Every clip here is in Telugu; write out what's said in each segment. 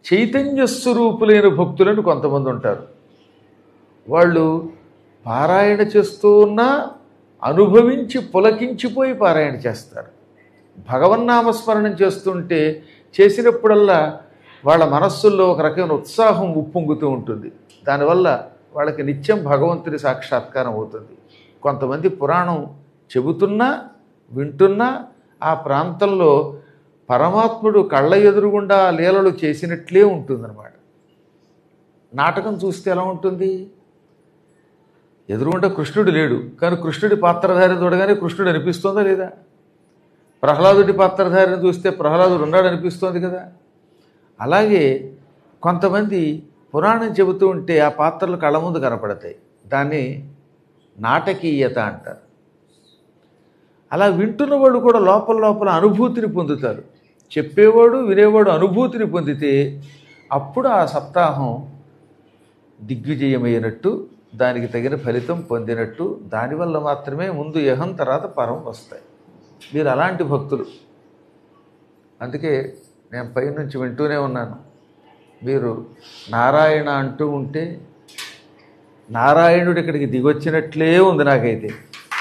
చైతన్య స్వరూపులైన భక్తులను కొంతమంది ఉంటారు వాళ్ళు పారాయణ చేస్తూ ఉన్నా అనుభవించి పులకించిపోయి పారాయణ చేస్తారు భగవన్నామస్మరణం చేస్తుంటే చేసినప్పుడల్లా వాళ్ళ మనస్సుల్లో ఒక రకమైన ఉత్సాహం ఉప్పొంగుతూ ఉంటుంది దానివల్ల వాళ్ళకి నిత్యం భగవంతుడి సాక్షాత్కారం అవుతుంది కొంతమంది పురాణం చెబుతున్నా వింటున్నా ఆ ప్రాంతంలో పరమాత్ముడు కళ్ళ ఎదురుగుండా లీలలు చేసినట్లే ఉంటుందన్నమాట నాటకం చూస్తే ఎలా ఉంటుంది ఎదురుగుండా కృష్ణుడు లేడు కానీ కృష్ణుడి పాత్రధారిని చూడగానే కృష్ణుడు అనిపిస్తుందా లేదా ప్రహ్లాదుడి పాత్రధారిని చూస్తే ప్రహ్లాదుడు ఉన్నాడు అనిపిస్తోంది కదా అలాగే కొంతమంది పురాణం చెబుతూ ఉంటే ఆ పాత్రలు కళ్ళ ముందు కనపడతాయి దాన్ని నాటకీయత అంటారు అలా వింటున్న వాళ్ళు కూడా లోపల లోపల అనుభూతిని పొందుతారు చెప్పేవాడు వినేవాడు అనుభూతిని పొందితే అప్పుడు ఆ సప్తాహం దిగ్విజయమైనట్టు దానికి తగిన ఫలితం పొందినట్టు దానివల్ల మాత్రమే ముందు యహం తర్వాత పరం వస్తాయి మీరు అలాంటి భక్తులు అందుకే నేను పైనుంచి వింటూనే ఉన్నాను మీరు నారాయణ అంటూ ఉంటే నారాయణుడు ఇక్కడికి దిగొచ్చినట్లే ఉంది నాకైతే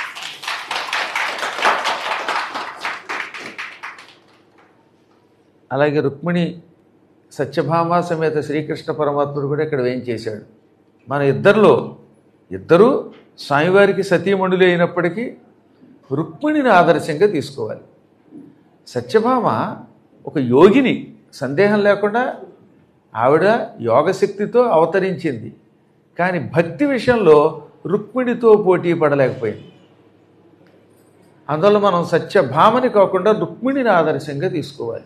అలాగే రుక్మిణి సత్యభామ సమేత శ్రీకృష్ణ పరమాత్ముడు కూడా ఇక్కడ వేం చేశాడు మన ఇద్దరిలో ఇద్దరూ స్వామివారికి సతీమణులు అయినప్పటికీ రుక్మిణిని ఆదర్శంగా తీసుకోవాలి సత్యభామ ఒక యోగిని సందేహం లేకుండా ఆవిడ యోగశక్తితో అవతరించింది కానీ భక్తి విషయంలో రుక్మిణితో పోటీ పడలేకపోయింది అందువల్ల మనం సత్యభామని కాకుండా రుక్మిణిని ఆదర్శంగా తీసుకోవాలి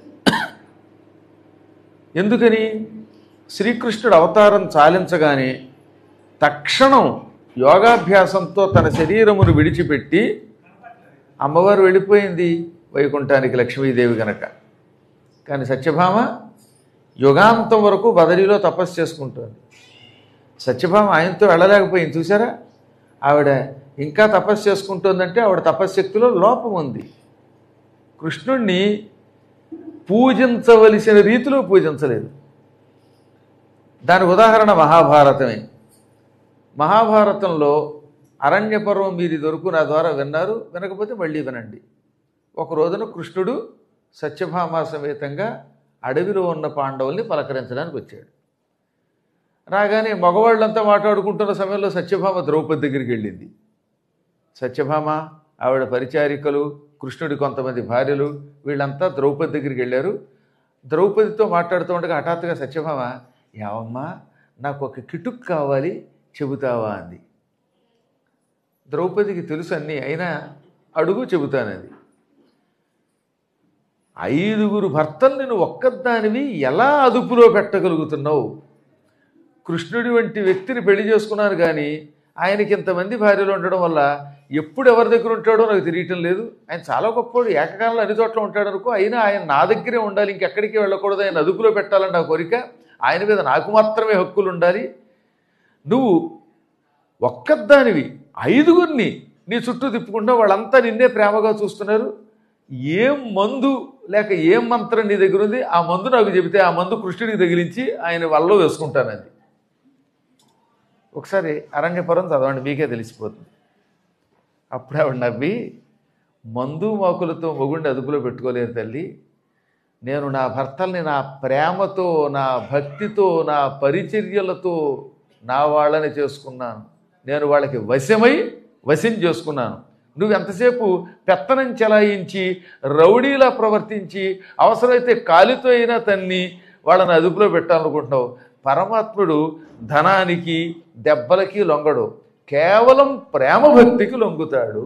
ఎందుకని శ్రీకృష్ణుడు అవతారం చాలించగానే తక్షణం యోగాభ్యాసంతో తన శరీరమును విడిచిపెట్టి అమ్మవారు వెళ్ళిపోయింది వైకుంఠానికి లక్ష్మీదేవి గనక కానీ సత్యభామ యుగాంతం వరకు బదరిలో తపస్సు చేసుకుంటుంది సత్యభామ ఆయనతో వెళ్ళలేకపోయింది చూసారా ఆవిడ ఇంకా తపస్సు చేసుకుంటుందంటే ఆవిడ తపశ్శక్తిలో లోపం ఉంది కృష్ణుణ్ణి పూజించవలసిన రీతిలో పూజించలేదు దానికి ఉదాహరణ మహాభారతమే మహాభారతంలో అరణ్య పర్వం మీరు దొరుకు నా ద్వారా విన్నారు వినకపోతే మళ్ళీ వినండి ఒక రోజున కృష్ణుడు సత్యభామ సమేతంగా అడవిలో ఉన్న పాండవుల్ని పలకరించడానికి వచ్చాడు రాగానే మగవాళ్ళంతా మాట్లాడుకుంటున్న సమయంలో సత్యభామ ద్రౌపది దగ్గరికి వెళ్ళింది సత్యభామ ఆవిడ పరిచారికలు కృష్ణుడి కొంతమంది భార్యలు వీళ్ళంతా ద్రౌపది దగ్గరికి వెళ్ళారు ద్రౌపదితో మాట్లాడుతూ ఉండగా హఠాత్తుగా సత్యభామ యావమ్మా నాకు ఒక కిటుక్ కావాలి చెబుతావా అంది ద్రౌపదికి తెలుసు అన్నీ అయినా అడుగు చెబుతానది ఐదుగురు భర్తల్ని నువ్వు ఒక్కదానివి ఎలా అదుపులో పెట్టగలుగుతున్నావు కృష్ణుడి వంటి వ్యక్తిని పెళ్లి చేసుకున్నాను కానీ ఆయనకి ఇంతమంది భార్యలు ఉండడం వల్ల ఎప్పుడు ఎవరి దగ్గర ఉంటాడో నాకు తెలియటం లేదు ఆయన చాలా గొప్పవాడు ఏకకాలంలో అన్ని చోట్ల ఉంటాడు అనుకో అయినా ఆయన నా దగ్గరే ఉండాలి ఇంకెక్కడికి వెళ్ళకూడదు ఆయన అదుపులో పెట్టాలని నా కోరిక ఆయన మీద నాకు మాత్రమే హక్కులు ఉండాలి నువ్వు ఒక్కదానివి ఐదుగురిని నీ చుట్టూ తిప్పుకుంటా వాళ్ళంతా నిన్నే ప్రేమగా చూస్తున్నారు ఏం మందు లేక ఏం మంత్రం నీ దగ్గర ఉంది ఆ మందు నాకు చెబితే ఆ మందు కృష్ణుడికి తగిలించి ఆయన వల్ల వేసుకుంటానది ఒకసారి అరణ్యపురం చదవండి మీకే తెలిసిపోతుంది అప్పుడు ఆవిడ నవ్వి మందు మాకులతో మొగుండి అదుపులో పెట్టుకోలేరు తల్లి నేను నా భర్తల్ని నా ప్రేమతో నా భక్తితో నా పరిచర్యలతో నా వాళ్ళని చేసుకున్నాను నేను వాళ్ళకి వశమై వశం చేసుకున్నాను నువ్వు ఎంతసేపు పెత్తనం చెలాయించి రౌడీలా ప్రవర్తించి అవసరమైతే కాలితో అయినా తన్ని వాళ్ళని అదుపులో పెట్టాలనుకుంటున్నావు పరమాత్ముడు ధనానికి దెబ్బలకి లొంగడు కేవలం ప్రేమ భక్తికి లొంగుతాడు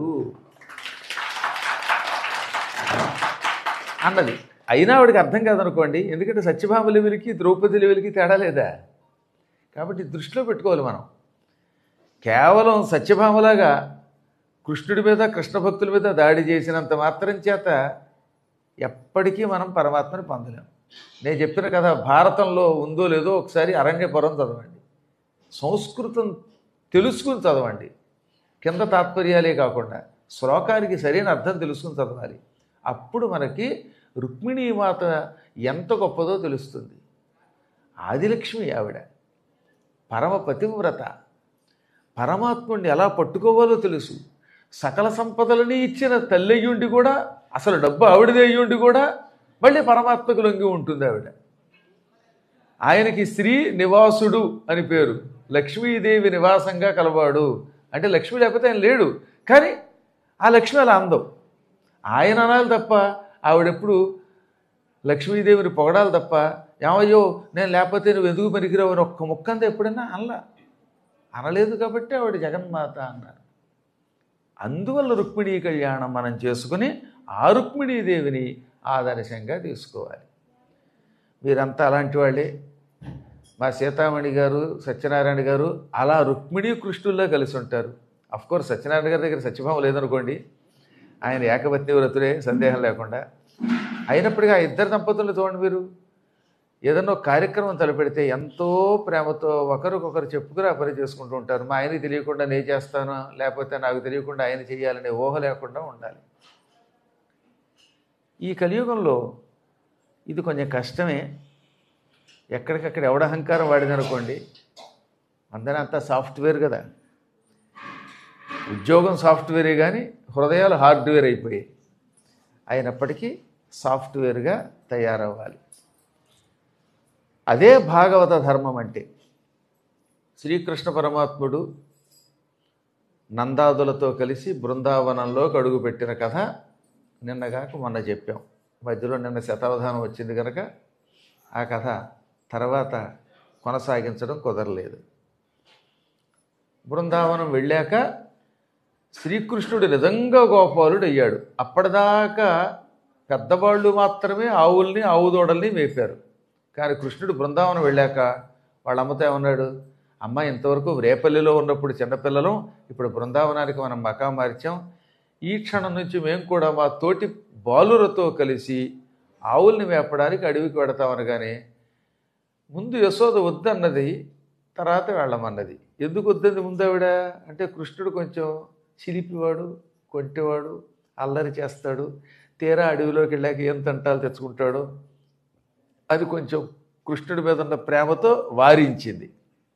అన్నది అయినా ఆవిడకి అర్థం కాదనుకోండి ఎందుకంటే సత్యభామ లెవెల్కి ద్రౌపది లెవెల్కి తేడా లేదా కాబట్టి దృష్టిలో పెట్టుకోవాలి మనం కేవలం సత్యభామలాగా కృష్ణుడి మీద కృష్ణ భక్తుల మీద దాడి చేసినంత మాత్రం చేత ఎప్పటికీ మనం పరమాత్మని పొందలేం నేను చెప్పిన కథ భారతంలో ఉందో లేదో ఒకసారి అరణ్యపురం చదవండి సంస్కృతం తెలుసుకుని చదవండి కింద తాత్పర్యాలే కాకుండా శ్లోకానికి సరైన అర్థం తెలుసుకుని చదవాలి అప్పుడు మనకి రుక్మిణీమాత ఎంత గొప్పదో తెలుస్తుంది ఆదిలక్ష్మి ఆవిడ పరమ పతివ్రత పరమాత్ముడిని ఎలా పట్టుకోవాలో తెలుసు సకల సంపదలని ఇచ్చిన తల్లి అయ్యుండి కూడా అసలు డబ్బు ఆవిడదే అయ్యుండి కూడా మళ్ళీ పరమాత్మకు లొంగి ఉంటుంది ఆవిడ ఆయనకి శ్రీ నివాసుడు అని పేరు లక్ష్మీదేవి నివాసంగా కలవాడు అంటే లక్ష్మి లేకపోతే ఆయన లేడు కానీ ఆ లక్ష్మి అలా అందం ఆయన అనాలి తప్ప ఆవిడెప్పుడు లక్ష్మీదేవిని పొగడాలి తప్ప ఏమయ్యో నేను లేకపోతే నువ్వు ఎందుకు పనికిరావు అని ఒక్క ముక్కంతా ఎప్పుడైనా అనలా అనలేదు కాబట్టి ఆవిడ జగన్మాత అన్నారు అందువల్ల రుక్మిణీ కళ్యాణం మనం చేసుకుని ఆ రుక్మిణీదేవిని ఆదర్శంగా తీసుకోవాలి మీరంతా అలాంటి వాళ్ళే మా సీతామణి గారు సత్యనారాయణ గారు అలా రుక్మిణీ కృష్ణుల్లో కలిసి ఉంటారు కోర్స్ సత్యనారాయణ గారి దగ్గర సత్యభావం లేదనుకోండి ఆయన ఏకపత్ని వ్రతులే సందేహం లేకుండా అయినప్పటికీ ఆ ఇద్దరు దంపతులు చూడండి మీరు ఏదన్నా ఒక కార్యక్రమం తలపెడితే ఎంతో ప్రేమతో ఒకరికొకరు చెప్పుకుని ఆ పని చేసుకుంటూ ఉంటారు మా ఆయనకి తెలియకుండా నేను చేస్తాను లేకపోతే నాకు తెలియకుండా ఆయన చేయాలనే ఊహ లేకుండా ఉండాలి ఈ కలియుగంలో ఇది కొంచెం కష్టమే ఎక్కడికక్కడ ఎవడ అహంకారం వాడిందనుకోండి అందరూ అంతా సాఫ్ట్వేర్ కదా ఉద్యోగం సాఫ్ట్వేరే కానీ హృదయాలు హార్డ్వేర్ అయిపోయాయి అయినప్పటికీ సాఫ్ట్వేర్గా తయారవ్వాలి అదే భాగవత ధర్మం అంటే శ్రీకృష్ణ పరమాత్ముడు నందాదులతో కలిసి బృందావనంలో అడుగుపెట్టిన కథ నిన్నగాక మొన్న చెప్పాం మధ్యలో నిన్న శతావధానం వచ్చింది కనుక ఆ కథ తర్వాత కొనసాగించడం కుదరలేదు బృందావనం వెళ్ళాక శ్రీకృష్ణుడు నిజంగా గోపాలుడు అయ్యాడు అప్పటిదాకా పెద్దవాళ్ళు మాత్రమే ఆవుల్ని ఆవు దూడల్ని మేపారు కానీ కృష్ణుడు బృందావనం వెళ్ళాక వాళ్ళ అమ్మతో ఏమన్నాడు అమ్మ ఇంతవరకు రేపల్లిలో ఉన్నప్పుడు చిన్నపిల్లలం ఇప్పుడు బృందావనానికి మనం మకా మార్చాం ఈ క్షణం నుంచి మేము కూడా మా తోటి బాలురతో కలిసి ఆవుల్ని మేపడానికి అడవికి వెడతామనగానే ముందు యశోద వద్దన్నది తర్వాత వెళ్ళమన్నది ఎందుకు వద్దంది ముందు ఆవిడ అంటే కృష్ణుడు కొంచెం చిలిపివాడు కొంటేవాడు అల్లరి చేస్తాడు తీరా అడవిలోకి వెళ్ళాక ఏం తంటాలు తెచ్చుకుంటాడో అది కొంచెం కృష్ణుడి మీద ఉన్న ప్రేమతో వారించింది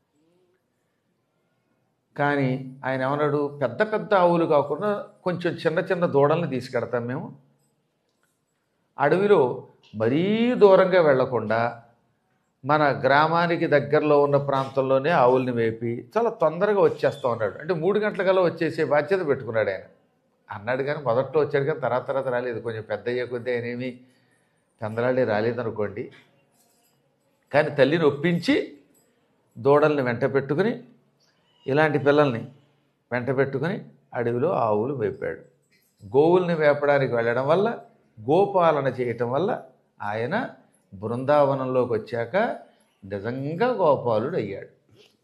కానీ ఆయన ఏమన్నాడు పెద్ద పెద్ద ఆవులు కాకుండా కొంచెం చిన్న చిన్న దూడల్ని తీసుకెడతాం మేము అడవిలో మరీ దూరంగా వెళ్లకుండా మన గ్రామానికి దగ్గరలో ఉన్న ప్రాంతంలోనే ఆవుల్ని మేపి చాలా తొందరగా వచ్చేస్తా ఉన్నాడు అంటే మూడు గంటలకల్లా వచ్చేసే బాధ్యత పెట్టుకున్నాడు ఆయన అన్నాడు కానీ మొదట్లో వచ్చాడు కానీ తర్వాత తర్వాత రాలేదు కొంచెం పెద్ద అయ్యే కొద్దీ ఆయన ఏమీ చంద్రాళి రాలేదనుకోండి కానీ తల్లిని ఒప్పించి దూడల్ని వెంట పెట్టుకుని ఇలాంటి పిల్లల్ని వెంట పెట్టుకుని అడవిలో ఆవులు వేపాడు గోవుల్ని వేపడానికి వెళ్ళడం వల్ల గోపాలన చేయటం వల్ల ఆయన బృందావనంలోకి వచ్చాక నిజంగా గోపాలుడు అయ్యాడు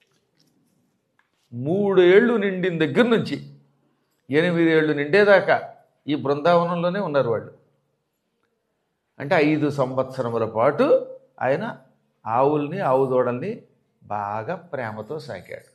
మూడేళ్ళు నిండిన దగ్గర నుంచి ఎనిమిదేళ్ళు నిండేదాకా ఈ బృందావనంలోనే ఉన్నారు వాళ్ళు అంటే ఐదు సంవత్సరముల పాటు ఆయన ఆవుల్ని ఆవు దూడల్ని బాగా ప్రేమతో సాకాడు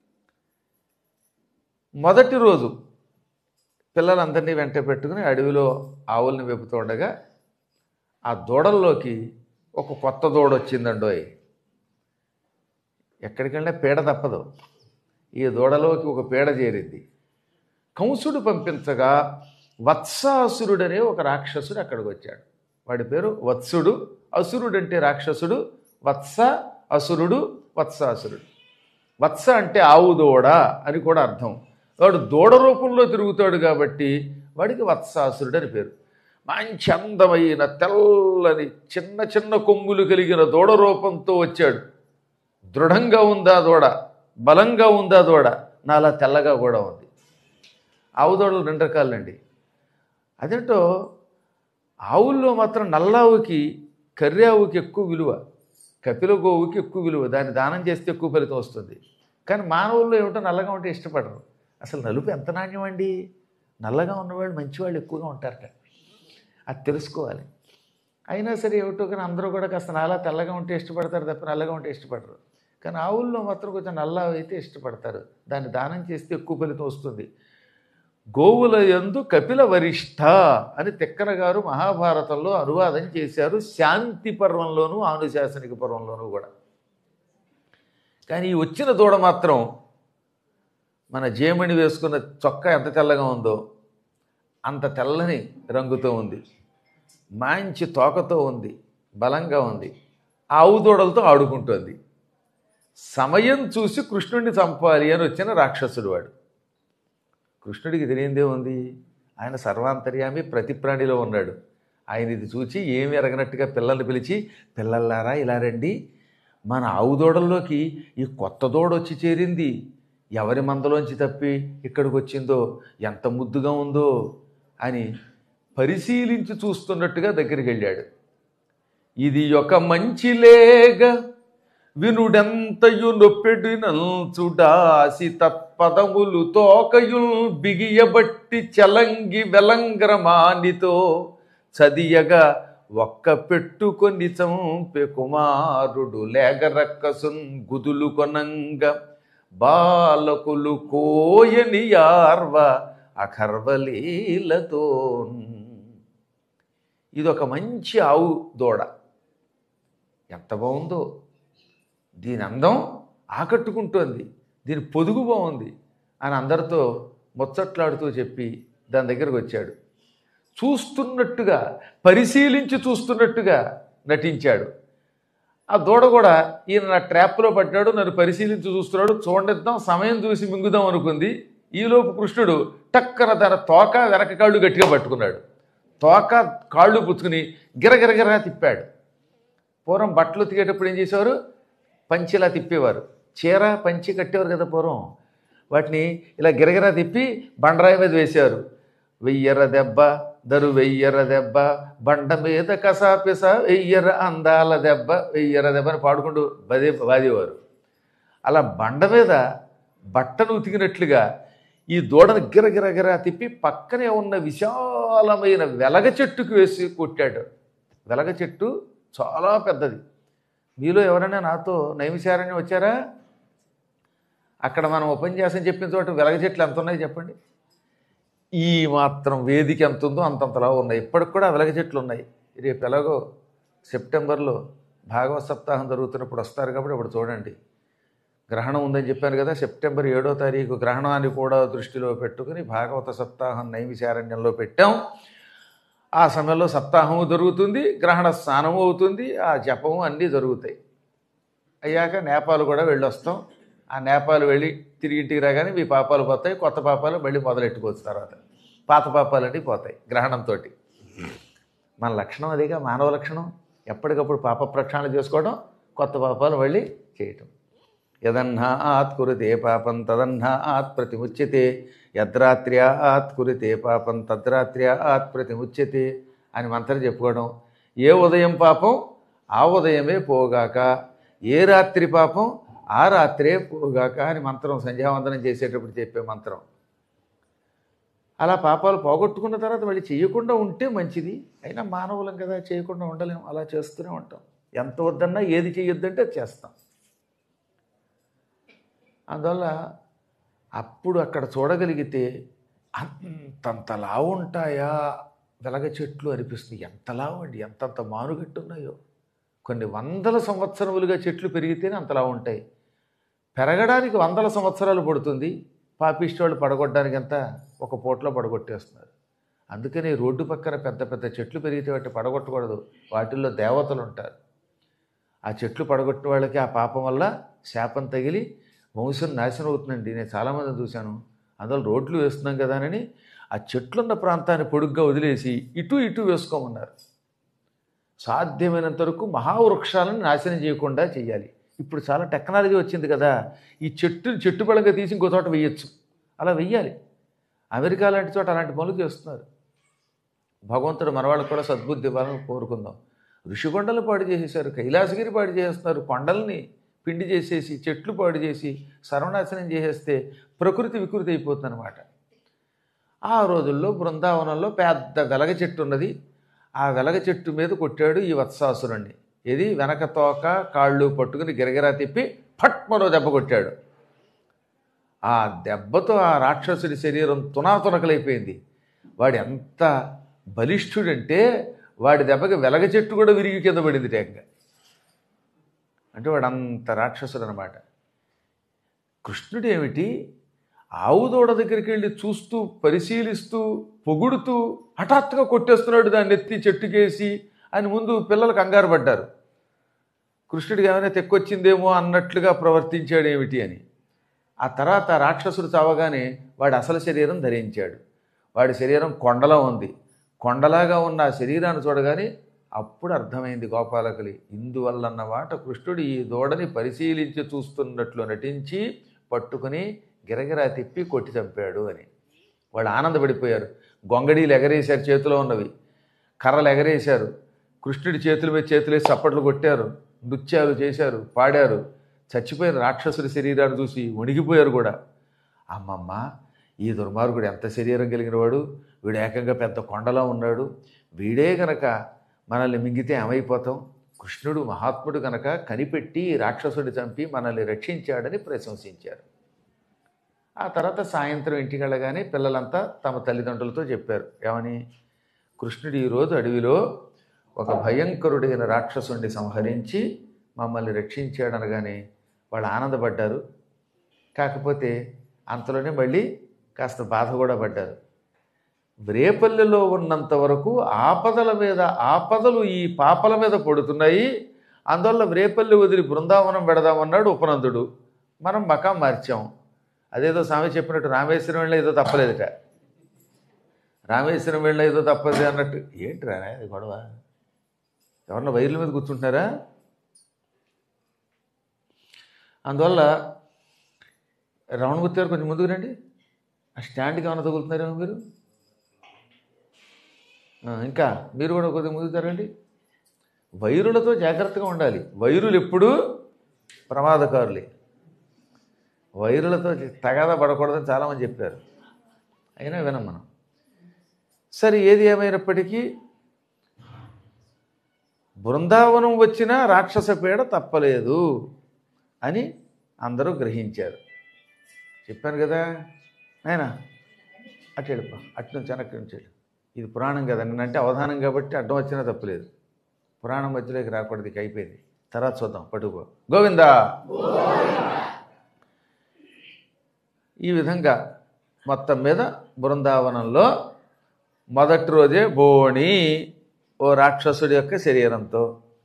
మొదటి రోజు పిల్లలందరినీ వెంట పెట్టుకుని అడవిలో ఆవుల్ని వెపుతుండగా ఆ దూడల్లోకి ఒక కొత్త దూడ వచ్చిందండోయ్ ఎక్కడికి వెళ్ళినా పీడ తప్పదు ఈ దూడలోకి ఒక పీడ చేరింది కంసుడు పంపించగా వత్సాసురుడనే ఒక రాక్షసుడు అక్కడికి వచ్చాడు వాడి పేరు వత్సుడు అసురుడు అంటే రాక్షసుడు వత్స అసురుడు వత్సాసురుడు వత్స అంటే ఆవు దూడ అని కూడా అర్థం వాడు దూడ రూపంలో తిరుగుతాడు కాబట్టి వాడికి వత్సాసురుడు అని పేరు మంచి అందమైన తెల్లని చిన్న చిన్న కొమ్ములు కలిగిన దూడ రూపంతో వచ్చాడు దృఢంగా ఉందా దూడ బలంగా ఉందా దూడ నాలా తెల్లగా కూడా ఉంది ఆవు దూడలు రెండు రకాలండి అదేంటో ఆవుల్లో మాత్రం నల్లావుకి కర్రీ ఆవుకి ఎక్కువ విలువ కపిల గోవుకి ఎక్కువ విలువ దాన్ని దానం చేస్తే ఎక్కువ ఫలితం వస్తుంది కానీ మానవుల్లో ఏమిటో నల్లగా ఉంటే ఇష్టపడరు అసలు నలుపు ఎంత నాణ్యం అండి నల్లగా ఉన్నవాళ్ళు మంచివాళ్ళు ఎక్కువగా ఉంటారట అది తెలుసుకోవాలి అయినా సరే ఏమిటో కానీ అందరూ కూడా కాస్త నాలా తెల్లగా ఉంటే ఇష్టపడతారు తప్ప నల్లగా ఉంటే ఇష్టపడరు కానీ ఆవుల్లో మాత్రం కొంచెం నల్ల అయితే ఇష్టపడతారు దాన్ని దానం చేస్తే ఎక్కువ ఫలితం వస్తుంది గోవుల యందు కపిల వరిష్ఠ అని తిక్కన గారు మహాభారతంలో అనువాదం చేశారు శాంతి పర్వంలోను ఆనుశాసనిక పర్వంలోను కూడా కానీ ఈ వచ్చిన దూడ మాత్రం మన జేమణి వేసుకున్న చొక్కా ఎంత తెల్లగా ఉందో అంత తెల్లని రంగుతో ఉంది మంచి తోకతో ఉంది బలంగా ఉంది ఆవు దూడలతో ఆడుకుంటోంది సమయం చూసి కృష్ణుడిని చంపాలి అని వచ్చిన రాక్షసుడు వాడు కృష్ణుడికి తెలియందే ఉంది ఆయన సర్వాంతర్యామి ప్రతి ప్రాణిలో ఉన్నాడు ఆయన ఇది చూచి ఏమి ఎరగనట్టుగా పిల్లల్ని పిలిచి పిల్లల్లారా ఇలా రండి మన ఆవు దూడల్లోకి ఈ కొత్త దూడ వచ్చి చేరింది ఎవరి మందలోంచి తప్పి ఇక్కడికి వచ్చిందో ఎంత ముద్దుగా ఉందో అని పరిశీలించి చూస్తున్నట్టుగా దగ్గరికి వెళ్ళాడు ఇది ఒక మంచి లేగ వినుడెంతయు నొప్పెడు నంచుడాసి తత్పదములు తోకయుల్ బిగియబట్టి చలంగి వెలంగ్రమానితో చదియగా ఒక్క పెట్టుకొని చంపె కుమారుడు లేగరక్కసున్ గుదులు కొనంగ బాలకులు కోయని యార్వ అఖర్వలీలతో ఇది ఒక మంచి ఆవు దూడ ఎంత బాగుందో దీని అందం ఆకట్టుకుంటోంది దీని పొదుగు బాగుంది అని అందరితో ముచ్చట్లాడుతూ చెప్పి దాని దగ్గరకు వచ్చాడు చూస్తున్నట్టుగా పరిశీలించి చూస్తున్నట్టుగా నటించాడు ఆ దూడ కూడా ఈయన నా ట్రాప్లో పడ్డాడు నన్ను పరిశీలించి చూస్తున్నాడు చూడనిద్దాం సమయం చూసి మింగుదాం అనుకుంది ఈలోపు కృష్ణుడు టక్కన తన తోక వెనక కాళ్ళు గట్టిగా పట్టుకున్నాడు తోక కాళ్ళు పుచ్చుకుని గిరగిరగిరా తిప్పాడు పూర్వం బట్టలు ఉతికేటప్పుడు ఏం చేసేవారు పంచిలా తిప్పేవారు చీర పంచి కట్టేవారు కదా పూర్వం వాటిని ఇలా గిరగిరా తిప్పి బండరాయి మీద వేసేవారు వెయ్యర దెబ్బ దరు వెయ్యర దెబ్బ బండ మీద కసాపిస వెయ్యర అందాల దెబ్బ వెయ్యర దెబ్బ అని పాడుకుంటూ బదే బాదేవారు అలా బండ మీద బట్టను ఉతికినట్లుగా ఈ దూడను గిరగిరగిరా తిప్పి పక్కనే ఉన్న విశాలమైన వెలగ చెట్టుకు వేసి కొట్టాడు వెలగ చెట్టు చాలా పెద్దది మీలో ఎవరైనా నాతో నైమిశారణ్యం వచ్చారా అక్కడ మనం ఉపన్యాసం చెప్పిన చోట వెలగ చెట్లు ఎంత ఉన్నాయి చెప్పండి ఈ మాత్రం వేదిక ఎంత ఉందో అంతంతలా ఉన్నాయి ఇప్పటికి కూడా వెలగ చెట్లు ఉన్నాయి రేపు ఎలాగో సెప్టెంబర్లో భాగవత సప్తాహం జరుగుతున్నప్పుడు వస్తారు కాబట్టి అప్పుడు చూడండి గ్రహణం ఉందని చెప్పాను కదా సెప్టెంబర్ ఏడో తారీఖు గ్రహణాన్ని కూడా దృష్టిలో పెట్టుకుని భాగవత సప్తాహం నైమిశారణ్యంలో పెట్టాం ఆ సమయంలో సప్తాహము జరుగుతుంది గ్రహణ స్నానము అవుతుంది ఆ జపము అన్నీ జరుగుతాయి అయ్యాక నేపాల్ కూడా వెళ్ళొస్తాం ఆ నేపాల్ వెళ్ళి తిరిగి ఇంటికి రాగానే మీ పాపాలు పోతాయి కొత్త పాపాలు మళ్ళీ మొదలెట్టుకోవచ్చు తర్వాత పాత పాపాలన్నీ పోతాయి గ్రహణంతో మన లక్షణం అదేగా మానవ లక్షణం ఎప్పటికప్పుడు పాప ప్రక్షాళన చేసుకోవడం కొత్త పాపాలు మళ్ళీ చేయటం యదన్నాత్ కురితే పాపం తదన్నాత్ ప్రతిముచ్యతే యద్రాత్ర్యాత్ కురితే పాపం తద్రాత్ర్యాత్ ప్రతిముచ్యతే అని మంత్రం చెప్పుకోవడం ఏ ఉదయం పాపం ఆ ఉదయమే పోగాక ఏ రాత్రి పాపం ఆ రాత్రే పోగాక అని మంత్రం సంధ్యావందనం చేసేటప్పుడు చెప్పే మంత్రం అలా పాపాలు పోగొట్టుకున్న తర్వాత మళ్ళీ చేయకుండా ఉంటే మంచిది అయినా మానవులం కదా చేయకుండా ఉండలేం అలా చేస్తూనే ఉంటాం ఎంత వద్దన్నా ఏది చేయొద్దంటే అది చేస్తాం అందువల్ల అప్పుడు అక్కడ చూడగలిగితే అంతంత లావు ఉంటాయా వెలగ చెట్లు అనిపిస్తుంది ఎంత లావు అండి ఎంతంత మానుగట్టు ఉన్నాయో కొన్ని వందల సంవత్సరములుగా చెట్లు పెరిగితేనే అంతలా ఉంటాయి పెరగడానికి వందల సంవత్సరాలు పడుతుంది పాపిష్టి వాళ్ళు పడగొట్టడానికి అంతా ఒక పూటలో పడగొట్టేస్తున్నారు అందుకని రోడ్డు పక్కన పెద్ద పెద్ద చెట్లు పెరిగితే వాటి పడగొట్టకూడదు వాటిల్లో దేవతలు ఉంటారు ఆ చెట్లు పడగొట్టిన వాళ్ళకి ఆ పాపం వల్ల శాపం తగిలి వంశం నాశనం అవుతుందండి నేను చాలామంది చూశాను అందులో రోడ్లు వేస్తున్నాం కదా అని ఆ చెట్లున్న ప్రాంతాన్ని పొడుగ్గా వదిలేసి ఇటు ఇటు వేసుకోమన్నారు సాధ్యమైనంత వరకు మహావృక్షాలను నాశనం చేయకుండా చేయాలి ఇప్పుడు చాలా టెక్నాలజీ వచ్చింది కదా ఈ చెట్టుని చెట్టు బలంగా తీసి ఇంకో చోట వేయచ్చు అలా వెయ్యాలి అమెరికా లాంటి చోట అలాంటి పనులు చేస్తున్నారు భగవంతుడు మనవాళ్ళకు కూడా సద్బుద్ధి ఇవ్వాలని కోరుకుందాం ఋషికొండలు పాడు చేసేసారు కైలాసగిరి పాడు చేస్తున్నారు కొండల్ని పిండి చేసేసి చెట్లు పాడు చేసి సర్వనాశనం చేసేస్తే ప్రకృతి వికృతి అయిపోతుంది అనమాట ఆ రోజుల్లో బృందావనంలో పెద్ద వెలగ చెట్టు ఉన్నది ఆ వెలగ చెట్టు మీద కొట్టాడు ఈ వత్సాసురుణ్ణి ఇది వెనక తోక కాళ్ళు పట్టుకుని గిరగిరా తిప్పి ఫట్ మరో దెబ్బ కొట్టాడు ఆ దెబ్బతో ఆ రాక్షసుడి శరీరం తునాతునకలైపోయింది వాడు ఎంత బలిష్ఠుడంటే వాడి దెబ్బకి వెలగ చెట్టు కూడా విరిగి కింద పడింది టేకంగా అంటే వాడు అంత రాక్షసుడు అనమాట కృష్ణుడు ఏమిటి ఆవు దూడ దగ్గరికి వెళ్ళి చూస్తూ పరిశీలిస్తూ పొగుడుతూ హఠాత్తుగా కొట్టేస్తున్నాడు దాన్ని ఎత్తి చెట్టుకేసి అని ముందు పిల్లలు కంగారు పడ్డారు కృష్ణుడికి ఏమైనా తెక్కొచ్చిందేమో అన్నట్లుగా ప్రవర్తించాడు ఏమిటి అని ఆ తర్వాత రాక్షసుడు చావగానే వాడి అసలు శరీరం ధరించాడు వాడి శరీరం కొండలా ఉంది కొండలాగా ఉన్న ఆ శరీరాన్ని చూడగానే అప్పుడు అర్థమైంది గోపాలకులి ఇందువల్లన్నమాట కృష్ణుడు ఈ దూడని పరిశీలించి చూస్తున్నట్లు నటించి పట్టుకుని గిరగిరా తిప్పి కొట్టి చంపాడు అని వాళ్ళు ఆనందపడిపోయారు గొంగడీలు ఎగరేశారు చేతిలో ఉన్నవి కర్రలు ఎగరేశారు కృష్ణుడి చేతుల మీద చేతులు వేసి చప్పట్లు కొట్టారు నృత్యాలు చేశారు పాడారు చచ్చిపోయిన రాక్షసుడి శరీరాన్ని చూసి వణిగిపోయారు కూడా అమ్మమ్మ ఈ దుర్మార్గుడు ఎంత శరీరం కలిగిన వాడు వీడు ఏకంగా పెద్ద కొండలో ఉన్నాడు వీడే గనక మనల్ని మింగితే ఏమైపోతాం కృష్ణుడు మహాత్ముడు గనక కనిపెట్టి ఈ రాక్షసుడి చంపి మనల్ని రక్షించాడని ప్రశంసించారు ఆ తర్వాత సాయంత్రం ఇంటికి వెళ్ళగానే పిల్లలంతా తమ తల్లిదండ్రులతో చెప్పారు ఏమని కృష్ణుడు ఈరోజు అడవిలో ఒక భయంకరుడైన రాక్షసుడిని సంహరించి మమ్మల్ని రక్షించాడనగానే వాళ్ళు ఆనందపడ్డారు కాకపోతే అంతలోనే మళ్ళీ కాస్త బాధ కూడా పడ్డారు రేపల్లెలో ఉన్నంత వరకు ఆపదల మీద ఆపదలు ఈ పాపల మీద పడుతున్నాయి అందువల్ల రేపల్లి వదిలి బృందావనం పెడదామన్నాడు ఉపనందుడు మనం మకాం మార్చాం అదేదో స్వామి చెప్పినట్టు రామేశ్వరం వెళ్ళిన ఏదో తప్పలేదుట రామేశ్వరం వెళ్ళిన ఏదో తప్పదు అన్నట్టు ఏంటి రా ఇది గొడవ ఎవరన్నా వైర్ల మీద కూర్చుంటున్నారా అందువల్ల రమణమూర్తి గారు కొంచెం ముందుకు రండి ఆ స్టాండ్కి ఏమైనా తగులుతున్నారేమో మీరు ఆ, ఇంకా మీరు కూడా కొద్దిగా ముందుకు జరగండి వైరులతో జాగ్రత్తగా ఉండాలి వైరులు ఎప్పుడూ ప్రమాదకారులే వైరులతో తగాదా పడకూడదని చాలామంది చెప్పారు అయినా వినం మనం సరే ఏది ఏమైనప్పటికీ బృందావనం వచ్చినా రాక్షస పీడ తప్పలేదు అని అందరూ గ్రహించారు చెప్పాను కదా నాయనా అటు వెళ్ళిపో అటు నుంచి వెనక్కి నుంచి వెళ్ళు ఇది పురాణం కదా అంటే అవధానం కాబట్టి అడ్డం వచ్చినా తప్పలేదు పురాణం మధ్యలోకి రాకూడదు ఇక అయిపోయింది తర్వాత చూద్దాం పట్టుకో గోవిందా ఈ విధంగా మొత్తం మీద బృందావనంలో మొదటి రోజే బోణి ఓ రాక్షసుడి యొక్క శరీరంతో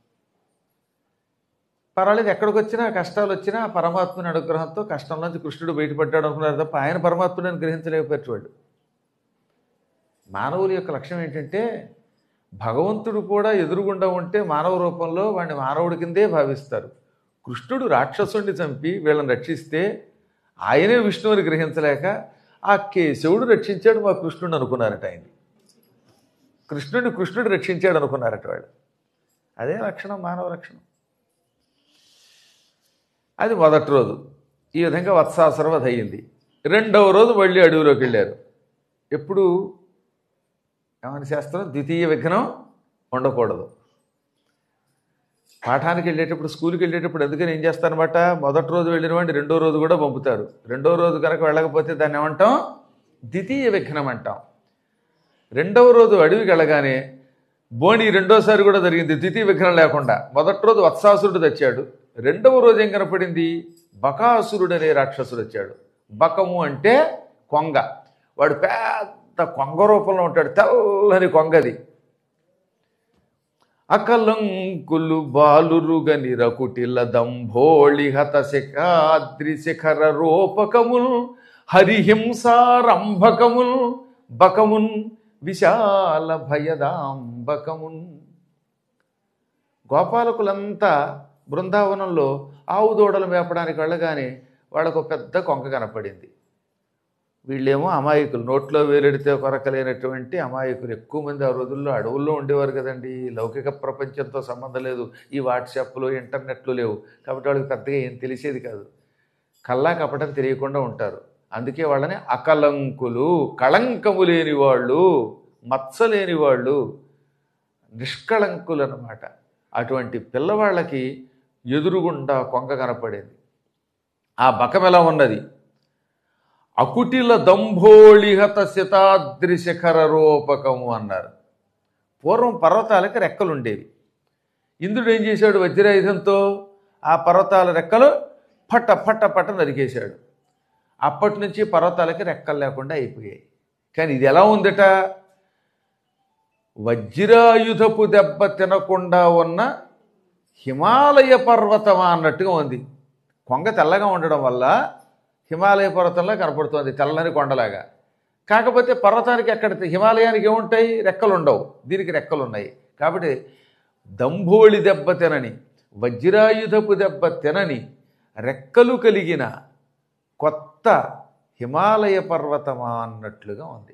పర్వాలేదు ఎక్కడికి వచ్చినా కష్టాలు వచ్చినా ఆ పరమాత్ముని అనుగ్రహంతో కష్టం నుంచి కృష్ణుడు బయటపడ్డాడు అనుకున్నారు తప్ప ఆయన పరమాత్ముడిని గ్రహించలేకపోయేవాడు మానవుల యొక్క లక్ష్యం ఏంటంటే భగవంతుడు కూడా ఎదురుగుండా ఉంటే మానవ రూపంలో వాడిని మానవుడి కిందే భావిస్తారు కృష్ణుడు రాక్షసుడిని చంపి వీళ్ళని రక్షిస్తే ఆయనే విష్ణువుని గ్రహించలేక ఆ కేశవుడు రక్షించాడు మా కృష్ణుడు అనుకున్నారట ఆయన కృష్ణుడిని కృష్ణుడు రక్షించాడు అనుకున్నారట వాడు అదే లక్షణం మానవ లక్షణం అది మొదటి రోజు ఈ విధంగా వత్సాసర్వధ అయ్యింది రెండవ రోజు మళ్ళీ అడవిలోకి వెళ్ళారు ఎప్పుడు ఏమని శాస్త్రం ద్వితీయ విఘ్నం ఉండకూడదు పాఠానికి వెళ్ళేటప్పుడు స్కూల్కి వెళ్ళేటప్పుడు ఎందుకని ఏం చేస్తారనమాట మొదటి రోజు వెళ్ళిన వాడిని రెండో రోజు కూడా పంపుతారు రెండో రోజు కనుక వెళ్ళకపోతే దాన్ని ఏమంటాం ద్వితీయ విఘ్నం అంటాం రెండవ రోజు అడవికి వెళ్ళగానే బోణి రెండోసారి కూడా జరిగింది ద్వితీయ విఘ్నం లేకుండా మొదటి రోజు వత్సాసురుడు తెచ్చాడు రెండవ రోజు ఏం కనపడింది బకాసురుడు అనే రాక్షసుడు వచ్చాడు బకము అంటే కొంగ వాడు పెద్ద కొంగ రూపంలో ఉంటాడు తెల్లని కొంగది అకలంకులు బాలురుగని రకుటిల దంభోళి హత శిఖాద్రి శిఖర రూపకముల్ హరిహింసారంభకముల్ బకమున్ విశాల భయదాంబకమున్ గోపాలకులంతా బృందావనంలో ఆవు దూడలు మేపడానికి వెళ్ళగానే వాళ్ళకు ఒక పెద్ద కొంక కనపడింది వీళ్ళేమో అమాయకులు నోట్లో వేలెడితే కొరకలేనటువంటి అమాయకులు ఎక్కువ మంది ఆ రోజుల్లో అడవుల్లో ఉండేవారు కదండి లౌకిక ప్రపంచంతో సంబంధం లేదు ఈ వాట్సాప్లు ఇంటర్నెట్లు లేవు కాబట్టి వాళ్ళకి పెద్దగా ఏం తెలిసేది కాదు కల్లా కపటం తెలియకుండా ఉంటారు అందుకే వాళ్ళని అకలంకులు కళంకము లేని వాళ్ళు మచ్చ లేని వాళ్ళు నిష్కళంకులు అన్నమాట అటువంటి పిల్లవాళ్ళకి ఎదురుగుండా కొంగ కనపడేది ఆ బకం ఎలా ఉన్నది అకుటిల దంభోళిహత శతాద్రి శిఖర రూపకము అన్నారు పూర్వం పర్వతాలకి రెక్కలు ఉండేవి ఇంద్రుడు ఏం చేశాడు వజ్రాయుధంతో ఆ పర్వతాల రెక్కలు పట్ట పట్ట పట్ట నరికేశాడు అప్పటి నుంచి పర్వతాలకి రెక్కలు లేకుండా అయిపోయాయి కానీ ఇది ఎలా ఉందట వజ్రాయుధపు దెబ్బ తినకుండా ఉన్న హిమాలయ పర్వతమా అన్నట్టుగా ఉంది కొంగ తెల్లగా ఉండడం వల్ల హిమాలయ పర్వతంలో కనపడుతుంది తెల్లని కొండలాగా కాకపోతే పర్వతానికి ఎక్కడ హిమాలయానికి ఏముంటాయి రెక్కలు ఉండవు దీనికి రెక్కలు ఉన్నాయి కాబట్టి దంభోళి దెబ్బ తినని వజ్రాయుధపు దెబ్బ తినని రెక్కలు కలిగిన కొత్త హిమాలయ పర్వతమా అన్నట్లుగా ఉంది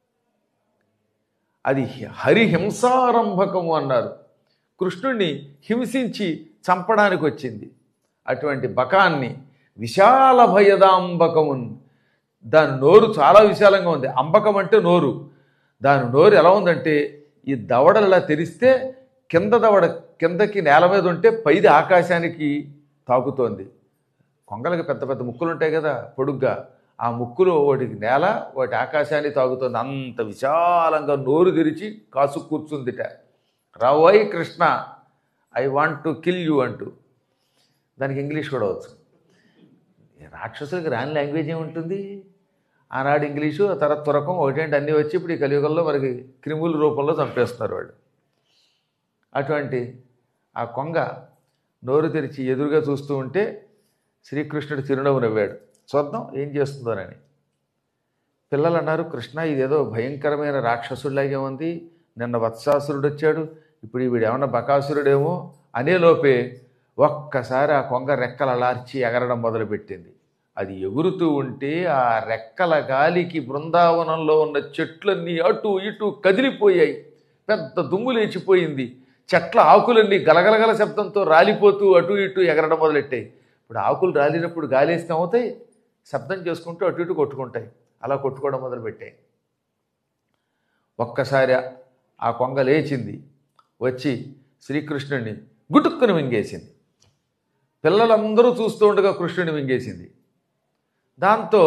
అది హరిహింసారంభకము అన్నారు కృష్ణుణ్ణి హింసించి చంపడానికి వచ్చింది అటువంటి బకాన్ని విశాల భయదాంబకమున్ దాని నోరు చాలా విశాలంగా ఉంది అంబకం అంటే నోరు దాని నోరు ఎలా ఉందంటే ఈ దవడలు ఇలా తెరిస్తే కింద దవడ కిందకి నేల మీద ఉంటే పైది ఆకాశానికి తాకుతోంది కొంగలకి పెద్ద పెద్ద ముక్కులు ఉంటాయి కదా పొడుగ్గా ఆ ముక్కులు వాటికి నేల వాటి ఆకాశాన్ని తాగుతుంది అంత విశాలంగా నోరు తెరిచి కాసు కూర్చుందిట రావోయ్ Krishna I want to kill you అంటూ దానికి ఇంగ్లీష్ కూడా వచ్చు రాక్షసులకి రాని లాంగ్వేజ్ ఏముంటుంది ఆనాడు ఇంగ్లీషు ఆ తర్వాత తురకం ఒకటేంటి అన్నీ వచ్చి ఇప్పుడు ఈ కలియుగంలో మనకి క్రిముల రూపంలో చంపేస్తున్నారు వాళ్ళు అటువంటి ఆ కొంగ నోరు తెరిచి ఎదురుగా చూస్తూ ఉంటే శ్రీకృష్ణుడు చిరునవ్వు నవ్వాడు చూద్దాం ఏం చేస్తుందోనని పిల్లలు అన్నారు కృష్ణ ఇదేదో భయంకరమైన రాక్షసుడిలాగే ఉంది నిన్న వత్సాసురుడు వచ్చాడు ఇప్పుడు వీడు ఏమన్నా బకాసురుడేమో అనే లోపే ఒక్కసారి ఆ కొంగ రెక్కలు అలార్చి ఎగరడం మొదలుపెట్టింది అది ఎగురుతూ ఉంటే ఆ రెక్కల గాలికి బృందావనంలో ఉన్న చెట్లన్నీ అటు ఇటు కదిలిపోయాయి పెద్ద దుమ్ము లేచిపోయింది చెట్ల ఆకులన్నీ గలగలగల శబ్దంతో రాలిపోతూ అటు ఇటు ఎగరడం మొదలెట్టాయి ఇప్పుడు ఆకులు రాలినప్పుడు గాలి వేస్తే అవుతాయి శబ్దం చేసుకుంటూ అటు ఇటు కొట్టుకుంటాయి అలా కొట్టుకోవడం మొదలుపెట్టాయి ఒక్కసారి ఆ కొంగ లేచింది వచ్చి శ్రీకృష్ణుడిని గుటుక్కుని మింగేసింది పిల్లలందరూ చూస్తూ ఉండగా కృష్ణుడిని మింగేసింది దాంతో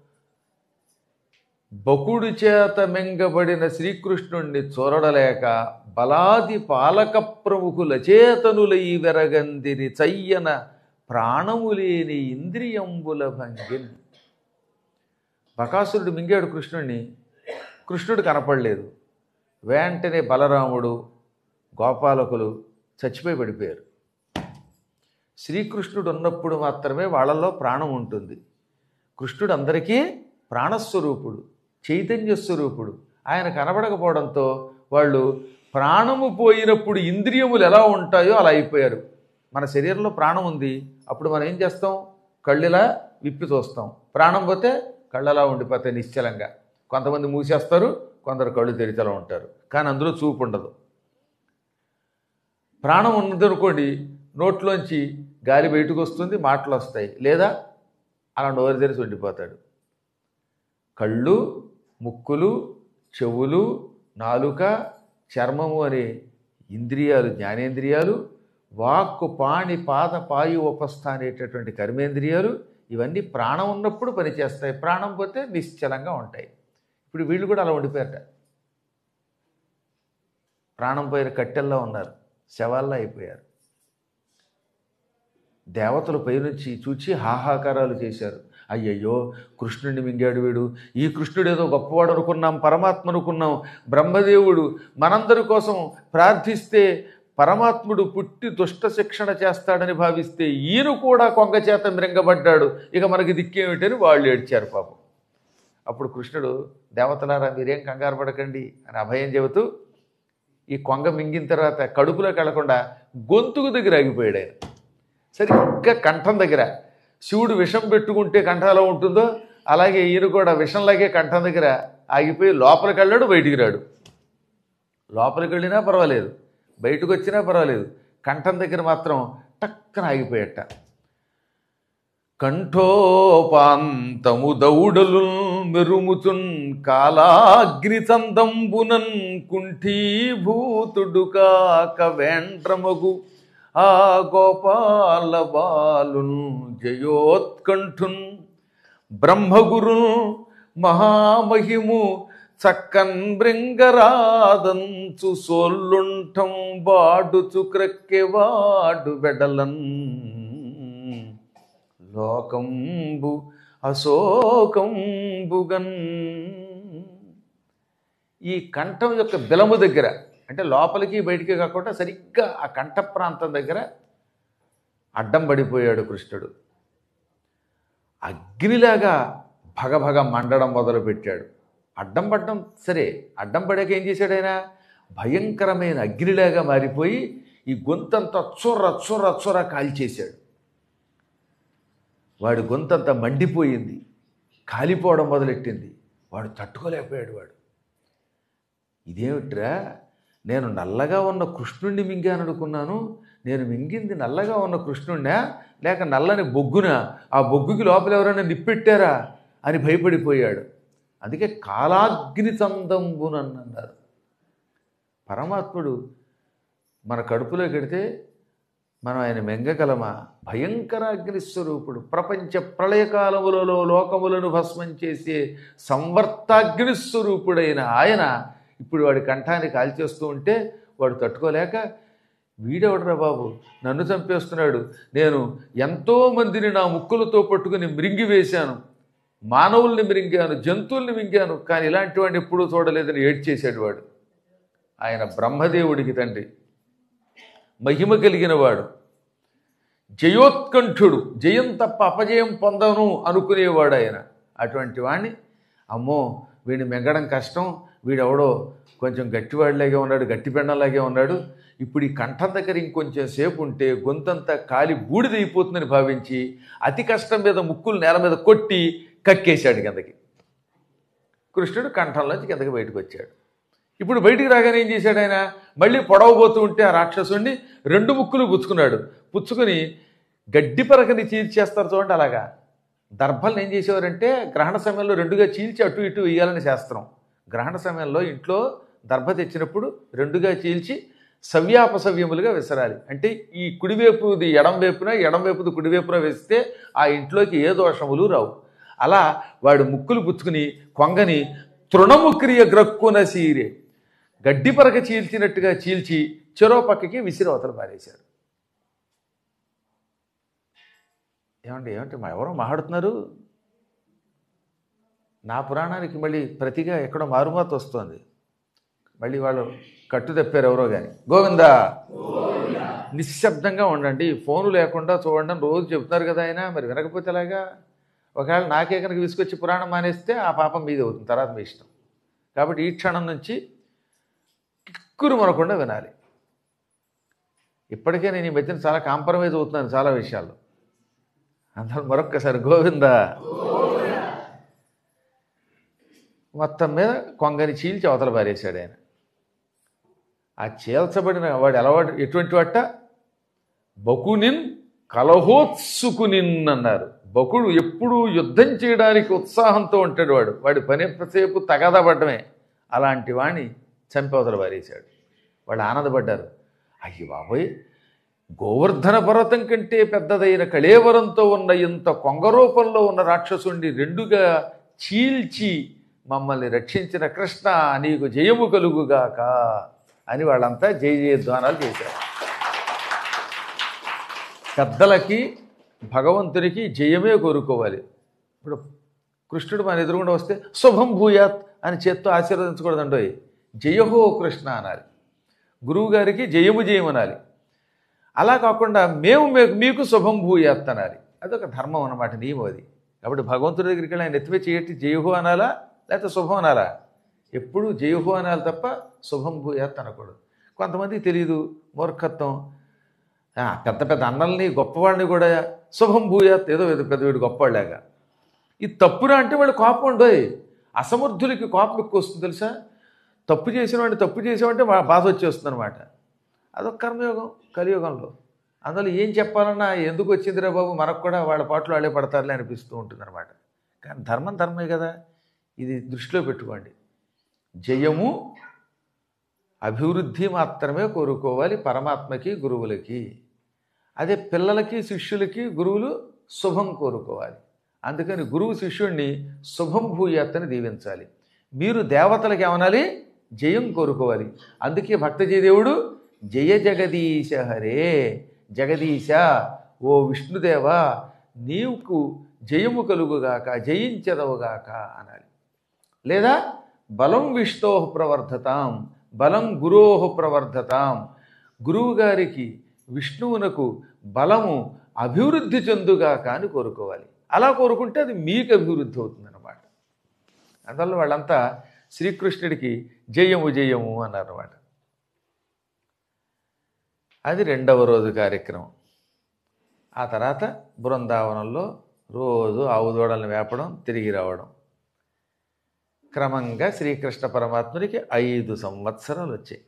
బకుడి చేత మెంగబడిన శ్రీకృష్ణుణ్ణి చూరడలేక బలాది పాలక ప్రముఖుల చేతనులై వెరగందిని చయ్యన ప్రాణము లేని ఇంద్రియంబుల భంగిన్ బకాసురుడు మింగాడు కృష్ణుణ్ణి కృష్ణుడు కనపడలేదు వెంటనే బలరాముడు గోపాలకులు చచ్చిపోయి పడిపోయారు శ్రీకృష్ణుడు ఉన్నప్పుడు మాత్రమే వాళ్ళల్లో ప్రాణం ఉంటుంది కృష్ణుడు అందరికీ ప్రాణస్వరూపుడు చైతన్య స్వరూపుడు ఆయన కనబడకపోవడంతో వాళ్ళు ప్రాణము పోయినప్పుడు ఇంద్రియములు ఎలా ఉంటాయో అలా అయిపోయారు మన శరీరంలో ప్రాణం ఉంది అప్పుడు మనం ఏం చేస్తాం కళ్ళిలా విప్పి చూస్తాం ప్రాణం పోతే కళ్ళలా ఉండిపోతాయి నిశ్చలంగా కొంతమంది మూసేస్తారు కొందరు కళ్ళు తెరిచలా ఉంటారు కానీ అందులో చూపు ఉండదు ప్రాణం ఉన్నదనుకోండి నోట్లోంచి గాలి బయటకు వస్తుంది మాటలు వస్తాయి లేదా అలా నోరు తెరిచి ఉండిపోతాడు కళ్ళు ముక్కులు చెవులు నాలుక చర్మము అనే ఇంద్రియాలు జ్ఞానేంద్రియాలు వాక్కు పాణి పాద పాయు ఉపస్థ అనేటటువంటి కర్మేంద్రియాలు ఇవన్నీ ప్రాణం ఉన్నప్పుడు పనిచేస్తాయి ప్రాణం పోతే నిశ్చలంగా ఉంటాయి ఇప్పుడు వీళ్ళు కూడా అలా ఉండిపోయారట ప్రాణం పోయిన కట్టెల్లో ఉన్నారు శవాల్లో అయిపోయారు దేవతలు పైనుంచి చూచి హాహాకారాలు చేశారు అయ్యయ్యో కృష్ణుడిని మింగాడు వీడు ఈ కృష్ణుడు ఏదో గొప్పవాడు అనుకున్నాం పరమాత్మ అనుకున్నాం బ్రహ్మదేవుడు మనందరి కోసం ప్రార్థిస్తే పరమాత్ముడు పుట్టి దుష్ట శిక్షణ చేస్తాడని భావిస్తే ఈయన కూడా కొంగ చేత మృంగబడ్డాడు ఇక మనకి దిక్కేమిటని వాళ్ళు ఏడ్చారు పాపం అప్పుడు కృష్ణుడు దేవతలారా మీరేం కంగారు పడకండి అని అభయం చెబుతూ ఈ కొంగ మింగిన తర్వాత కడుపులోకి వెళ్లకుండా గొంతుకు దగ్గర ఆగిపోయాడు ఆయన సరిగ్గా కంఠం దగ్గర శివుడు విషం పెట్టుకుంటే కంఠం ఎలా ఉంటుందో అలాగే ఈయన కూడా విషంలాగే కంఠం దగ్గర ఆగిపోయి లోపలికి వెళ్ళాడు బయటికి రాడు లోపలికి వెళ్ళినా పర్వాలేదు బయటకు వచ్చినా పర్వాలేదు కంఠం దగ్గర మాత్రం టక్కన ఆగిపోయట కంఠోపాంతము దౌడలు మెరుముచున్ కాలాగ్ని చందంబునన్ కుంఠీభూతుడు కాక వేండ్రమగు ఆ గోపాల బాలున్ జయోత్కంఠున్ బ్రహ్మగురు మహామహిము చక్కన్ బృంగరాదంచు సోల్లుంఠం వాడుచు క్రక్కెవాడు వెడలన్ లోకంబు అశోకంబుగన్ ఈ కంఠం యొక్క బిలము దగ్గర అంటే లోపలికి బయటికి కాకుండా సరిగ్గా ఆ కంఠ ప్రాంతం దగ్గర అడ్డం పడిపోయాడు కృష్ణుడు అగ్నిలాగా భగభగ మండడం మొదలుపెట్టాడు అడ్డం పడ్డం సరే అడ్డం పడాక ఏం చేశాడు ఆయన భయంకరమైన అగ్నిలాగా మారిపోయి ఈ గొంతంతా చుర్ర చుర్ర చుర్ర కాల్చేశాడు వాడి గొంతంతా మండిపోయింది కాలిపోవడం మొదలెట్టింది వాడు తట్టుకోలేకపోయాడు వాడు ఇదేమిట్రా నేను నల్లగా ఉన్న కృష్ణుణ్ణి మింగాను అనుకున్నాను నేను మింగింది నల్లగా ఉన్న కృష్ణుణ్ణా లేక నల్లని బొగ్గున ఆ బొగ్గుకి లోపల ఎవరైనా నిప్పెట్టారా అని భయపడిపోయాడు అందుకే కాలాగ్ని చందంబునన్నారు పరమాత్ముడు మన కడుపులో కడితే మనం ఆయన మెంగగలమా భయంకర అగ్నిస్వరూపుడు ప్రపంచ ప్రళయకాలములలో లోకములను భస్మం చేసే సంవర్తాగ్నిస్వరూపుడైన ఆయన ఇప్పుడు వాడి కంఠాన్ని కాల్చేస్తూ ఉంటే వాడు తట్టుకోలేక వీడెవడరా బాబు నన్ను చంపేస్తున్నాడు నేను ఎంతో మందిని నా ముక్కులతో పట్టుకుని మృంగి వేశాను మానవుల్ని మృంగాను జంతువుల్ని మింగాను కానీ ఇలాంటి వాడిని ఎప్పుడూ చూడలేదని ఏడ్చేశాడు వాడు ఆయన బ్రహ్మదేవుడికి తండ్రి మహిమ కలిగిన వాడు జయోత్కంఠుడు జయం తప్ప అపజయం పొందను అనుకునేవాడు ఆయన అటువంటి వాడిని అమ్మో వీడిని మెంగడం కష్టం వీడెవడో కొంచెం గట్టివాడిలాగే ఉన్నాడు గట్టి పెండంలాగే ఉన్నాడు ఇప్పుడు ఈ కంఠం దగ్గర ఇంకొంచెం సేపు ఉంటే గొంతంతా కాలి బూడిదైపోతుందని భావించి అతి కష్టం మీద ముక్కులు నేల మీద కొట్టి కక్కేశాడు కిందకి కృష్ణుడు కంఠంలోంచి కిందకి బయటకు వచ్చాడు ఇప్పుడు బయటికి రాగానే ఏం చేశాడు ఆయన మళ్ళీ పొడవబోతూ ఉంటే ఆ రాక్షసుడిని రెండు ముక్కులు పుచ్చుకున్నాడు పుచ్చుకుని గడ్డి పరకని చీల్చేస్తారు చూడండి అలాగా దర్భల్ని ఏం చేసేవారంటే గ్రహణ సమయంలో రెండుగా చీల్చి అటు ఇటు వేయాలని శాస్త్రం గ్రహణ సమయంలో ఇంట్లో దర్భ తెచ్చినప్పుడు రెండుగా చీల్చి సవ్యాపసవ్యములుగా విసరాలి అంటే ఈ కుడివైపుది ఎడం వైపున ఎడం వైపుది కుడివైపున వేస్తే ఆ ఇంట్లోకి ఏ దోషములు రావు అలా వాడు ముక్కులు పుచ్చుకుని కొంగని తృణముక్రియ గ్రక్కున సీరే గడ్డి పరక చీల్చినట్టుగా చీల్చి చెరో పక్కకి విసిరవతలు పారేశారు ఏమండి ఏమంటే మా ఎవరో మాట్లాడుతున్నారు నా పురాణానికి మళ్ళీ ప్రతిగా ఎక్కడో మారుమాత వస్తుంది మళ్ళీ వాళ్ళు కట్టు తప్పారు ఎవరో కానీ గోవిందా నిశ్శబ్దంగా ఉండండి ఫోను లేకుండా చూడండి అని రోజు చెప్తున్నారు కదా ఆయన మరి వినకపోతే ఎలాగా ఒకవేళ నాకే కనుక విసుకొచ్చి పురాణం మానేస్తే ఆ పాపం మీది అవుతుంది తర్వాత మీ ఇష్టం కాబట్టి ఈ క్షణం నుంచి కిక్కురు మనకుండా వినాలి ఇప్పటికే నేను ఈ మధ్యన చాలా కాంప్రమైజ్ అవుతున్నాను చాలా విషయాల్లో అందరూ మరొక్కసారి గోవిందా మొత్తం మీద కొంగని చీల్చి అవతల పారేశాడు ఆయన ఆ చీల్చబడిన వాడు ఎలవాడు ఎటువంటి వాట బకునిన్ కలహోత్సుకునిన్ అన్నారు బకుడు ఎప్పుడూ యుద్ధం చేయడానికి ఉత్సాహంతో ఉంటాడు వాడు వాడి పని ఎంతసేపు తగదపడమే అలాంటి వాణ్ణి చంపవతల పారేశాడు వాళ్ళు ఆనందపడ్డారు అయ్యి బాబోయ్ గోవర్ధన పర్వతం కంటే పెద్దదైన కళేవరంతో ఉన్న ఇంత కొంగ రూపంలో ఉన్న రాక్షసుండి రెండుగా చీల్చి మమ్మల్ని రక్షించిన కృష్ణ నీకు జయము కలుగుగాక అని వాళ్ళంతా జయ జయధ్వానాలు చేశారు పెద్దలకి భగవంతునికి జయమే కోరుకోవాలి ఇప్పుడు కృష్ణుడు మన ఎదురుగుండా వస్తే శుభం భూయాత్ అని చేత్తో ఆశీర్వదించకూడదండోయ్ జయహో కృష్ణ అనాలి గురువు గారికి జయము జయమనాలి అలా కాకుండా మేము మీకు మీకు శుభం భూయాత్ అనాలి అదొక ధర్మం అన్నమాట నియమం అది కాబట్టి భగవంతుడి దగ్గరికి వెళ్ళి ఆయన ఎత్తివే చేయట్టి జయహో అనాలా లేకపోతే శుభం అనాలా ఎప్పుడు జయహో అనాలి తప్ప శుభం భూయాత్ అనకూడదు కొంతమంది తెలియదు మూర్ఖత్వం ఆ, పెద్ద పెద్ద అన్నల్ని గొప్పవాళ్ళని కూడా శుభం భూయాత్ ఏదో ఏదో పెద్ద వీడు గొప్పవాళ్ళగా ఇది తప్పురా అంటే వాళ్ళు కోపం ఉండోయ్ అసమర్థులకి కోపం ఎక్కువ వస్తుంది తెలుసా తప్పు చేసిన వాడిని తప్పు చేసామంటే మా బాధ వచ్చేస్తుంది అనమాట అదొక కర్మయోగం కలియుగంలో అందులో ఏం చెప్పాలన్నా ఎందుకు వచ్చిందిరా బాబు మనకు కూడా వాళ్ళ పాటలు వాళ్ళే పడతారులే అనిపిస్తూ ఉంటుంది అనమాట కానీ ధర్మం ధర్మే కదా ఇది దృష్టిలో పెట్టుకోండి జయము అభివృద్ధి మాత్రమే కోరుకోవాలి పరమాత్మకి గురువులకి అదే పిల్లలకి శిష్యులకి గురువులు శుభం కోరుకోవాలి అందుకని గురువు శిష్యుణ్ణి శుభం భూయాత్తని దీవించాలి మీరు దేవతలకు ఏమనాలి జయం కోరుకోవాలి అందుకే భక్త జయదేవుడు జయ జగదీశ హరే జగదీశ ఓ విష్ణుదేవ నీవుకు జయము కలుగుగాక జయించదవుగాక అనాలి లేదా బలం విష్ణో ప్రవర్ధతాం బలం గురోహ ప్రవర్ధతాం గురువు గారికి విష్ణువునకు బలము అభివృద్ధి చెందుగాక అని కోరుకోవాలి అలా కోరుకుంటే అది మీకు అభివృద్ధి అవుతుందన్నమాట అందువల్ల వాళ్ళంతా శ్రీకృష్ణుడికి జయము జయము అన్నారన్నమాట అది రెండవ రోజు కార్యక్రమం ఆ తర్వాత బృందావనంలో రోజు ఆవు దూడలను వేపడం తిరిగి రావడం క్రమంగా శ్రీకృష్ణ పరమాత్మునికి ఐదు సంవత్సరాలు వచ్చాయి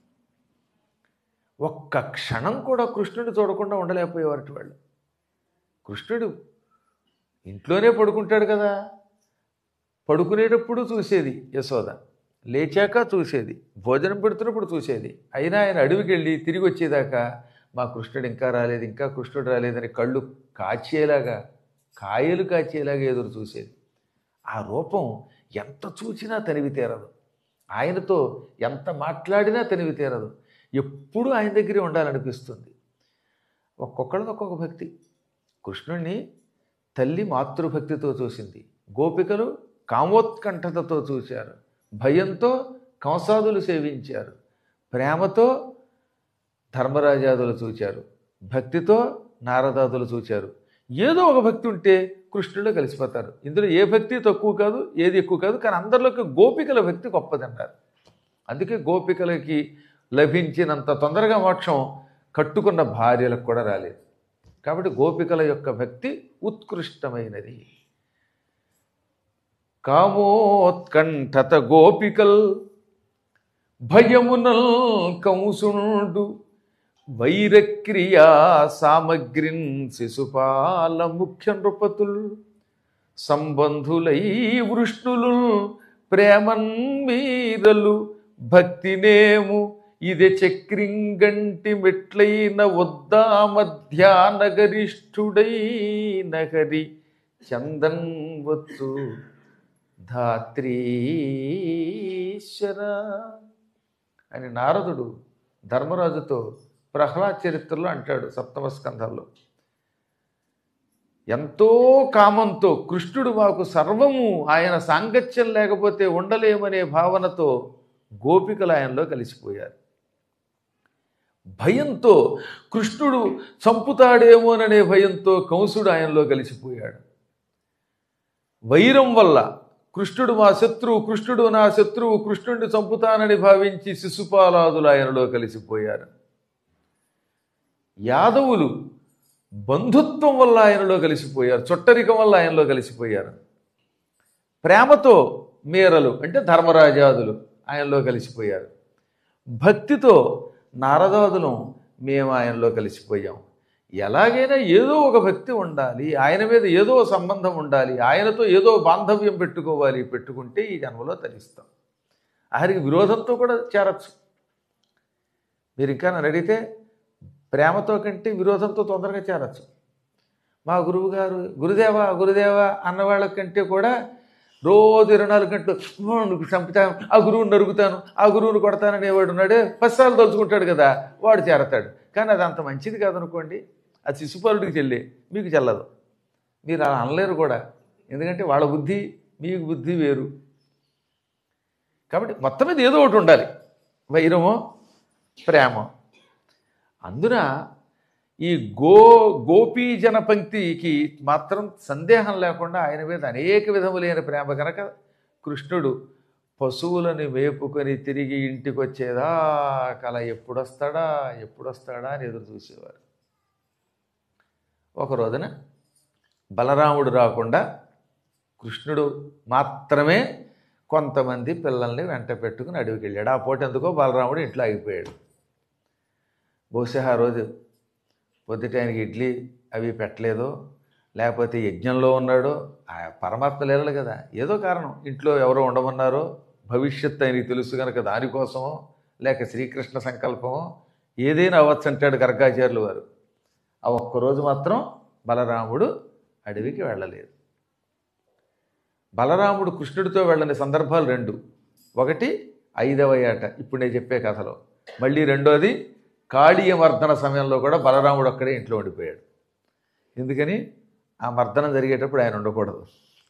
ఒక్క క్షణం కూడా కృష్ణుడు చూడకుండా ఉండలేకపోయేవారు వాళ్ళు కృష్ణుడు ఇంట్లోనే పడుకుంటాడు కదా పడుకునేటప్పుడు చూసేది యశోద లేచాక చూసేది భోజనం పెడుతున్నప్పుడు చూసేది అయినా ఆయన అడవికి వెళ్ళి తిరిగి వచ్చేదాకా మా కృష్ణుడు ఇంకా రాలేదు ఇంకా కృష్ణుడు రాలేదని కళ్ళు కాచేలాగా కాయలు కాచేలాగా ఎదురు చూసేది ఆ రూపం ఎంత చూసినా తనివి తీరదు ఆయనతో ఎంత మాట్లాడినా తనివి తీరదు ఎప్పుడూ ఆయన దగ్గరే ఉండాలనిపిస్తుంది ఒక్కొక్కళ్ళది ఒక్కొక్క భక్తి కృష్ణుణ్ణి తల్లి మాతృభక్తితో చూసింది గోపికలు కామోత్కంఠతతో చూశారు భయంతో కంసాదులు సేవించారు ప్రేమతో ధర్మరాజాదులు చూచారు భక్తితో నారదాదులు చూచారు ఏదో ఒక భక్తి ఉంటే కృష్ణుల్లో కలిసిపోతారు ఇందులో ఏ భక్తి తక్కువ కాదు ఏది ఎక్కువ కాదు కానీ అందరిలోకి గోపికల భక్తి గొప్పదన్నారు అందుకే గోపికలకి లభించినంత తొందరగా మోక్షం కట్టుకున్న భార్యలకు కూడా రాలేదు కాబట్టి గోపికల యొక్క భక్తి ఉత్కృష్టమైనది కామోత్కంఠత గోపికల్ భయమునల్ కంసుండు వైరక్రియా సామగ్రిన్ శిశుపాల ముఖ్య నృపతుల్ సంబంధులై వృష్ణులు ప్రేమన్ మీరలు భక్తినేము ఇదే చక్రింగంటి మెట్లైన వద్దా మధ్యానగరిష్ఠుడై నగరి చందన్ వచ్చు ధాత్రీశ్వర అని నారదుడు ధర్మరాజుతో ప్రహ్లాద్ చరిత్రలో అంటాడు సప్తమ స్కంధంలో ఎంతో కామంతో కృష్ణుడు మాకు సర్వము ఆయన సాంగత్యం లేకపోతే ఉండలేమనే భావనతో గోపికలు ఆయనలో కలిసిపోయారు భయంతో కృష్ణుడు చంపుతాడేమోననే భయంతో కంసుడు ఆయనలో కలిసిపోయాడు వైరం వల్ల కృష్ణుడు మా శత్రువు కృష్ణుడు నా శత్రువు కృష్ణుడిని చంపుతానని భావించి శిశుపాలాదులు ఆయనలో కలిసిపోయారు యాదవులు బంధుత్వం వల్ల ఆయనలో కలిసిపోయారు చుట్టరికం వల్ల ఆయనలో కలిసిపోయారు ప్రేమతో మీరలు అంటే ధర్మరాజాదులు ఆయనలో కలిసిపోయారు భక్తితో నారదాదులం మేము ఆయనలో కలిసిపోయాం ఎలాగైనా ఏదో ఒక భక్తి ఉండాలి ఆయన మీద ఏదో సంబంధం ఉండాలి ఆయనతో ఏదో బాంధవ్యం పెట్టుకోవాలి పెట్టుకుంటే ఈ జన్మలో తరిస్తాం ఆఖరికి విరోధంతో కూడా చేరచ్చు మీరు ఇంకా నన్ను అడిగితే ప్రేమతో కంటే విరోధంతో తొందరగా చేరచ్చు మా గురువు గారు గురుదేవా గురుదేవా అన్న వాళ్ళ కంటే కూడా రోజు ఇరవై నాలుగు గంటలు "వాడిని చంపుతాను ఆ గురువుని నరుగుతాను ఆ గురువుని కొడతానని వాడు ఉన్నాడే పసాలు తలుచుకుంటాడు కదా వాడు చేరతాడు కానీ అది అంత మంచిది కాదనుకోండి అది శిశుపాలుడికి చెల్లి మీకు చెల్లదు మీరు అలా అనలేరు కూడా ఎందుకంటే వాళ్ళ బుద్ధి మీకు బుద్ధి వేరు కాబట్టి మొత్తం మీద ఏదో ఒకటి ఉండాలి వైరమో ప్రేమో అందున ఈ గో గోపీజన పంక్తికి మాత్రం సందేహం లేకుండా ఆయన మీద అనేక విధములైన ప్రేమ కనుక కృష్ణుడు పశువులని మేపుకొని తిరిగి ఇంటికి వచ్చేదా కల ఎప్పుడొస్తాడా ఎప్పుడొస్తాడా అని ఎదురు చూసేవారు ఒక రోజున బలరాముడు రాకుండా కృష్ణుడు మాత్రమే కొంతమంది పిల్లల్ని వెంట పెట్టుకుని అడవికి వెళ్ళాడు ఆ పూట ఎందుకో బలరాముడు ఇంట్లో ఆగిపోయాడు బహుశా ఆ రోజు పొద్దుట ఆయనకి ఇడ్లీ అవి పెట్టలేదో లేకపోతే యజ్ఞంలో ఉన్నాడో ఆ పరమాత్మ లేరలు కదా ఏదో కారణం ఇంట్లో ఎవరో ఉండమన్నారో భవిష్యత్తు ఆయనకి తెలుసు కనుక దానికోసమో లేక శ్రీకృష్ణ సంకల్పమో ఏదైనా అవ్వచ్చు అంటాడు గర్గాచార్యులు వారు ఆ ఒక్కరోజు మాత్రం బలరాముడు అడవికి వెళ్ళలేదు బలరాముడు కృష్ణుడితో వెళ్ళని సందర్భాలు రెండు ఒకటి ఐదవ ఏట ఇప్పుడు నేను చెప్పే కథలో మళ్ళీ రెండోది కాళీయమర్దన సమయంలో కూడా బలరాముడు ఒక్కడే ఇంట్లో ఉండిపోయాడు ఎందుకని ఆ మర్దనం జరిగేటప్పుడు ఆయన ఉండకూడదు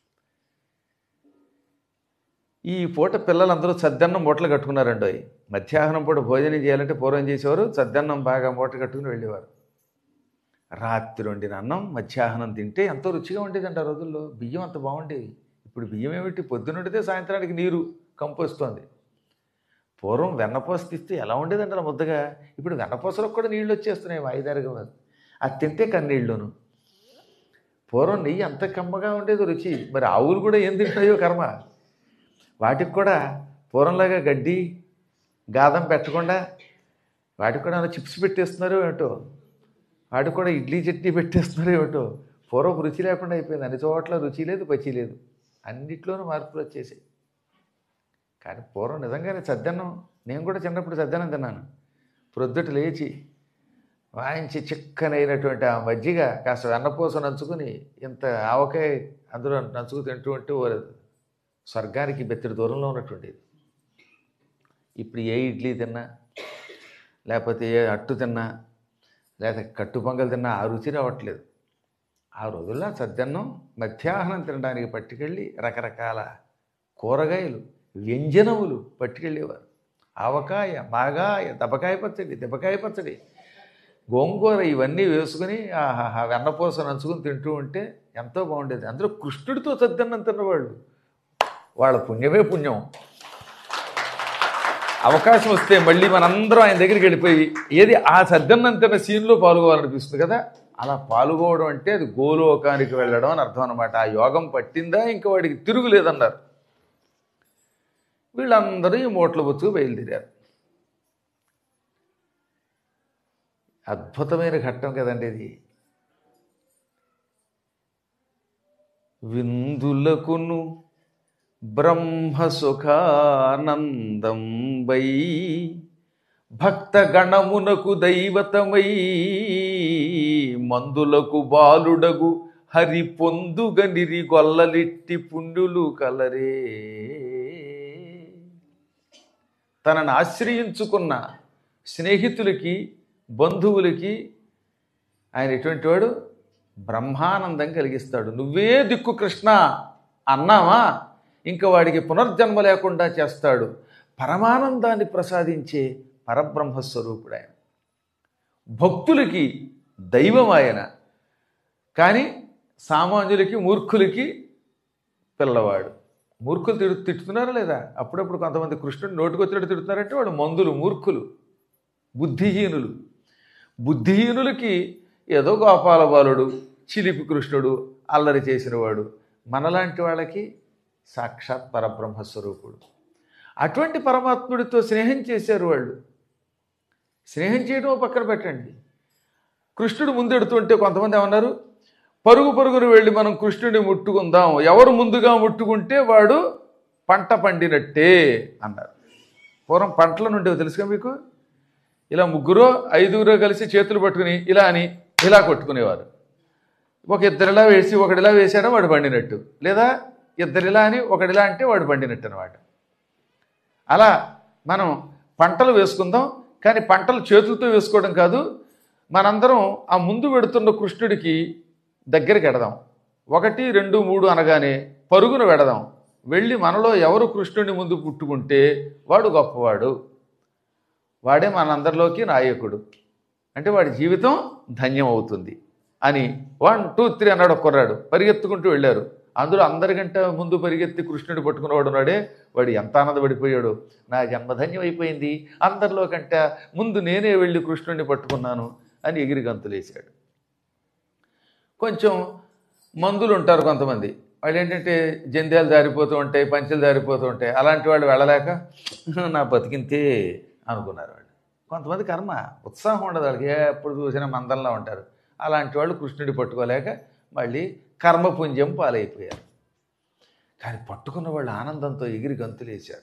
ఈ పూట పిల్లలందరూ సద్దన్నం మూటలు కట్టుకున్నారండి మధ్యాహ్నం పూట భోజనం చేయాలంటే పూర్వం చేసేవారు సద్దన్నం బాగా మూట కట్టుకుని వెళ్ళేవారు రాత్రి వండిన అన్నం మధ్యాహ్నం తింటే ఎంతో రుచిగా ఉండేదంట ఆ రోజుల్లో బియ్యం అంత బాగుండేవి ఇప్పుడు బియ్యం ఏమిటి పొద్దునుండితే సాయంత్రానికి నీరు కంపు వస్తుంది పూర్వం వెన్నపూస తీస్తే ఎలా ఉండేదంట అలా ముద్దగా ఇప్పుడు వెన్నపూసలకు కూడా నీళ్ళు వచ్చేస్తున్నాయి వాయిదారుగా అది తింటే కన్నీళ్ళును పూర్వం నెయ్యి అంత కమ్మగా ఉండేది రుచి మరి ఆవులు కూడా ఏం తింటున్నాయో కర్మ వాటికి కూడా పూర్వంలాగా గడ్డి గాదం పెట్టకుండా వాటికి కూడా ఏమైనా చిప్స్ పెట్టేస్తున్నారు ఏమిటో వాటికి కూడా ఇడ్లీ చట్నీ పెట్టేస్తున్నారు ఏమిటో పూర్వం రుచి లేకుండా అయిపోయింది అన్ని చోట్ల రుచి లేదు పచ్చి లేదు అన్నిట్లోనూ మార్పులు వచ్చేసాయి కానీ పూర్వం నిజంగానే సద్దన్నం నేను కూడా చిన్నప్పుడు సద్దన్నం తిన్నాను ప్రొద్దుట లేచి వాయించి చిక్కనైనటువంటి ఆ మజ్జిగ కాస్త వెన్నపూస నంచుకుని ఇంత ఆవకాయ అందులో నంచుకు తింటూ ఉంటే ఓ స్వర్గానికి బెత్తడి దూరంలో ఉన్నటువంటిది ఇప్పుడు ఏ ఇడ్లీ తిన్నా లేకపోతే ఏ అట్టు తిన్నా లేకపోతే కట్టు పొంగల్ తిన్నా ఆ రుచి రావట్లేదు ఆ రోజుల్లో సద్దన్నం మధ్యాహ్నం తినడానికి పట్టుకెళ్ళి రకరకాల కూరగాయలు వ్యంజనములు పట్టుకెళ్ళేవారు ఆవకాయ మాగాయ దెబ్బకాయ పచ్చడి దెబ్బకాయ పచ్చడి గోంగూర ఇవన్నీ వేసుకుని ఆహాహా వెన్నపూస నంచుకుని తింటూ ఉంటే ఎంతో బాగుండేది అందులో కృష్ణుడితో సద్దన్నం తిన్నవాళ్ళు వాళ్ళ పుణ్యమే పుణ్యం అవకాశం వస్తే మళ్ళీ మనందరం ఆయన దగ్గరికి వెళ్ళిపోయి ఏది ఆ సద్దన్నం తిన్న సీన్లో పాల్గొవాలనిపిస్తుంది కదా అలా పాల్గొవడం అంటే అది గోలోకానికి వెళ్ళడం అని అర్థం అనమాట ఆ యోగం పట్టిందా ఇంకా వాడికి తిరుగులేదన్నారు వీళ్ళందరూ ఈ మూటల బొచ్చుకు బయలుదేరారు అద్భుతమైన ఘట్టం కదండి ఇది విందులకును బ్రహ్మ సుఖానందం వై భక్త గణమునకు దైవతమై మందులకు బాలుడగు హరి పొందుగనిరి గొల్లలిట్టి పుణ్యులు కలరే తనను ఆశ్రయించుకున్న స్నేహితులకి బంధువులకి ఆయన ఎటువంటి వాడు బ్రహ్మానందం కలిగిస్తాడు నువ్వే దిక్కు కృష్ణ అన్నావా ఇంకా వాడికి పునర్జన్మ లేకుండా చేస్తాడు పరమానందాన్ని ప్రసాదించే పరబ్రహ్మస్వరూపుడు ఆయన భక్తులకి దైవం ఆయన కానీ సామాన్యులకి మూర్ఖులకి పిల్లవాడు మూర్ఖులు తిడు తిట్టుతున్నారా లేదా అప్పుడప్పుడు కొంతమంది కృష్ణుడు నోటికొచ్చినట్టు తిడుతున్నారంటే వాడు మందులు మూర్ఖులు బుద్ధిహీనులు బుద్ధిహీనులకి ఏదో గోపాల బాలుడు చిలిపి కృష్ణుడు అల్లరి చేసినవాడు మనలాంటి వాళ్ళకి సాక్షాత్ పరబ్రహ్మస్వరూపుడు అటువంటి పరమాత్ముడితో స్నేహం చేశారు వాళ్ళు స్నేహం చేయడం ఓ పక్కన పెట్టండి కృష్ణుడు ముందెడుతుంటే కొంతమంది ఏమన్నారు పరుగు పరుగును వెళ్ళి మనం కృష్ణుడిని ముట్టుకుందాం ఎవరు ముందుగా ముట్టుకుంటే వాడు పంట పండినట్టే అన్నారు పూర్వం పంటల నుండి తెలుసుగా మీకు ఇలా ముగ్గురు ఐదుగురు కలిసి చేతులు పట్టుకుని ఇలా అని ఇలా కొట్టుకునేవారు ఒక ఇద్దరిలా వేసి ఒకడిలా వేసాడో వాడు పండినట్టు లేదా ఇద్దరిలా అని ఒకడిలా అంటే వాడు పండినట్టు అనమాట అలా మనం పంటలు వేసుకుందాం కానీ పంటలు చేతులతో వేసుకోవడం కాదు మనందరం ఆ ముందు పెడుతున్న కృష్ణుడికి దగ్గరికి ఎడదాం ఒకటి రెండు మూడు అనగానే పరుగును వెడదాం వెళ్ళి మనలో ఎవరు కృష్ణుడిని ముందు పుట్టుకుంటే వాడు గొప్పవాడు వాడే మనందరిలోకి నాయకుడు అంటే వాడి జీవితం ధన్యం అవుతుంది అని వన్ టూ త్రీ అన్నాడు ఒక కుర్రాడు పరిగెత్తుకుంటూ వెళ్ళారు అందులో అందరికంటే ముందు పరిగెత్తి కృష్ణుడు పట్టుకున్నవాడు ఉన్నాడే వాడు ఎంత ఆనందపడిపోయాడు నా జన్మధన్యం అయిపోయింది అందరిలో కంటే ముందు నేనే వెళ్ళి కృష్ణుడిని పట్టుకున్నాను అని ఎగిరి గంతులేశాడు కొంచెం మందులు ఉంటారు కొంతమంది వాళ్ళు ఏంటంటే జంధ్యాలు దారిపోతూ ఉంటాయి పంచెలు దారిపోతూ ఉంటాయి అలాంటి వాళ్ళు వెళ్ళలేక నా బతికింతే అనుకున్నారు వాళ్ళు కొంతమంది కర్మ ఉత్సాహం ఉండదు వాళ్ళకి ఎప్పుడు చూసినా మందంలో ఉంటారు అలాంటి వాళ్ళు కృష్ణుడి పట్టుకోలేక మళ్ళీ కర్మపుంజం పాలైపోయారు కానీ పట్టుకున్న వాళ్ళు ఆనందంతో ఎగిరి గంతులేశారు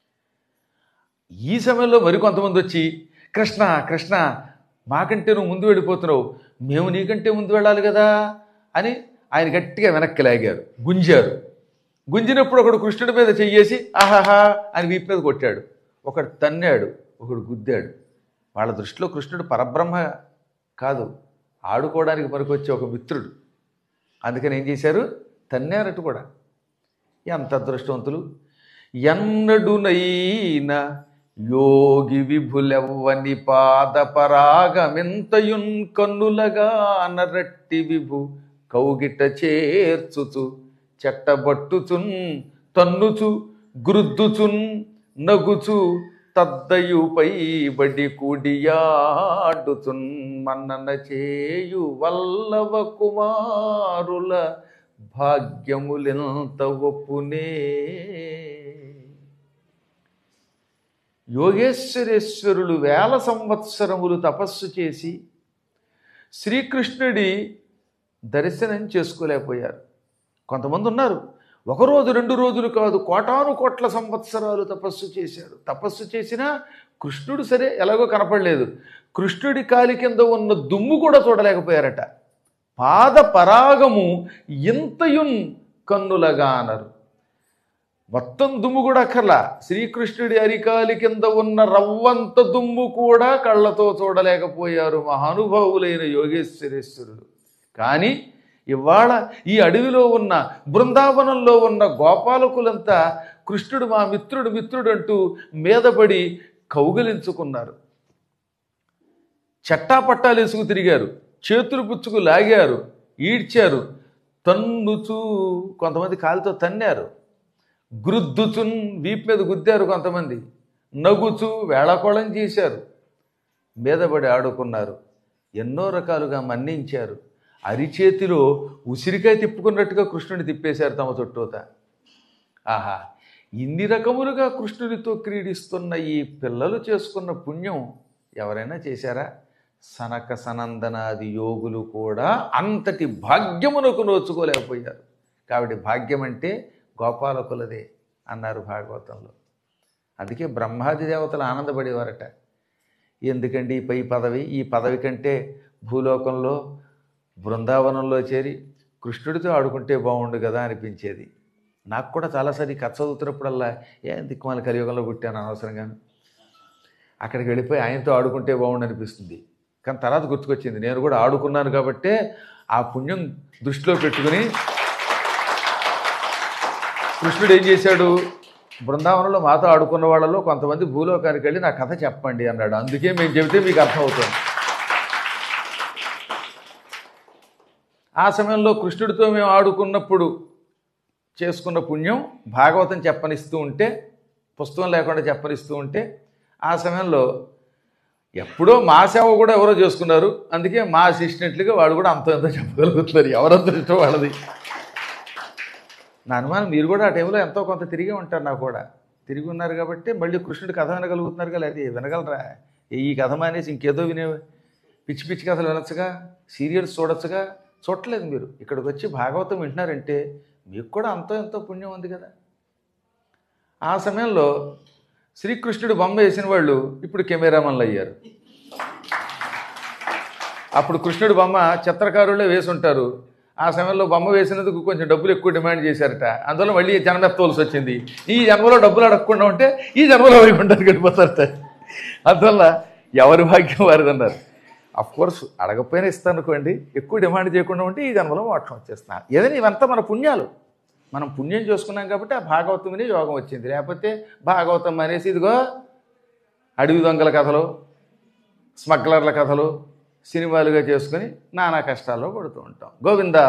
ఈ సమయంలో మరికొంతమంది వచ్చి కృష్ణ కృష్ణ మాకంటే నువ్వు ముందు వెళ్ళిపోతున్నావు మేము నీకంటే ముందు వెళ్ళాలి కదా అని ఆయన గట్టిగా వెనక్కి లాగారు గుంజారు గుంజినప్పుడు ఒకడు కృష్ణుడి మీద చెయ్యేసి ఆహాహా అని వీపు మీద కొట్టాడు ఒకడు తన్నాడు ఒకడు గుద్దాడు వాళ్ళ దృష్టిలో కృష్ణుడు పరబ్రహ్మ కాదు ఆడుకోవడానికి పనికొచ్చే ఒక మిత్రుడు అందుకని ఏం చేశారు తన్నారట కూడా ఎంత అదృష్టవంతులు ఎన్నడునైన యోగి విభులెవ్వని పాద పరాగమెంతయున్ కన్నులగా నరట్టి విభు కౌగిట చేర్చుచు చెట్టబట్టుచున్ తన్నుచు గురుద్దుచున్ నగుచు తద్దయుపై బడి కూడియాడుచున్ మన్నన చేయు వల్లవ కుమారుల భాగ్యములెంత ఒప్పునే యోగేశ్వరేశ్వరులు వేల సంవత్సరములు తపస్సు చేసి శ్రీకృష్ణుడి దర్శనం చేసుకోలేకపోయారు కొంతమంది ఉన్నారు ఒక రోజు రెండు రోజులు కాదు కోటాను కోట్ల సంవత్సరాలు తపస్సు చేశాడు తపస్సు చేసినా కృష్ణుడు సరే ఎలాగో కనపడలేదు కృష్ణుడి కాలి కింద ఉన్న దుమ్ము కూడా చూడలేకపోయారట పాద పరాగము ఇంతయున్ కన్నులగా అన్నారు మొత్తం దుమ్ము కూడా అక్కర్లా శ్రీకృష్ణుడి అరికాలి కింద ఉన్న రవ్వంత దుమ్ము కూడా కళ్ళతో చూడలేకపోయారు మహానుభావులైన యోగేశ్వరేశ్వరుడు కానీ ఇవాళ ఈ అడవిలో ఉన్న బృందావనంలో ఉన్న గోపాలకులంతా కృష్ణుడు మా మిత్రుడు మిత్రుడు అంటూ మీదపడి కౌగిలించుకున్నారు చట్టాపట్టాలు వేసుకు తిరిగారు చేతులు పుచ్చుకు లాగారు ఈడ్చారు తన్నుచూ కొంతమంది కాలితో తన్నారు గురుద్దుచున్ వీపు మీద గుద్దారు కొంతమంది నగుచు వేళాకోళం చేశారు మీదపడి ఆడుకున్నారు ఎన్నో రకాలుగా మన్నించారు అరిచేతిలో ఉసిరికాయ తిప్పుకున్నట్టుగా కృష్ణుని తిప్పేశారు తమ చుట్టూత ఆహా ఇన్ని రకములుగా కృష్ణుడితో క్రీడిస్తున్న ఈ పిల్లలు చేసుకున్న పుణ్యం ఎవరైనా చేశారా సనక సనందనాది యోగులు కూడా అంతటి భాగ్యమునకు నోచుకోలేకపోయారు కాబట్టి భాగ్యం అంటే గోపాలకులదే అన్నారు భాగవతంలో అందుకే బ్రహ్మాది దేవతలు ఆనందపడేవారట ఎందుకండి ఈ పై పదవి ఈ పదవి కంటే భూలోకంలో బృందావనంలో చేరి కృష్ణుడితో ఆడుకుంటే బాగుండు కదా అనిపించేది నాకు కూడా చాలాసారి ఈ కథ చదువుతున్నప్పుడల్లా ఏ దిక్కుమాల కలియుగంలో పుట్టాను అనవసరంగా అక్కడికి వెళ్ళిపోయి ఆయనతో ఆడుకుంటే బాగుండు అనిపిస్తుంది కానీ తర్వాత గుర్తుకొచ్చింది నేను కూడా ఆడుకున్నాను కాబట్టే ఆ పుణ్యం దృష్టిలో పెట్టుకుని కృష్ణుడు ఏం చేశాడు బృందావనంలో మాతో ఆడుకున్న వాళ్ళలో కొంతమంది భూలోకానికి వెళ్ళి నా కథ చెప్పండి అన్నాడు అందుకే మేము చెబితే మీకు అర్థమవుతుంది ఆ సమయంలో కృష్ణుడితో మేము ఆడుకున్నప్పుడు చేసుకున్న పుణ్యం భాగవతం చెప్పనిస్తూ ఉంటే పుస్తకం లేకుండా చెప్పనిస్తూ ఉంటే ఆ సమయంలో ఎప్పుడో మా సేవ కూడా ఎవరో చేసుకున్నారు అందుకే మా అసిస్టెంట్లుగా వాడు కూడా అంత ఎంతో చెప్పగలుగుతున్నారు ఎవరంత ఇష్టం వాళ్ళది నా అనుమానం మీరు కూడా ఆ టైంలో ఎంతో కొంత తిరిగి ఉంటారు నాకు కూడా తిరిగి ఉన్నారు కాబట్టి మళ్ళీ కృష్ణుడి కథ వినగలుగుతున్నారు లేదా వినగలరా ఈ కథ మానేసి ఇంకేదో వినే పిచ్చి పిచ్చి కథలు వినొచ్చుగా సీరియల్స్ చూడొచ్చుగా చూడలేదు మీరు ఇక్కడికి వచ్చి భాగవతం వింటున్నారంటే మీకు కూడా అంతో ఎంతో పుణ్యం ఉంది కదా ఆ సమయంలో శ్రీకృష్ణుడు బొమ్మ వేసిన వాళ్ళు ఇప్పుడు కెమెరామన్లు అయ్యారు అప్పుడు కృష్ణుడు బొమ్మ చిత్రకారులే వేసి ఉంటారు ఆ సమయంలో బొమ్మ వేసినందుకు కొంచెం డబ్బులు ఎక్కువ డిమాండ్ చేశారట అందువల్ల మళ్ళీ జన్మెత్తవలసి వచ్చింది ఈ జన్మలో డబ్బులు అడగకుండా ఉంటే ఈ జన్మలో వైకుంఠానికి వెళ్ళిపోతారట అందువల్ల ఎవరి భాగ్యం వారిది అన్నారు అఫ్ కోర్స్ అడగకపోయినా ఇస్తాను అనుకోండి ఎక్కువ డిమాండ్ చేయకుండా ఉంటే ఈ జన్మలో మోక్షం వచ్చేస్తున్నా ఏదైనా ఇవంతా మన పుణ్యాలు మనం పుణ్యం చేసుకున్నాం కాబట్టి ఆ భాగవతం విని యోగం వచ్చింది లేకపోతే భాగవతం అనేసి ఇదిగో అడవి దొంగల కథలు స్మగ్లర్ల కథలు సినిమాలుగా చేసుకుని నానా కష్టాల్లో పడుతూ ఉంటాం గోవిందా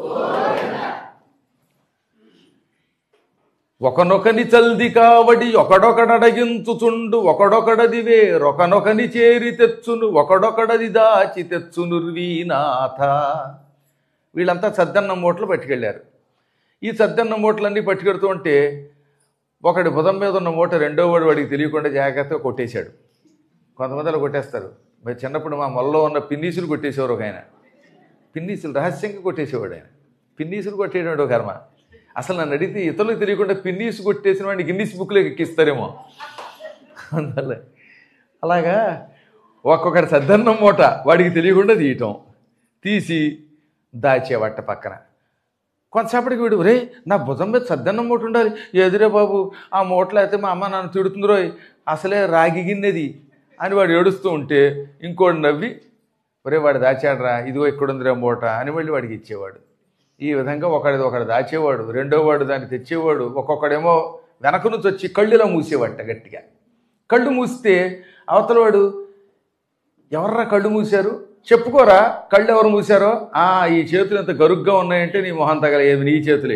ఒకనొకని చల్ది కావడి ఒకడొకడగించుచుండు ఒకడొకడది వేరొకనొకని చేరి తెచ్చును ఒకడొకడది దాచి తెచ్చును వీనాథ వీళ్ళంతా సద్దన్నం మూటలు పట్టుకెళ్ళారు ఈ సద్దన్నం మూటలన్నీ పట్టుకెడుతూ ఉంటే ఒకడి బుధం మీద ఉన్న మూట రెండో వాడు వాడికి తెలియకుండా జాగ్రత్తగా కొట్టేశాడు కొంతమంది అలా కొట్టేస్తారు మరి చిన్నప్పుడు మా మొల్లో ఉన్న పిన్నీసులు కొట్టేసేవారు ఒక ఆయన పిన్నీసులు రహస్యంగా కొట్టేసేవాడు ఆయన పిన్నీసులు కొట్టేయడం కర్మ అసలు నన్ను అడిగితే ఇతరులకు తెలియకుండా పిన్నీసు కొట్టేసిన వాడిని గిన్నీస్ బుక్లోకి ఎక్కిస్తారేమో అందువల్ల అలాగా ఒక్కొక్కటి సద్దన్నం మూట వాడికి తెలియకుండా తీయటం తీసి దాచేవట్ట పక్కన కొంతసేపటికి వీడు రే నా భుజం మీద సద్దన్నం మూట ఉండాలి ఎదురే బాబు ఆ మూటలో అయితే మా అమ్మ నన్ను తిడుతుందిరో అసలే రాగి గిన్నెది అని వాడు ఏడుస్తూ ఉంటే ఇంకోటి నవ్వి ఒరే వాడు దాచాడరా ఇదిగో ఇక్కడుందిరా మూట అని మళ్ళీ వాడికి ఇచ్చేవాడు ఈ విధంగా ఒకడిది ఒకడు దాచేవాడు రెండో వాడు దాన్ని తెచ్చేవాడు ఒక్కొక్కడేమో వెనక నుంచి వచ్చి కళ్ళులా మూసేవాట గట్టిగా కళ్ళు మూస్తే అవతలవాడు ఎవర్రా కళ్ళు మూశారు చెప్పుకోరా కళ్ళు ఎవరు మూశారో ఆ ఈ చేతులు ఇంత గరుగ్గా ఉన్నాయంటే నీ మొహం తగలేదు నీ చేతులే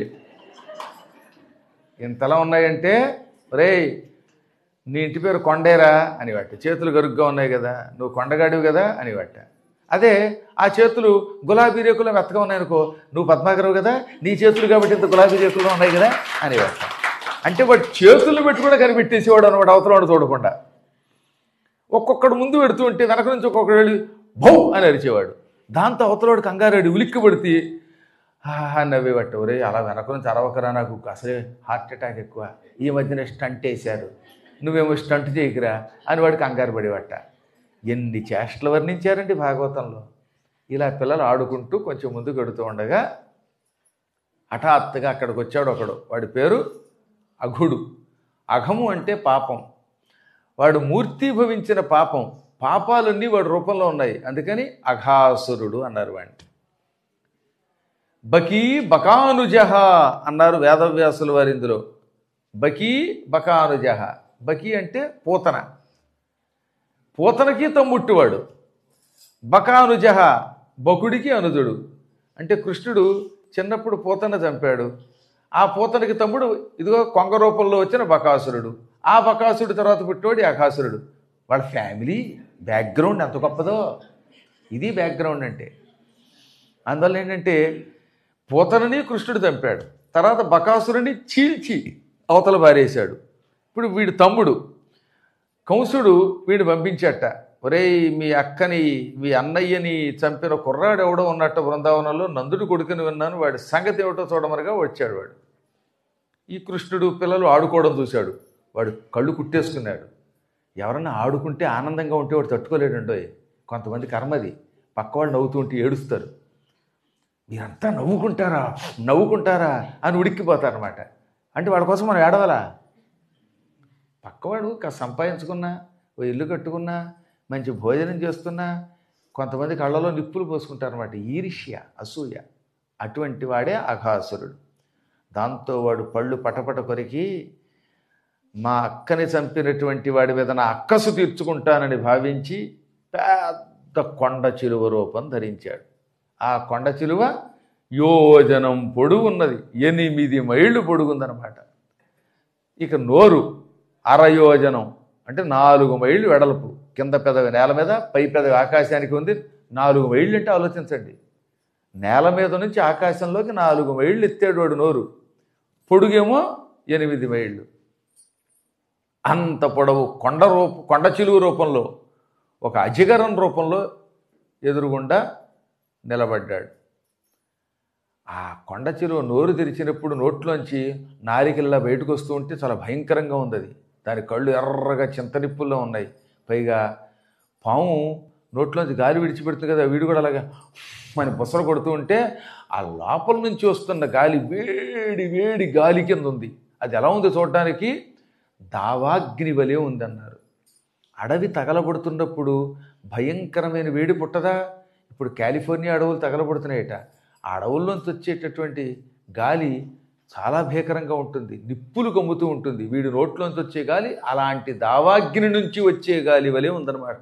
ఇంతలా ఉన్నాయంటే రే నీ ఇంటి పేరు కొండేరా అనివాట చేతులు గరుగ్గా ఉన్నాయి కదా నువ్వు కొండగాడివి కదా అనివాట అదే ఆ చేతులు గులాబీ రేకులు మెత్తగా ఉన్నాయనుకో నువ్వు పద్మాకరావు కదా నీ చేతులు కాబట్టి ఇంత గులాబీ రేకులు ఉన్నాయి కదా అనేవాట అంటే వాడు చేతులు పెట్టి కూడా కనిపెట్టేసేవాడు అనమాట అవతలవాడు చూడకుండా ఒక్కొక్కడు ముందు పెడుతూ ఉంటే వెనక నుంచి ఒక్కొక్కడు వెళ్ళి భౌ అని అరిచేవాడు దాంతో అవతలవాడు కంగారాడు ఉలిక్కి పడితే ఆహా నవ్వేవట్ట ఒరే అలా వెనక నుంచి అరవకరా నాకు అసలే హార్ట్ అటాక్ ఎక్కువ ఈ మధ్యన స్టంట్ వేశారు నువ్వేమో స్టంట్ చేయకురా అని వాడు కంగారు పడేవట్ట ఎన్ని చేష్టలు వర్ణించారండి భాగవతంలో ఇలా పిల్లలు ఆడుకుంటూ కొంచెం ముందుకు వెడుతూ ఉండగా హఠాత్తుగా అక్కడికి వచ్చాడు ఒకడు వాడి పేరు అఘుడు అఘము అంటే పాపం వాడు మూర్తీభవించిన పాపం పాపాలన్నీ వాడి రూపంలో ఉన్నాయి అందుకని అఘాసురుడు అన్నారు వాడిని బకీ బకానుజహ అన్నారు వేదవ్యాసుల వారి ఇందులో బకీ బకానుజహ బకీ అంటే పూతన పూతనకి తమ్ముట్టువాడు బకానుజహ బకుడికి అనుజుడు అంటే కృష్ణుడు చిన్నప్పుడు పూతన చంపాడు ఆ పూతనకి తమ్ముడు ఇదిగో కొంగ రూపంలో వచ్చిన బకాసురుడు ఆ బకాసురుడు తర్వాత పుట్టినోడు ఈ అఘాసురుడు వాళ్ళ ఫ్యామిలీ బ్యాక్గ్రౌండ్ ఎంత గొప్పదో ఇది బ్యాక్గ్రౌండ్ అంటే అందువల్ల ఏంటంటే పూతనని కృష్ణుడు చంపాడు తర్వాత బకాసురుని చీల్చి అవతల పారేశాడు ఇప్పుడు వీడి తమ్ముడు కంసుడు వీడిని పంపించట ఒరేయ్ మీ అక్కని మీ అన్నయ్యని చంపిన కుర్రాడు ఎవడో ఉన్నట్టు బృందావనంలో నందుడు కొడుకుని విన్నాను వాడి సంగతి ఏమిటో చూడమనగా వచ్చాడు వాడు ఈ కృష్ణుడు పిల్లలు ఆడుకోవడం చూశాడు వాడు కళ్ళు కుట్టేసుకున్నాడు ఎవరన్నా ఆడుకుంటే ఆనందంగా ఉంటే వాడు తట్టుకోలేడండో కొంతమంది కర్మది పక్కవాళ్ళు నవ్వుతూ ఉంటే ఏడుస్తారు మీరంతా నవ్వుకుంటారా నవ్వుకుంటారా అని ఉడిక్కిపోతారనమాట అంటే వాళ్ళ కోసం మనం ఏడవాలా పక్కవాడు కాస్త సంపాదించుకున్నా ఓ ఇల్లు కట్టుకున్నా మంచి భోజనం చేస్తున్నా కొంతమంది కళ్ళలో నిప్పులు పోసుకుంటారనమాట ఈర్ష్య అసూయ అటువంటి వాడే అఘాసురుడు దాంతో వాడు పళ్ళు పటపట కొరికి మా అక్కని చంపినటువంటి వాడి మీద నా అక్కసు తీర్చుకుంటానని భావించి పెద్ద కొండ చిలువ రూపం ధరించాడు ఆ కొండ చిలువ యోజనం పొడుగున్నది ఎనిమిది మైళ్ళు పొడుగుందనమాట ఇక నోరు అరయోజనం అంటే నాలుగు మైళ్ళు వెడల్పు కింద పెదవి నేల మీద పై పెదవి ఆకాశానికి ఉంది నాలుగు మైళ్ళు అంటే ఆలోచించండి నేల మీద నుంచి ఆకాశంలోకి నాలుగు మైళ్ళు ఎత్తాడు వాడు నోరు పొడుగేమో ఎనిమిది మైళ్ళు అంత పొడవు కొండ రూప కొండ చిలువు రూపంలో ఒక అజిగరం రూపంలో ఎదురుగుండా నిలబడ్డాడు ఆ కొండ చిలువ నోరు తెరిచినప్పుడు నోట్లోంచి నారికల్లా బయటకు వస్తూ ఉంటే చాలా భయంకరంగా ఉంది అది దాని కళ్ళు ఎర్రగా చింతనిప్పుల్లో ఉన్నాయి పైగా పాము నోట్లోంచి గాలి విడిచిపెడుతుంది కదా వీడు కూడా అలాగా మన బుసలు కొడుతూ ఉంటే ఆ లోపల నుంచి వస్తున్న గాలి వేడి వేడి గాలి కింద ఉంది అది ఎలా ఉంది చూడటానికి దావాగ్ని వలె ఉందన్నారు అడవి తగలబడుతున్నప్పుడు భయంకరమైన వేడి పుట్టదా ఇప్పుడు కాలిఫోర్నియా అడవులు తగలబడుతున్నాయట ఆ అడవుల్లోంచి వచ్చేటటువంటి గాలి చాలా భీకరంగా ఉంటుంది నిప్పులు కమ్ముతూ ఉంటుంది వీడి నోట్లోంచి వచ్చే గాలి అలాంటి దావాగ్ని నుంచి వచ్చే గాలి వలె ఉందన్నమాట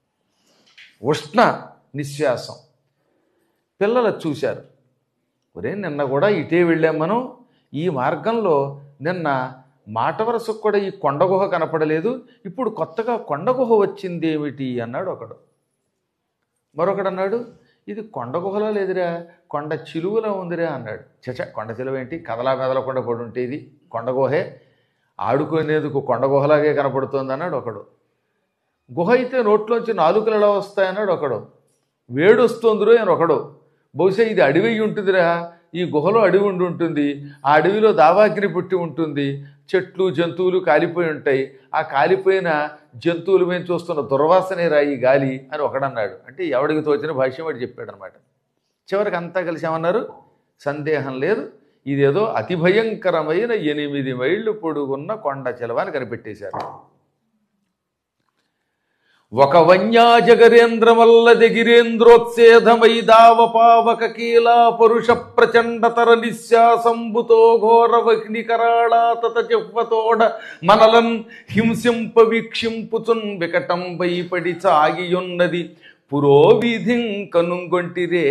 ఉష్ణ నిశ్వాసం పిల్లలు అది చూశారు ఒరే నిన్న కూడా ఇటే వెళ్ళాం మనం ఈ మార్గంలో నిన్న మాట వరసకు కూడా ఈ కొండ గుహ కనపడలేదు ఇప్పుడు కొత్తగా కొండ గుహ వచ్చింది ఏమిటి అన్నాడు ఒకడు మరొకడు అన్నాడు ఇది కొండ గుహలో లేదురా కొండ చిలువలో ఉందిరా అన్నాడు చచ కొండ చిలువ ఏంటి కదలా మెదలకుండా పడి ఉంటే ఇది కొండ గుహే ఆడుకునేందుకు కొండ గుహలాగే కనపడుతోంది అన్నాడు ఒకడు గుహ అయితే నోట్లోంచి నాలుకలు ఎలా వస్తాయన్నాడు ఒకడు వేడి వస్తుందిరో అని ఒకడు బహుశా ఇది అడవి అయి ఉంటుందిరా ఈ గుహలో అడవి ఉండి ఉంటుంది ఆ అడవిలో దావాగ్ని పుట్టి ఉంటుంది చెట్లు జంతువులు కాలిపోయి ఉంటాయి ఆ కాలిపోయిన జంతువులు మేము చూస్తున్న దుర్వాసనే రా ఈ గాలి అని ఒకడన్నాడు అంటే ఎవడికి తోచిన భాష్యం వాడు చెప్పాడు అనమాట చివరికి అంతా కలిసి ఏమన్నారు సందేహం లేదు ఇదేదో అతి భయంకరమైన ఎనిమిది మైళ్ళు పొడుగున్న కొండ చిలవ అని కనిపెట్టేశారు ఒక వన్యాజగరేంద్రమల్ల దిగిరేంద్రోత్సేధమై దావ పావక కీలా పరుష ప్రచండతర నిశ్వాసంబుతో ఘోరవగ్ని కరాళాతత చివ్వతోడ మనలన్ హింసింప వీక్షింపుచున్ వికటం భయపడి సాగియున్నది పురోవిధిం కనుగొంటిరే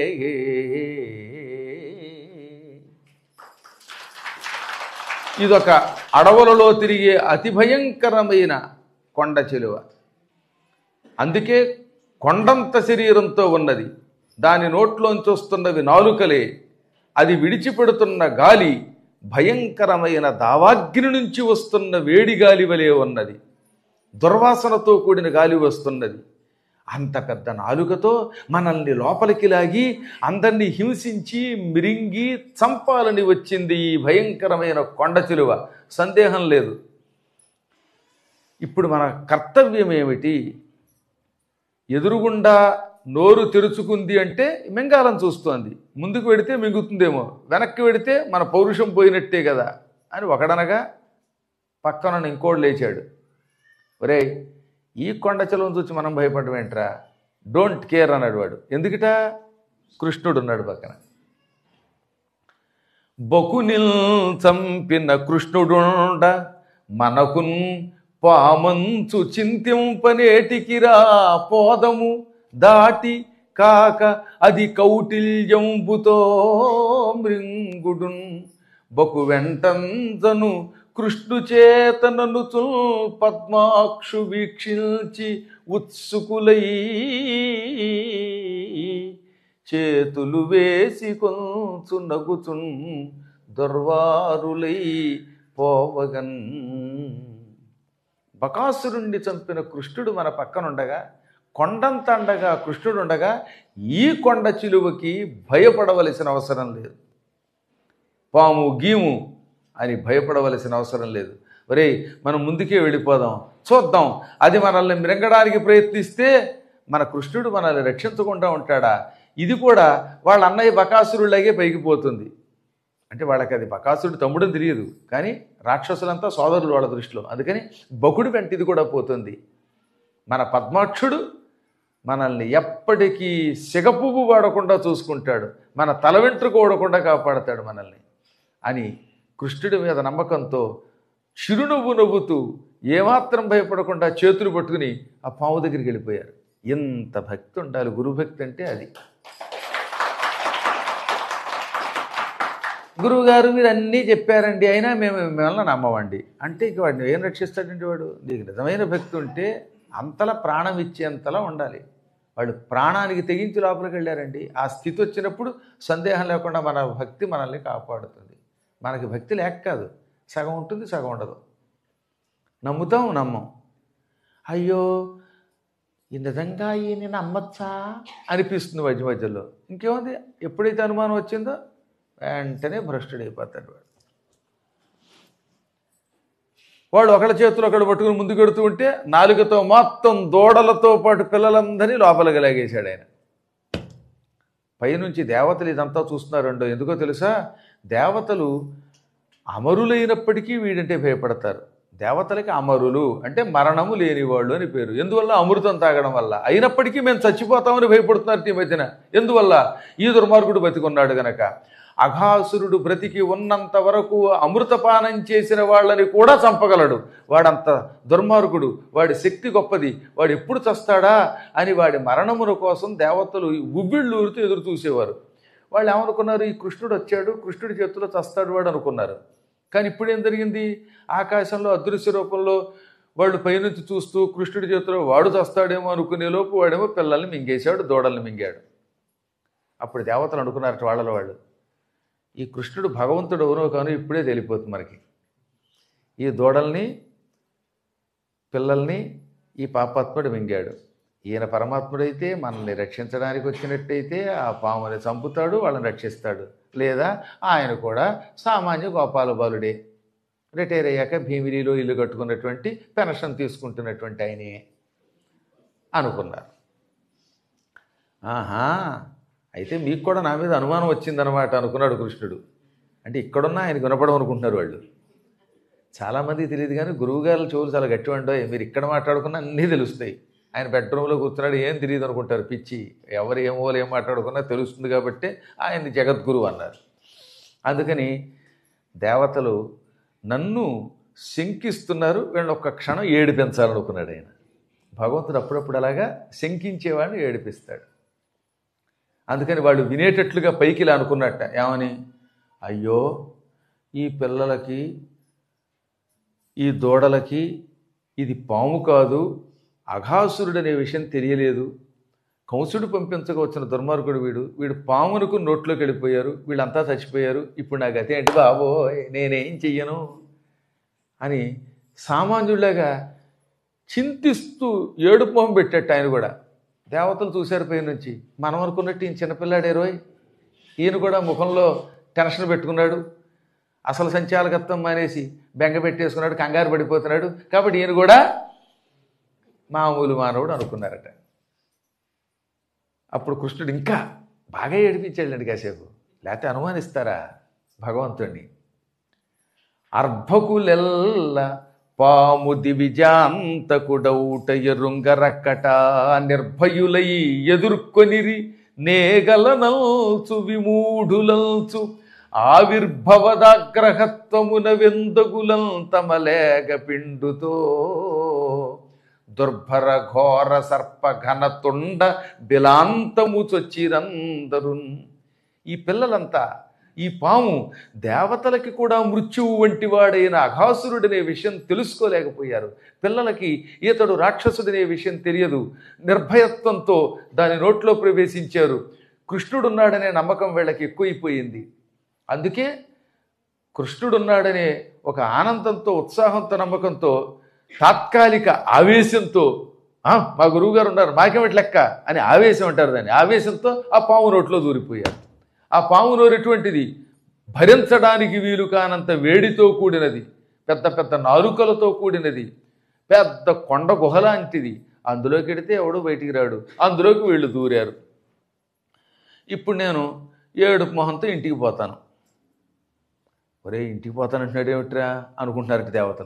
ఇదొక అడవులలో తిరిగే అతి భయంకరమైన కొండ చెలువ అందుకే కొండంత శరీరంతో ఉన్నది దాని నోట్లోంచి వస్తున్నవి నాలుకలే అది విడిచిపెడుతున్న గాలి భయంకరమైన దావాగ్ని నుంచి వస్తున్న వేడి గాలి వలె ఉన్నది దుర్వాసనతో కూడిన గాలి వస్తున్నది అంత పెద్ద నాలుకతో మనల్ని లోపలికి లాగి అందరినీ హింసించి మిరింగి చంపాలని వచ్చింది ఈ భయంకరమైన కొండ చిలువ సందేహం లేదు ఇప్పుడు మన కర్తవ్యం ఏమిటి ఎదురుగుండా నోరు తెరుచుకుంది అంటే మింగాలని చూస్తోంది ముందుకు వెడితే మింగుతుందేమో వెనక్కి వెడితే మన పౌరుషం పోయినట్టే కదా అని ఒకడనగా పక్కన ఇంకోడు లేచాడు ఒరేయ్ ఈ కొండ చెలవను చూసి మనం భయపడడం ఏంట్రా డోంట్ కేర్ అన్నాడు వాడు ఎందుకిట కృష్ణుడు ఉన్నాడు పక్కన బకునిల్ చంపిన కృష్ణుడుండ మనకున్ పామంచు చింతింపనేటికిరా పోదము దాటి కాక అది కౌటిల్యంబుతో మృంగుడున్ బకు వెంటంతను కృష్ణు చేతననుచు పద్మాక్షు వీక్షించి ఉత్సుకులై చేతులు వేసి కొంచు నగుచున్ దుర్వారులై పోవగన్ బకాసురుణ్ణి చంపిన కృష్ణుడు మన పక్కనుండగా కొండంత అండగా కృష్ణుడు ఉండగా ఈ కొండ చిలువకి భయపడవలసిన అవసరం లేదు పాము గీము అని భయపడవలసిన అవసరం లేదు ఒరే మనం ముందుకే వెళ్ళిపోదాం చూద్దాం అది మనల్ని మిరంగడానికి ప్రయత్నిస్తే మన కృష్ణుడు మనల్ని రక్షించకుండా ఉంటాడా ఇది కూడా వాళ్ళ అన్నయ్య బకాసురులాగే పైకి పోతుంది అంటే వాళ్ళకి అది బకాసురుడు తమ్ముడని తెలియదు కానీ రాక్షసులంతా సోదరులు వాళ్ళ దృష్టిలో అందుకని బకుడు వెంట ఇది కూడా పోతుంది మన పద్మాక్షుడు మనల్ని ఎప్పటికీ సిగపువ్వు వాడకుండా చూసుకుంటాడు మన తల వెంట్రుక ఓడకుండా కాపాడతాడు మనల్ని అని కృష్ణుడి మీద నమ్మకంతో చిరునవ్వు నవ్వుతూ ఏమాత్రం భయపడకుండా చేతులు పట్టుకుని ఆ పాము దగ్గరికి వెళ్ళిపోయారు ఎంత భక్తి ఉండాలి గురుభక్తి అంటే అది గురువుగారు మీరు అన్నీ చెప్పారండి అయినా మేము మిమ్మల్ని నమ్మవండి అంటే ఇక వాడిని ఏం రక్షిస్తాడండి వాడు నీకు నిజమైన భక్తి ఉంటే అంతలా ప్రాణం ఇచ్చేంతలా ఉండాలి వాళ్ళు ప్రాణానికి తెగించి లోపలికి వెళ్ళారండి ఆ స్థితి వచ్చినప్పుడు సందేహం లేకుండా మన భక్తి మనల్ని కాపాడుతుంది మనకి భక్తి లేక కాదు సగం ఉంటుంది సగం ఉండదు నమ్ముతాం నమ్మం అయ్యో ఈ నిజంగా ఈయన నమ్మచ్చా అనిపిస్తుంది మధ్య మధ్యలో ఇంకేముంది ఎప్పుడైతే అనుమానం వచ్చిందో వెంటనే భ్రష్టుడైపోతాడు వాడు వాడు ఒకళ్ళ చేతులు ఒకడు పట్టుకుని ముందుకు వెడుతూ ఉంటే నాలుగుతో మొత్తం దూడలతో పాటు పిల్లలందరినీ లోపలికి లాగేశాడు ఆయన పైనుంచి దేవతలు ఇదంతా చూస్తున్నారండో ఎందుకో తెలుసా దేవతలు అమరులైనప్పటికీ వీడంటే భయపడతారు దేవతలకి అమరులు అంటే మరణము లేనివాళ్ళు అని పేరు ఎందువల్ల అమృతం తాగడం వల్ల అయినప్పటికీ మేము చచ్చిపోతామని భయపడుతున్నారు ఈ మధ్యన ఎందువల్ల ఈ దుర్మార్గుడు బతికున్నాడు గనక అఘాసురుడు బ్రతికి ఉన్నంత వరకు అమృతపానం చేసిన వాళ్ళని కూడా చంపగలడు వాడంత దుర్మార్గుడు వాడి శక్తి గొప్పది వాడు ఎప్పుడు చస్తాడా అని వాడి మరణముల కోసం దేవతలు ఉవ్విళ్ళు ఊరుతూ ఎదురు చూసేవారు వాళ్ళు ఏమనుకున్నారు ఈ కృష్ణుడు వచ్చాడు కృష్ణుడి చేతిలో చస్తాడు వాడు అనుకున్నారు కానీ ఇప్పుడు ఏం జరిగింది ఆకాశంలో అదృశ్య రూపంలో వాళ్ళు పైనుంచి చూస్తూ కృష్ణుడి చేతిలో వాడు చస్తాడేమో అనుకునే లోపు వాడేమో పిల్లల్ని మింగేశాడు దూడల్ని మింగాడు అప్పుడు దేవతలు అనుకున్నారట వాళ్ళలో వాళ్ళు ఈ కృష్ణుడు భగవంతుడు ఎవరో కానీ ఇప్పుడే తెలిపోతుంది మనకి ఈ దూడల్ని పిల్లల్ని ఈ పాపాత్ముడు మింగాడు ఈయన పరమాత్ముడైతే మనల్ని రక్షించడానికి వచ్చినట్టయితే ఆ పాముని చంపుతాడు వాళ్ళని రక్షిస్తాడు లేదా ఆయన కూడా సామాన్య గోపాల బాలుడే రిటైర్ అయ్యాక భీమిలిలో ఇల్లు కట్టుకున్నటువంటి పెన్షన్ తీసుకుంటున్నటువంటి ఆయనే అనుకున్నారు ఆహా అయితే మీకు కూడా నా మీద అనుమానం వచ్చిందనమాట అనుకున్నాడు కృష్ణుడు అంటే ఇక్కడున్న ఆయనకు వినపడం అనుకుంటున్నారు వాళ్ళు చాలామందికి తెలియదు కానీ గురువుగారు చెవులు చాలా గట్టి ఉండవు మీరు ఇక్కడ మాట్లాడుకున్న అన్నీ తెలుస్తాయి ఆయన బెడ్రూమ్లో కూర్చున్నాడు ఏం తెలియదు అనుకుంటారు పిచ్చి ఎవరు ఏమో ఏం మాట్లాడుకున్నా తెలుస్తుంది కాబట్టి ఆయన్ని జగద్గురు అన్నారు అందుకని దేవతలు నన్ను శంకిస్తున్నారు వీళ్ళని ఒక్క క్షణం ఏడిపించాలనుకున్నాడు ఆయన భగవంతుడు అప్పుడప్పుడు అలాగా శంకించేవాడిని ఏడిపిస్తాడు అందుకని వాళ్ళు వినేటట్లుగా పైకి ఇలా అనుకున్నట్ట ఏమని అయ్యో ఈ పిల్లలకి ఈ దూడలకి ఇది పాము కాదు అఘాసురుడు అనే విషయం తెలియలేదు కంసుడు పంపించక వచ్చిన దుర్మార్గుడు వీడు వీడు పామునుకు నోట్లోకి వెళ్ళిపోయారు వీళ్ళంతా చచ్చిపోయారు ఇప్పుడు నా గతి ఏంటి బాబోయ్ నేనేం చెయ్యను అని సామాన్యుడిలాగా చింతిస్తూ ఏడుపు మొహం పెట్టేట ఆయన కూడా దేవతలు చూశారు పై నుంచి మనం అనుకున్నట్టు ఈయన చిన్నపిల్లాడే రోయ్ ఈయన కూడా ముఖంలో టెన్షన్ పెట్టుకున్నాడు అసలు సంచాలకత్వం మానేసి బెంగ పెట్టేసుకున్నాడు కంగారు పడిపోతున్నాడు కాబట్టి ఈయన కూడా మామూలు మానవుడు అనుకున్నారట అప్పుడు కృష్ణుడు ఇంకా బాగా ఏడిపించాడండి కాసేపు లేకపోతే అనుమానిస్తారా భగవంతుణ్ణి అర్భకులెల్ల పాము దివిజాంతకుడౌట ఎరుంగరక్కట నిర్భయులై ఎదుర్కొనిరి నేగలనల్చు విమూఢులంచు ఆవిర్భవదాగ్రహత్వమున వెందగులం తమలేగ పిండుతో దుర్భర ఘోర సర్ప ఘన తుండ బిలాంతము చొచ్చిరందరున్ ఈ పిల్లలంతా ఈ పాము దేవతలకి కూడా మృత్యువు వంటి వాడైన అఘాసురుడనే విషయం తెలుసుకోలేకపోయారు పిల్లలకి ఈతడు రాక్షసుడనే విషయం తెలియదు నిర్భయత్వంతో దాని నోట్లో ప్రవేశించారు కృష్ణుడున్నాడనే నమ్మకం వీళ్ళకి ఎక్కువైపోయింది అందుకే కృష్ణుడున్నాడనే ఒక ఆనందంతో ఉత్సాహంతో నమ్మకంతో తాత్కాలిక ఆవేశంతో "ఆ, మా గురువు గారు ఉన్నారు మాకేమిటి లెక్క అని ఆవేశం అంటారు దాన్ని ఆవేశంతో ఆ పాము నోట్లో దూరిపోయారు ఆ పాము నోరు ఎటువంటిది భరించడానికి వీలు కానంత వేడితో కూడినది పెద్ద పెద్ద నారుకలతో కూడినది పెద్ద కొండ గుహ లాంటిది అందులోకి వెడితే ఎవడు బయటికి రాడు అందులోకి వీళ్ళు దూరారు ఇప్పుడు నేను ఏడుపు మొహంతో ఇంటికి పోతాను ఒరే ఇంటికి పోతానంటున్నాడు ఏమిట్రా అనుకుంటున్నారట దేవతలు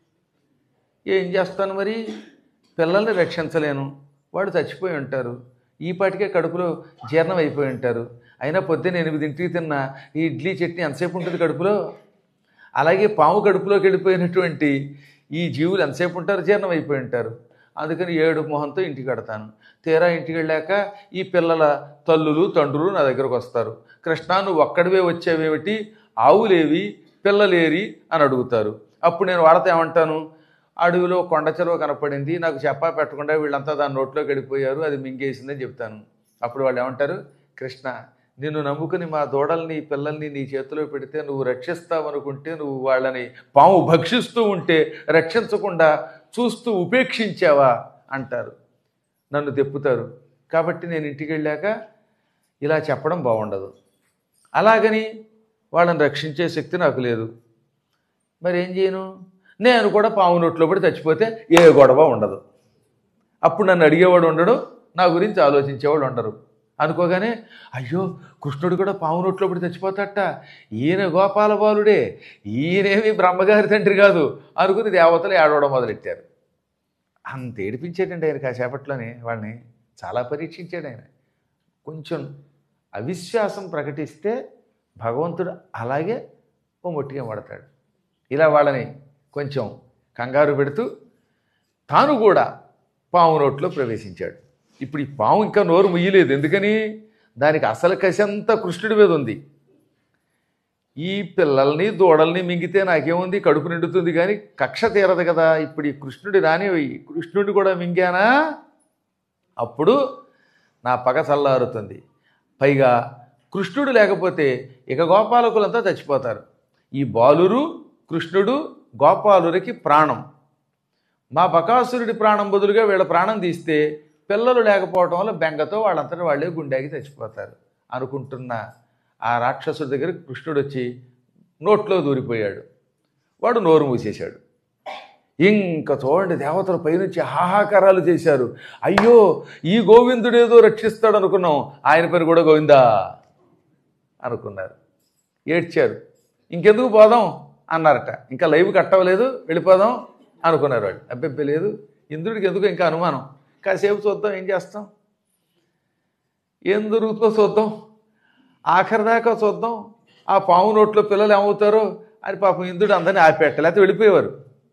ఏం చేస్తాను మరి పిల్లల్ని రక్షించలేను వాడు చచ్చిపోయి ఉంటారు ఈ పాటికే కడుపులో జీర్ణం అయిపోయి ఉంటారు అయినా పొద్దున్న ఎనిమిదింటికి తిన్న ఈ ఇడ్లీ చట్నీ ఎంతసేపు ఉంటుంది కడుపులో అలాగే పాము కడుపులోకి వెళ్ళిపోయినటువంటి ఈ జీవులు ఎంతసేపు ఉంటారు జీర్ణం అయిపోయి ఉంటారు అందుకని ఏడు మొహంతో ఇంటికి కడతాను తీరా ఇంటికి వెళ్ళాక ఈ పిల్లల తల్లులు తండ్రులు నా దగ్గరకు వస్తారు కృష్ణ నువ్వు ఒక్కడివే వచ్చావేమిటి ఆవులేవి పిల్లలేరి అని అడుగుతారు అప్పుడు నేను వాళ్ళతో ఏమంటాను అడవిలో కొండ చెరువు కనపడింది నాకు చెప్పా పెట్టకుండా వీళ్ళంతా దాని నోట్లోకి వెళ్ళిపోయారు అది మింగేసిందని చెప్తాను అప్పుడు వాళ్ళు ఏమంటారు కృష్ణ నిన్ను నమ్ముకుని మా దూడల్ని పిల్లల్ని నీ చేతిలో పెడితే నువ్వు రక్షిస్తావనుకుంటే నువ్వు వాళ్ళని పాము భక్షిస్తూ ఉంటే రక్షించకుండా చూస్తూ ఉపేక్షించావా అంటారు నన్ను తెప్పుతారు కాబట్టి నేను ఇంటికి వెళ్ళాక ఇలా చెప్పడం బాగుండదు అలాగని వాళ్ళని రక్షించే శక్తి నాకు లేదు మరి ఏం చేయను నేను కూడా పాము నోట్లో పడి చచ్చిపోతే ఏ గొడవ ఉండదు అప్పుడు నన్ను అడిగేవాడు ఉండడు నా గురించి ఆలోచించేవాడు ఉండరు అనుకోగానే అయ్యో కృష్ణుడు కూడా పాము నోట్లో పడి చచ్చిపోతాట ఈయన గోపాల బాలుడే ఈయనేమి బ్రహ్మగారి తండ్రి కాదు అనుకుని దేవతలు ఏడవడం మొదలెట్టారు అంత ఏడిపించాడండి ఆయన కాసేపట్లోనే వాళ్ళని చాలా పరీక్షించాడు ఆయన కొంచెం అవిశ్వాసం ప్రకటిస్తే భగవంతుడు అలాగే ఓ మొట్టిగా పడతాడు ఇలా వాళ్ళని కొంచెం కంగారు పెడుతూ తాను కూడా పాము నోట్లో ప్రవేశించాడు ఇప్పుడు ఈ పాము ఇంకా నోరు ముయ్యలేదు ఎందుకని దానికి అసలు కసి అంతా కృష్ణుడి మీద ఉంది ఈ పిల్లల్ని దూడల్ని మింగితే నాకేముంది కడుపు నిండుతుంది కానీ కక్ష తీరదు కదా ఇప్పుడు ఈ కృష్ణుడి రాని కృష్ణుడిని కూడా మింగానా అప్పుడు నా పగ చల్లారుతుంది పైగా కృష్ణుడు లేకపోతే ఇక గోపాలకులంతా చచ్చిపోతారు ఈ బాలురు కృష్ణుడు గోపాలురికి ప్రాణం మా బకాసురుడి ప్రాణం బదులుగా వీళ్ళ ప్రాణం తీస్తే పిల్లలు లేకపోవటం వల్ల బెంగతో వాళ్ళంతటా వాళ్ళే గుండెకి చచ్చిపోతారు అనుకుంటున్న ఆ రాక్షసుడి దగ్గర కృష్ణుడు వచ్చి నోట్లో దూరిపోయాడు వాడు నోరు మూసేశాడు ఇంకా చూడండి దేవతలు పైనుంచి హాహాకారాలు చేశారు అయ్యో ఈ గోవిందుడేదో రక్షిస్తాడు అనుకున్నాం ఆయన పని కూడా గోవిందా అనుకున్నారు ఏడ్చారు ఇంకెందుకు పోదాం అన్నారట ఇంకా లైవ్ కట్టవలేదు వెళ్ళిపోదాం అనుకున్నారు వాళ్ళు అబ్బెబ్బే లేదు ఇంద్రుడికి ఎందుకు ఇంకా అనుమానం కాసేపు చూద్దాం ఏం చేస్తాం ఏం దొరుకుతుందో చూద్దాం ఆఖరి దాకా చూద్దాం ఆ పాము నోట్లో పిల్లలు ఏమవుతారో అని పాపం ఇంద్రుడు అందరినీ ఆపెట్ట లేకపోతే వెళ్ళిపోయేవారు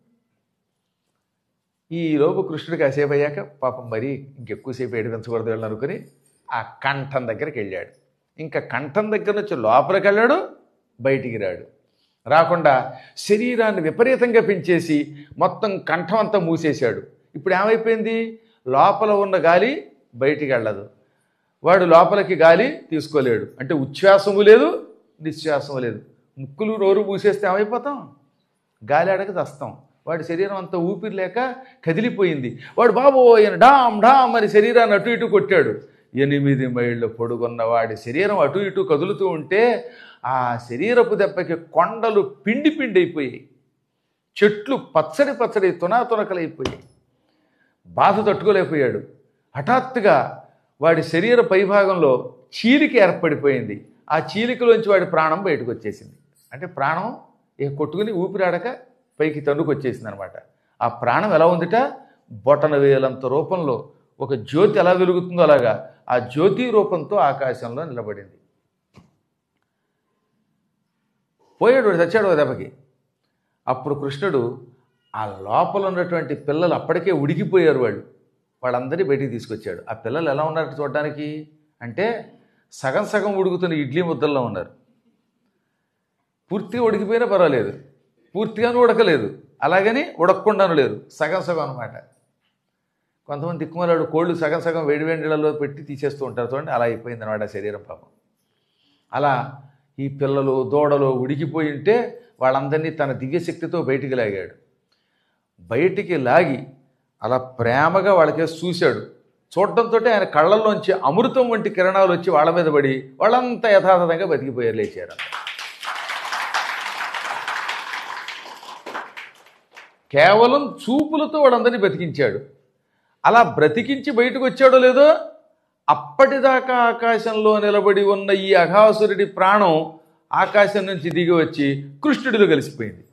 ఈ లోపు కృష్ణుడు కాసేపు అయ్యాక పాపం మరి ఇంకెక్కువసేపు ఏడిపించకూడదు వెళ్ళని అనుకుని ఆ కంఠం దగ్గరికి వెళ్ళాడు ఇంకా కంఠం దగ్గర నుంచి లోపలికి వెళ్ళాడు బయటికి రాడు రాకుండా శరీరాన్ని విపరీతంగా పెంచేసి మొత్తం కంఠం అంతా మూసేశాడు ఇప్పుడు ఏమైపోయింది లోపల ఉన్న గాలి బయటికి వెళ్ళదు వాడు లోపలికి గాలి తీసుకోలేడు అంటే ఉచ్ఛ్వాసము లేదు నిశ్వాసము లేదు ముక్కులు నోరు మూసేస్తే ఏమైపోతాం గాలి అడగ చస్తాం వాడి శరీరం అంతా ఊపిరి లేక కదిలిపోయింది వాడు బాబో ఆయన డామ్ డామ్ అని శరీరాన్ని అటు ఇటు కొట్టాడు ఎనిమిది మైళ్ళ పొడుగున్న వాడి శరీరం అటు ఇటు కదులుతూ ఉంటే ఆ శరీరపు దెబ్బకి కొండలు పిండి పిండి అయిపోయాయి చెట్లు పచ్చడి పచ్చడి తునాతునకలైపోయాయి బాధ తట్టుకోలేకపోయాడు హఠాత్తుగా వాడి శరీర పైభాగంలో చీలిక ఏర్పడిపోయింది ఆ చీలికలోంచి వాడి ప్రాణం బయటకు వచ్చేసింది అంటే ప్రాణం ఇక కొట్టుకుని ఊపిరాడక పైకి తన్నుకు వచ్చేసింది అనమాట ఆ ప్రాణం ఎలా ఉందిట బొటన వేలంత రూపంలో ఒక జ్యోతి ఎలా వెలుగుతుందో అలాగా ఆ జ్యోతి రూపంతో ఆకాశంలో నిలబడింది పోయాడు వాడు చచ్చాడు ఓ దెబ్బకి అప్పుడు కృష్ణుడు ఆ లోపల ఉన్నటువంటి పిల్లలు అప్పటికే ఉడికిపోయారు వాళ్ళు వాళ్ళందరినీ బయటికి తీసుకొచ్చాడు ఆ పిల్లలు ఎలా ఉన్నారు చూడడానికి అంటే సగం సగం ఉడుకుతున్న ఇడ్లీ ముద్దల్లో ఉన్నారు పూర్తిగా ఉడికిపోయినా పర్వాలేదు పూర్తిగాను ఉడకలేదు అలాగని ఉడకకుండాను లేరు సగం సగం అనమాట కొంతమంది దిక్కుమలాడు కోళ్ళు సగం సగం వేడి వేడి నీళ్ళలో పెట్టి తీసేస్తూ ఉంటారు చూడండి అలా అయిపోయింది అనమాట శరీరం పాపం అలా ఈ పిల్లలు దూడలు ఉడికిపోయి ఉంటే వాళ్ళందరినీ తన దివ్యశక్తితో బయటికి లాగాడు బయటికి లాగి అలా ప్రేమగా వాళ్ళకేసి చూశాడు చూడటంతో ఆయన కళ్ళల్లోంచి అమృతం వంటి కిరణాలు వచ్చి వాళ్ళ మీద పడి వాళ్ళంతా యథాతథంగా బతికిపోయారు లేచారు కేవలం చూపులతో వాళ్ళందరినీ బతికించాడు అలా బ్రతికించి బయటకు వచ్చాడో లేదో అప్పటిదాకా ఆకాశంలో నిలబడి ఉన్న ఈ అఘాసురుడి ప్రాణం ఆకాశం నుంచి దిగి వచ్చి కృష్ణుడిలో కలిసిపోయింది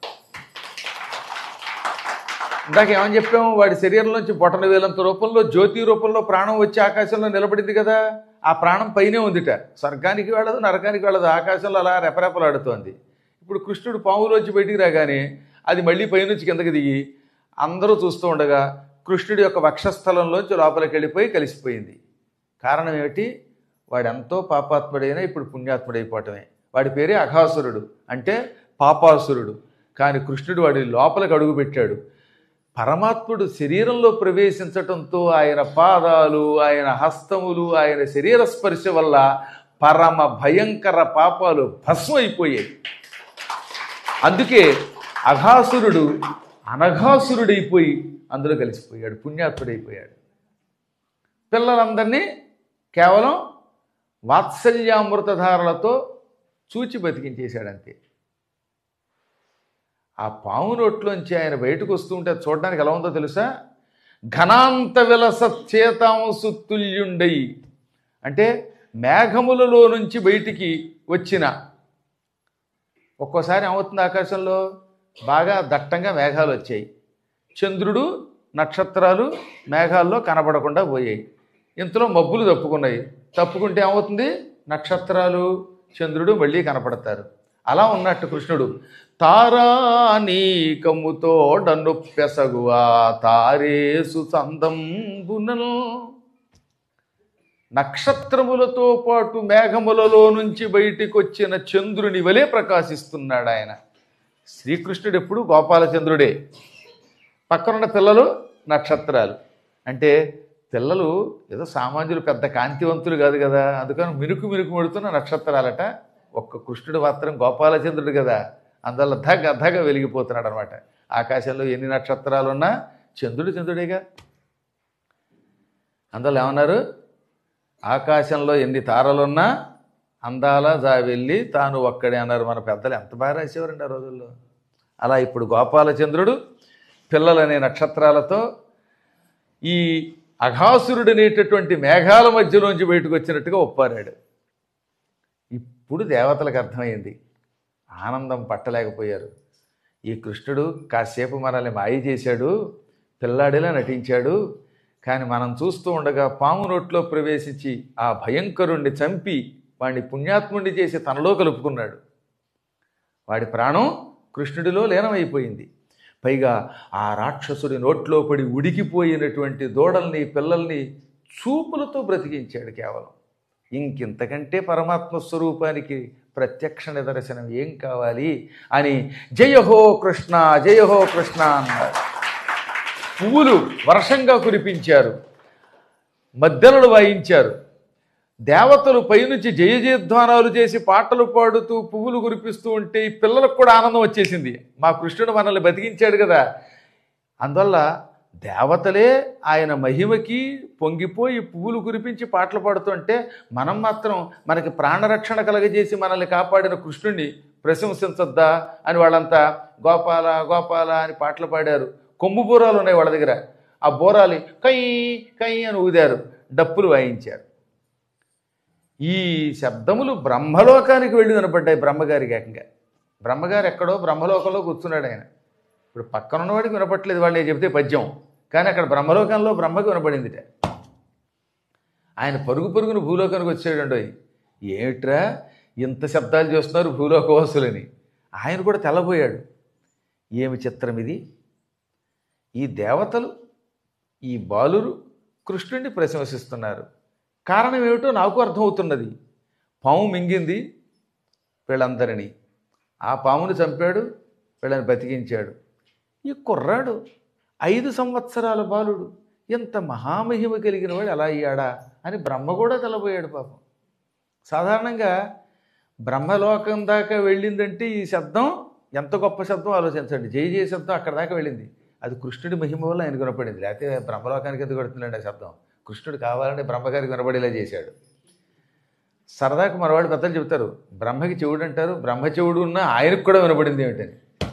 ఇందాక ఏమని చెప్పాము వాడి శరీరంలోంచి బొటన వేలంత రూపంలో జ్యోతి రూపంలో ప్రాణం వచ్చి ఆకాశంలో నిలబడింది కదా ఆ ప్రాణం పైనే ఉందిట స్వర్గానికి వెళ్ళదు నరకానికి వెళ్ళదు ఆకాశంలో అలా రెపరెపలాడుతోంది ఇప్పుడు కృష్ణుడు పాములోంచి బయటికి రాగానే అది మళ్ళీ పైనుంచి కిందకి దిగి అందరూ చూస్తూ ఉండగా కృష్ణుడి యొక్క వక్షస్థలంలోంచి లోపలికి వెళ్ళిపోయి కలిసిపోయింది కారణం ఏమిటి వాడు ఎంతో పాపాత్ముడైనా ఇప్పుడు పుణ్యాత్ముడైపోవటమే వాడి పేరే అఘాసురుడు అంటే పాపాసురుడు కానీ కృష్ణుడు వాడి లోపలికి అడుగు పెట్టాడు పరమాత్ముడు శరీరంలో ప్రవేశించటంతో ఆయన పాదాలు ఆయన హస్తములు ఆయన శరీర స్పర్శ వల్ల పరమ భయంకర పాపాలు భస్మైపోయాయి అందుకే అఘాసురుడు అనఘాసురుడైపోయి అందులో కలిసిపోయాడు పుణ్యాత్ముడైపోయాడు పిల్లలందరినీ కేవలం వాత్సల్యామృతధారలతో చూచి బతికించేశాడు అంతే ఆ పాము నోట్లోంచి ఆయన బయటకు వస్తూ ఉంటే అది చూడడానికి ఎలా ఉందో తెలుసా ఘనాంత విలసచేతాంసు తుల్యుండై అంటే మేఘములలో నుంచి బయటికి వచ్చిన ఒక్కోసారి ఏమవుతుంది ఆకాశంలో బాగా దట్టంగా మేఘాలు వచ్చాయి చంద్రుడు నక్షత్రాలు మేఘాల్లో కనబడకుండా పోయాయి ఇంతలో మబ్బులు తప్పుకున్నాయి తప్పుకుంటే ఏమవుతుంది నక్షత్రాలు చంద్రుడు మళ్ళీ కనపడతారు అలా ఉన్నట్టు కృష్ణుడు తారానీకముతో డన్ను పెసగువా తారేసు చందంబునల్ నక్షత్రములతో పాటు మేఘములలో నుంచి బయటికి వచ్చిన చంద్రుని వలె ప్రకాశిస్తున్నాడు ఆయన శ్రీకృష్ణుడు ఎప్పుడు గోపాలచంద్రుడే పక్కనున్న పిల్లలు నక్షత్రాలు అంటే పిల్లలు ఏదో సామాన్యులు పెద్ద కాంతివంతులు కాదు కదా అందుకని మినుకు మినుకు ముడుతున్న నక్షత్రాలట ఒక్క కృష్ణుడు మాత్రం గోపాలచంద్రుడు కదా అందువల్ల ధగ ధగ వెలిగిపోతున్నాడు అనమాట ఆకాశంలో ఎన్ని నక్షత్రాలు ఉన్నా చంద్రుడు చంద్రుడేగా అందువల్ల ఏమన్నారు ఆకాశంలో ఎన్ని తారలున్నా అందాల జావెళ్ళి తాను ఒక్కడే అన్నారు మన పెద్దలు ఎంత బాగా రాసేవారండి ఆ రోజుల్లో అలా ఇప్పుడు గోపాలచంద్రుడు పిల్లలనే నక్షత్రాలతో ఈ అఘాసురుడు అనేటటువంటి మేఘాల మధ్యలోంచి బయటకు వచ్చినట్టుగా ఒప్పారాడు ఇప్పుడు దేవతలకు అర్థమైంది ఆనందం పట్టలేకపోయారు ఈ కృష్ణుడు కాసేపు మనల్ని మాయ చేశాడు పిల్లాడిలా నటించాడు కానీ మనం చూస్తూ ఉండగా పాము నోట్లో ప్రవేశించి ఆ భయంకరుణ్ణి చంపి వాడిని పుణ్యాత్ముడిని చేసి తనలో కలుపుకున్నాడు వాడి ప్రాణం కృష్ణుడిలో లీనమైపోయింది పైగా ఆ రాక్షసుడి నోట్లో పడి ఉడికిపోయినటువంటి దూడల్ని పిల్లల్ని చూపులతో బ్రతికించాడు కేవలం ఇంకింతకంటే పరమాత్మ స్వరూపానికి ప్రత్యక్ష నిదర్శనం ఏం కావాలి అని జయహో కృష్ణ జయహో కృష్ణ అన్నారు పువ్వులు వర్షంగా కురిపించారు మద్దెలలు వాయించారు దేవతలు పైనుంచి జయ జయధ్వానాలు చేసి పాటలు పాడుతూ పువ్వులు కురిపిస్తూ ఉంటే ఈ పిల్లలకు కూడా ఆనందం వచ్చేసింది మా కృష్ణుడు మనల్ని బతికించాడు కదా అందువల్ల దేవతలే ఆయన మహిమకి పొంగిపోయి పువ్వులు కురిపించి పాటలు పాడుతుంటే మనం మాత్రం మనకి ప్రాణరక్షణ కలగజేసి మనల్ని కాపాడిన కృష్ణుడిని ప్రశంసించొద్దా అని వాళ్ళంతా గోపాల గోపాల అని పాటలు పాడారు కొమ్ము బూరాలు ఉన్నాయి వాళ్ళ దగ్గర ఆ బూరాలి కై కై అని ఊదారు డప్పులు వాయించారు ఈ శబ్దములు బ్రహ్మలోకానికి వెళ్ళి వినపడ్డాయి బ్రహ్మగారికి ఏకంగా బ్రహ్మగారు ఎక్కడో బ్రహ్మలోకంలో కూర్చున్నాడు ఆయన ఇప్పుడు పక్కన ఉన్నవాడికి వినపట్లేదు వాళ్ళు చెబితే పద్యం కానీ అక్కడ బ్రహ్మలోకంలో బ్రహ్మకి వినపడిందిట ఆయన పరుగు పరుగును భూలోకానికి వచ్చాడండి ఏమిట్రా ఇంత శబ్దాలు చేస్తున్నారు భూలోకవాసులని ఆయన కూడా తెల్లబోయాడు ఏమి చిత్రం ఇది ఈ దేవతలు ఈ బాలురు కృష్ణుడిని ప్రశంసిస్తున్నారు కారణం ఏమిటో నాకు అర్థమవుతున్నది పాము మింగింది వీళ్ళందరినీ ఆ పామును చంపాడు వీళ్ళని బతికించాడు ఈ కుర్రాడు ఐదు సంవత్సరాల బాలుడు ఎంత మహామహిమ కలిగిన వాడు ఎలా అయ్యాడా అని బ్రహ్మ కూడా తెలబోయాడు పాపం సాధారణంగా బ్రహ్మలోకం దాకా వెళ్ళిందంటే ఈ శబ్దం ఎంత గొప్ప శబ్దం ఆలోచించండి జై జయ శబ్దం అక్కడ దాకా వెళ్ళింది అది కృష్ణుడి మహిమ వల్ల ఆయన వినపడింది లేకపోతే బ్రహ్మలోకానికి ఎందుకు కొడుతుందండి ఆ శబ్దం కృష్ణుడు కావాలని బ్రహ్మగారికి వినపడేలా చేశాడు సరదాకు మనవాడు పెద్దలు చెబుతారు బ్రహ్మకి చెవుడు అంటారు బ్రహ్మ చెవుడు ఉన్నా ఆయనకు కూడా వినపడింది ఏమిటని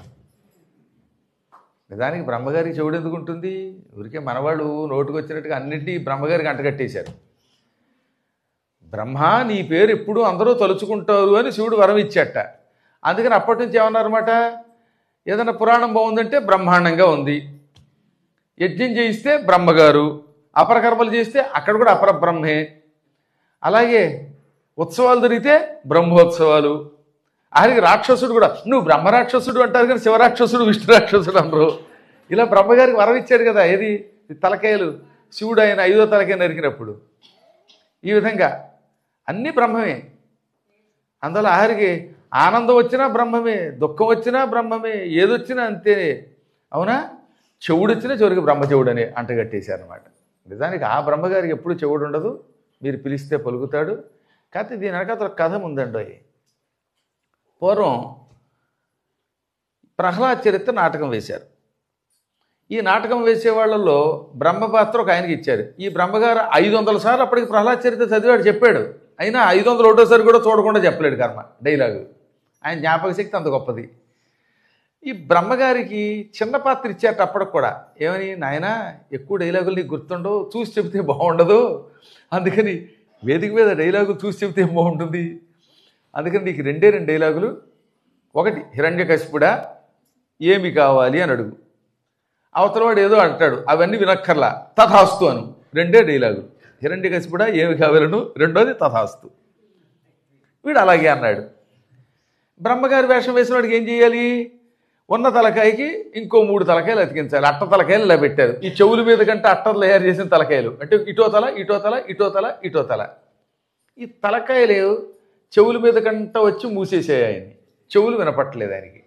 నిజానికి బ్రహ్మగారికి చెవుడు ఎందుకు ఉంటుంది ఊరికే మనవాళ్ళు నోటుకు వచ్చినట్టుగా అన్నింటినీ బ్రహ్మగారికి అంటగట్టేశారు బ్రహ్మ నీ పేరు ఎప్పుడు అందరూ తలుచుకుంటారు అని శివుడు వరం ఇచ్చాట అందుకని అప్పటి నుంచి ఏమన్నారన్నమాట ఏదైనా పురాణం బాగుందంటే బ్రహ్మాండంగా ఉంది యజ్ఞం చేయిస్తే బ్రహ్మగారు అపరకర్మలు చేస్తే అక్కడ కూడా అపర బ్రహ్మే అలాగే ఉత్సవాలు జరిగితే బ్రహ్మోత్సవాలు ఆఖరికి రాక్షసుడు కూడా నువ్వు బ్రహ్మరాక్షసుడు అంటారు కానీ శివరాక్షసుడు విష్ణు రాక్షసుడు అనరు ఇలా బ్రహ్మగారికి వరం ఇచ్చాడు కదా ఏది ఈ తలకాయలు శివుడు ఆయన ఐదో తలకాయ నరికినప్పుడు ఈ విధంగా అన్నీ బ్రహ్మమే అందువల్ల ఆఖరికి ఆనందం వచ్చినా బ్రహ్మమే దుఃఖం వచ్చినా బ్రహ్మమే ఏదొచ్చినా అంతే అవునా చెవుడు వచ్చినా చివరికి బ్రహ్మ చెవుడు అని అంటగట్టేశారనమాట నిజానికి ఆ బ్రహ్మగారికి ఎప్పుడు చెవుడు ఉండదు మీరు పిలిస్తే పలుకుతాడు కాకపోతే దీని వెనక ఒక కథ ఉందండి పూర్వం ప్రహ్లాద్ చరిత్ర నాటకం వేశారు ఈ నాటకం వేసే వాళ్ళల్లో బ్రహ్మపాత్ర ఒక ఆయనకి ఇచ్చారు ఈ బ్రహ్మగారు ఐదు వందల సార్లు అప్పటికి ప్రహ్లాద్ చరిత్ర చదివాడు చెప్పాడు అయినా ఐదు వందల ఒకటోసారి కూడా చూడకుండా చెప్పలేడు కర్మ డైలాగు ఆయన జ్ఞాపక శక్తి అంత గొప్పది ఈ బ్రహ్మగారికి చిన్న పాత్ర ఇచ్చారట అప్పటికి కూడా ఏమని నాయన ఎక్కువ డైలాగులు నీకు గుర్తుండవు చూసి చెబితే బాగుండదు అందుకని వేదిక మీద డైలాగులు చూసి చెబితే ఏం బాగుంటుంది అందుకని నీకు రెండే రెండు డైలాగులు ఒకటి హిరణ్యకశిపుడా ఏమి కావాలి అని అడుగు అవతలవాడు ఏదో అంటాడు అవన్నీ వినక్కర్లా తథాస్తు అను రెండే డైలాగు హిరణ్యకశిపుడా ఏమి కావాలను రెండోది తథాస్తు వీడు అలాగే అన్నాడు బ్రహ్మగారి వేషం వేసిన వాడికి ఏం చేయాలి ఉన్న తలకాయకి ఇంకో మూడు తలకాయలు అతికించాలి అట్ట తలకాయలు ఇలా పెట్టారు ఈ చెవుల మీద కంటే అట్టలు తయారు చేసిన తలకాయలు అంటే ఇటో తల ఇటో తల ఇటో తల ఇటో తల ఈ తలకాయలు చెవుల మీద కంట వచ్చి మూసేసాయి ఆయన్ని చెవులు వినపట్టలేదు ఆయనకి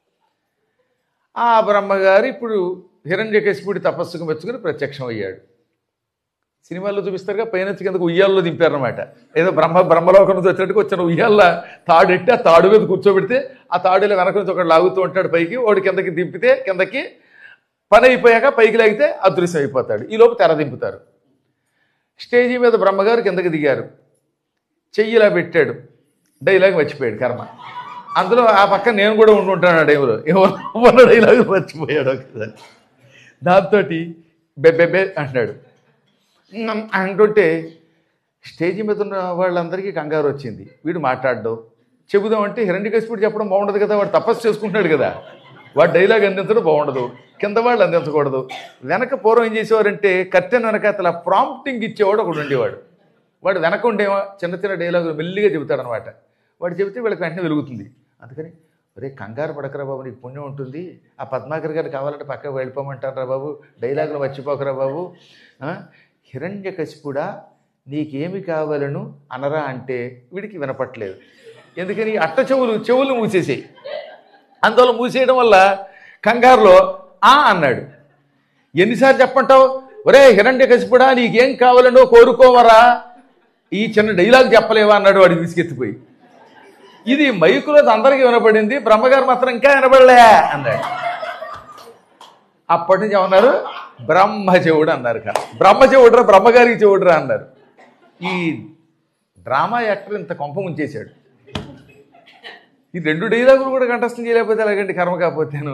ఆ బ్రహ్మగారు ఇప్పుడు హిరణ్యకశిపుడి తపస్సుకు మెచ్చుకుని ప్రత్యక్షం అయ్యాడు సినిమాల్లో చూపిస్తారుగా పైనుంచి కిందకు ఉయ్యాల్లో దింపారనమాట ఏదో బ్రహ్మ బ్రహ్మలోకం నుంచి వచ్చినట్టుగా వచ్చిన ఉయ్యాల తాడెట్టి ఆ తాడు మీద కూర్చోబెడితే ఆ తాడులో వెనక నుంచి ఒకటి లాగుతూ ఉంటాడు పైకి వాడు కిందకి దింపితే కిందకి పని అయిపోయాక పైకి లాగితే అదృశ్యం అయిపోతాడు ఈ లోపు తెర దింపుతారు స్టేజీ మీద బ్రహ్మగారు కిందకి దిగారు చెయ్యిలా పెట్టాడు డైలాగ్ మర్చిపోయాడు కర్మ అందులో ఆ పక్కన నేను కూడా ఉండుంటాను ఆ టైంలో ఎవరు డైలాగ్ మర్చిపోయాడు ఒకసారి దాంతో బెబ్బెబ్బే అంటున్నాడు "మ్మ్" అంటుంటే స్టేజీ మీద ఉన్న వాళ్ళందరికీ కంగారు వచ్చింది వీడు మాట్లాడడం చెబుదామంటే హిరణ్యకశిపుడు చెప్పడం బాగుండదు కదా వాడు తపస్సు చేసుకుంటున్నాడు కదా వాడు డైలాగ్ అందించడం బాగుండదు కింద వాళ్ళు అందించకూడదు వెనక పూర్వం ఏం చేసేవారంటే కర్టెన్ వెనక అతల ప్రాంప్టింగ్ ఇచ్చేవాడు ఒకడు ఉండేవాడు వాడు వెనక ఉండేమో చిన్న చిన్న డైలాగులు మెల్లిగా చెబుతాడు అనమాట వాడు చెబితే వీళ్ళకి వెంటనే వెలుగుతుంది అందుకని ఒరే కంగారు పడకరా బాబు నీకు పుణ్యం ఉంటుంది ఆ పద్మాకర్ గారు కావాలంటే పక్కకు వెళ్ళిపోమంటారా బాబు డైలాగులు మర్చిపోకరా బాబు హిరణ్య కశిపుడా నీకేమి కావాలను అనరా అంటే వీడికి వినపట్లేదు ఎందుకని అట్ట చెవులు చెవులు మూసేసాయి అందువల్ల మూసేయడం వల్ల కంగారులో ఆ అన్నాడు ఎన్నిసార్లు చెప్పంటావు ఒరే హిరణ్య కశిపుడా నీకేం కావాలనో కోరుకోవరా ఈ చిన్న డైలాగ్ చెప్పలేవా అన్నాడు వాడు విసిగెత్తిపోయి ఇది మైకులో అందరికీ వినపడింది బ్రహ్మగారు మాత్రం ఇంకా వినపడలే అన్నాడు అప్పటి నుంచి ఏమన్నారు బ్రహ్మచెవుడు అన్నారు కదా బ్రహ్మచెవుడురా బ్రహ్మగారికి చెవుడురా అన్నారు ఈ డ్రామా యాక్టర్ ఇంత కొంప ముంచేశాడు ఈ రెండు డైలాగులు కూడా కంఠస్థం చేయలేకపోతే ఎలాగండి కర్మ కాకపోతేను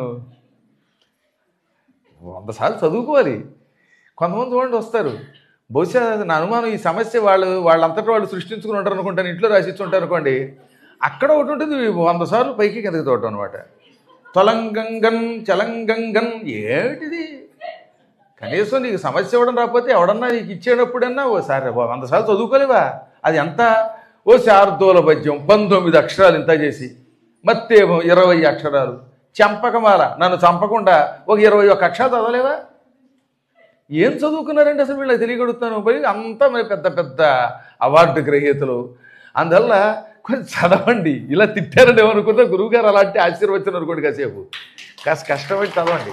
వంద సార్లు చదువుకోవాలి కొంతమంది వాళ్ళు వస్తారు బహుశా నా అనుమానం ఈ సమస్య వాళ్ళు వాళ్ళంతటా వాళ్ళు సృష్టించుకుని ఉంటారు అనుకుంటాను ఇంట్లో రాసిచ్చి ఉంటారు అనుకోండి అక్కడ ఒకటి ఉంటుంది వంద సార్లు పైకి కిందకి తోటం అనమాట తొలంగంగన్ చలంగంగన్ ఏమిటిది కనీసం నీకు సమస్య ఇవ్వడం రాకపోతే ఎవడన్నా నీకు ఇచ్చేటప్పుడన్నా ఓసారి వంద సార్లు చదువుకోలేవా అది ఎంత ఓ శార్దూల పద్యం పంతొమ్మిది అక్షరాలు ఇంత చేసి మత్తేమో ఇరవై అక్షరాలు చంపకమాల నన్ను చంపకుండా ఒక ఇరవై ఒక్క అక్షరాలు చదవలేవా ఏం చదువుకున్నారంటే అసలు వీళ్ళకి తెలియగలుగుతాను పోయి అంతా మరి పెద్ద పెద్ద అవార్డు గ్రహీతలు అందువల్ల కొంచెం చదవండి ఇలా తిట్టారని ఏమనుకుంటే గురువుగారు అలాంటి ఆశీర్వచనం అనుకోండి కాసేపు కాస్త కష్టపడి చదవండి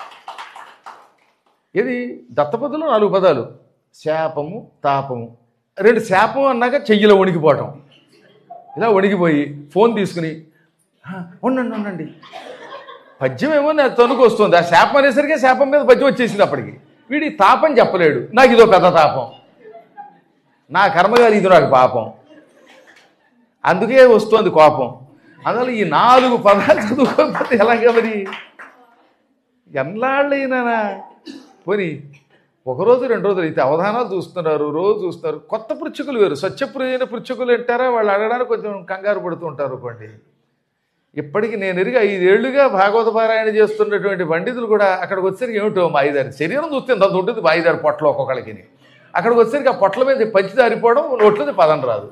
ఇది దత్తపదులు నాలుగు పదాలు శాపము తాపము రెండు శాపం అన్నాక చెయ్యిలో వణికిపోవటం ఇలా వణికిపోయి ఫోన్ తీసుకుని "ఆ, ఉండండి ఉండండి పద్యం ఏమో నా తణుకు వస్తుంది ఆ శాపం అనేసరికి శాపం మీద పద్యం వచ్చేసింది అప్పటికి వీడి తాపం చెప్పలేడు నాకు ఇదో పెద్ద తాపం నా కర్మగాలి ఇది నాకు పాపం అందుకే వస్తుంది కోపం అందువల్ల ఈ నాలుగు పదాలు చదువుకోకపోతే ఎలాగ మరి ఎన్నాళ్ళైనా పోని ఒక రోజు రెండు రోజులు అయితే అవధానాలు చూస్తున్నారు రోజు చూస్తున్నారు కొత్త పృచ్ఛకులు వేరు స్వచ్ఛప్రియమైన పృచ్ఛకులు అంటారా వాళ్ళు అడగడానికి కొంచెం కంగారు పడుతూ ఉంటారు అనుకోండి ఇప్పటికి నేను ఎరిగి ఐదేళ్లుగా భాగవత పారాయణ చేస్తున్నటువంటి పండితులు కూడా అక్కడికి వచ్చేసరికి ఏమిటో మా ఐదారు శరీరం చూస్తే అంత ఉంటుంది మా ఐదారు పొట్టలు ఒక్కొక్కడికి అక్కడికి వచ్చేసరికి ఆ పొట్ల మీద పంచి దారిపోవడం నోట్లది పదం రాదు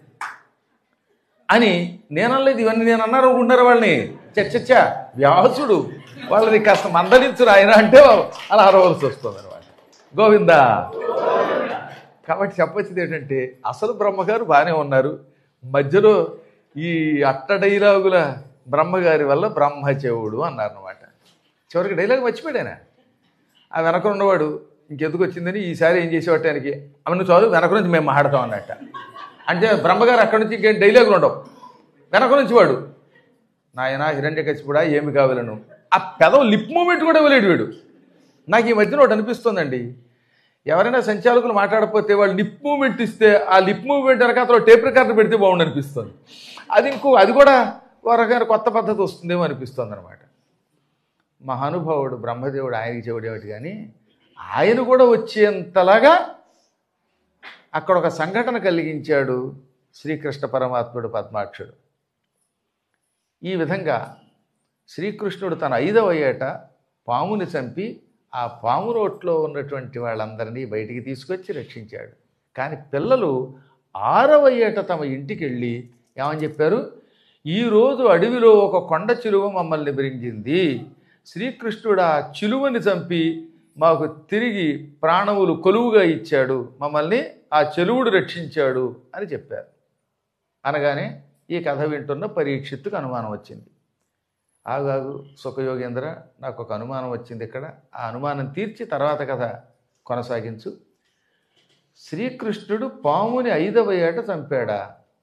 అని నేనలేదు ఇవన్నీ నేను అన్నారు అనుకుంటున్నారు వాళ్ళని చచ్చచ్చ వ్యాసుడు వాళ్ళని కాస్త మందలించురు ఆయన అంటే అలా అరవలసి వస్తుంది అనమాట గోవిందా కాబట్టి చెప్పొచ్చేది ఏంటంటే అసలు బ్రహ్మగారు బాగానే ఉన్నారు మధ్యలో ఈ అట్ట డైలాగుల బ్రహ్మగారి వల్ల బ్రహ్మచెవుడు అన్నారనమాట చివరికి డైలాగ్ మర్చిపోయాడు ఆయన ఆ వెనక ఉన్నవాడు ఇంకెందుకు వచ్చిందని ఈసారి ఏం చేసేవాట ఆయనకి అవును చాలు వెనక నుంచి మేము మాట్లాడతాం అన్నట్ట అంటే బ్రహ్మగారు అక్కడి నుంచి ఇంకేం డైలాగులు ఉండవు వెనక నుంచి వాడు నాయన హిరణ్యకశిపుడా ఏమి కావాలను ఆ పెదవ లిప్ మూమెంట్ కూడా ఇవ్వలేడు వీడు నాకు ఈ మధ్యన ఒకటి అనిపిస్తుందండి ఎవరైనా సంచాలకులు మాట్లాడకపోతే వాళ్ళు లిప్ మూమెంట్ ఇస్తే ఆ లిప్ మూమెంట్ వెనక అతను టేప్ రికార్డర్ పెడితే బాగుండు అనిపిస్తుంది అది ఇంకో అది కూడా ఒక రకమైన కొత్త పద్ధతి వస్తుందేమో అనిపిస్తుంది అనమాట మహానుభావుడు బ్రహ్మదేవుడు ఆయనకి చెవుడేమిటి కానీ ఆయన కూడా వచ్చేంతలాగా అక్కడ ఒక సంఘటన కలిగించాడు శ్రీకృష్ణ పరమాత్ముడు పద్మాక్షుడు ఈ విధంగా శ్రీకృష్ణుడు తన ఐదవ ఏట పాముని చంపి ఆ పాము రోట్లో ఉన్నటువంటి వాళ్ళందరినీ బయటికి తీసుకొచ్చి రక్షించాడు కానీ పిల్లలు ఆరవ ఏట తమ ఇంటికి వెళ్ళి ఏమని చెప్పారు ఈరోజు అడవిలో ఒక కొండ చిలువ మమ్మల్ని బెరించింది శ్రీకృష్ణుడు ఆ చిలువని చంపి మాకు తిరిగి ప్రాణములు కొలువుగా ఇచ్చాడు మమ్మల్ని ఆ చెలువుడు రక్షించాడు అని చెప్పారు అనగానే ఈ కథ వింటున్న పరీక్షిత్తుకు అనుమానం వచ్చింది ఆగాగు సుఖయోగేంద్ర నాకు ఒక అనుమానం వచ్చింది ఇక్కడ ఆ అనుమానం తీర్చి తర్వాత కథ కొనసాగించు శ్రీకృష్ణుడు పాముని ఐదవ ఏట చంపాడా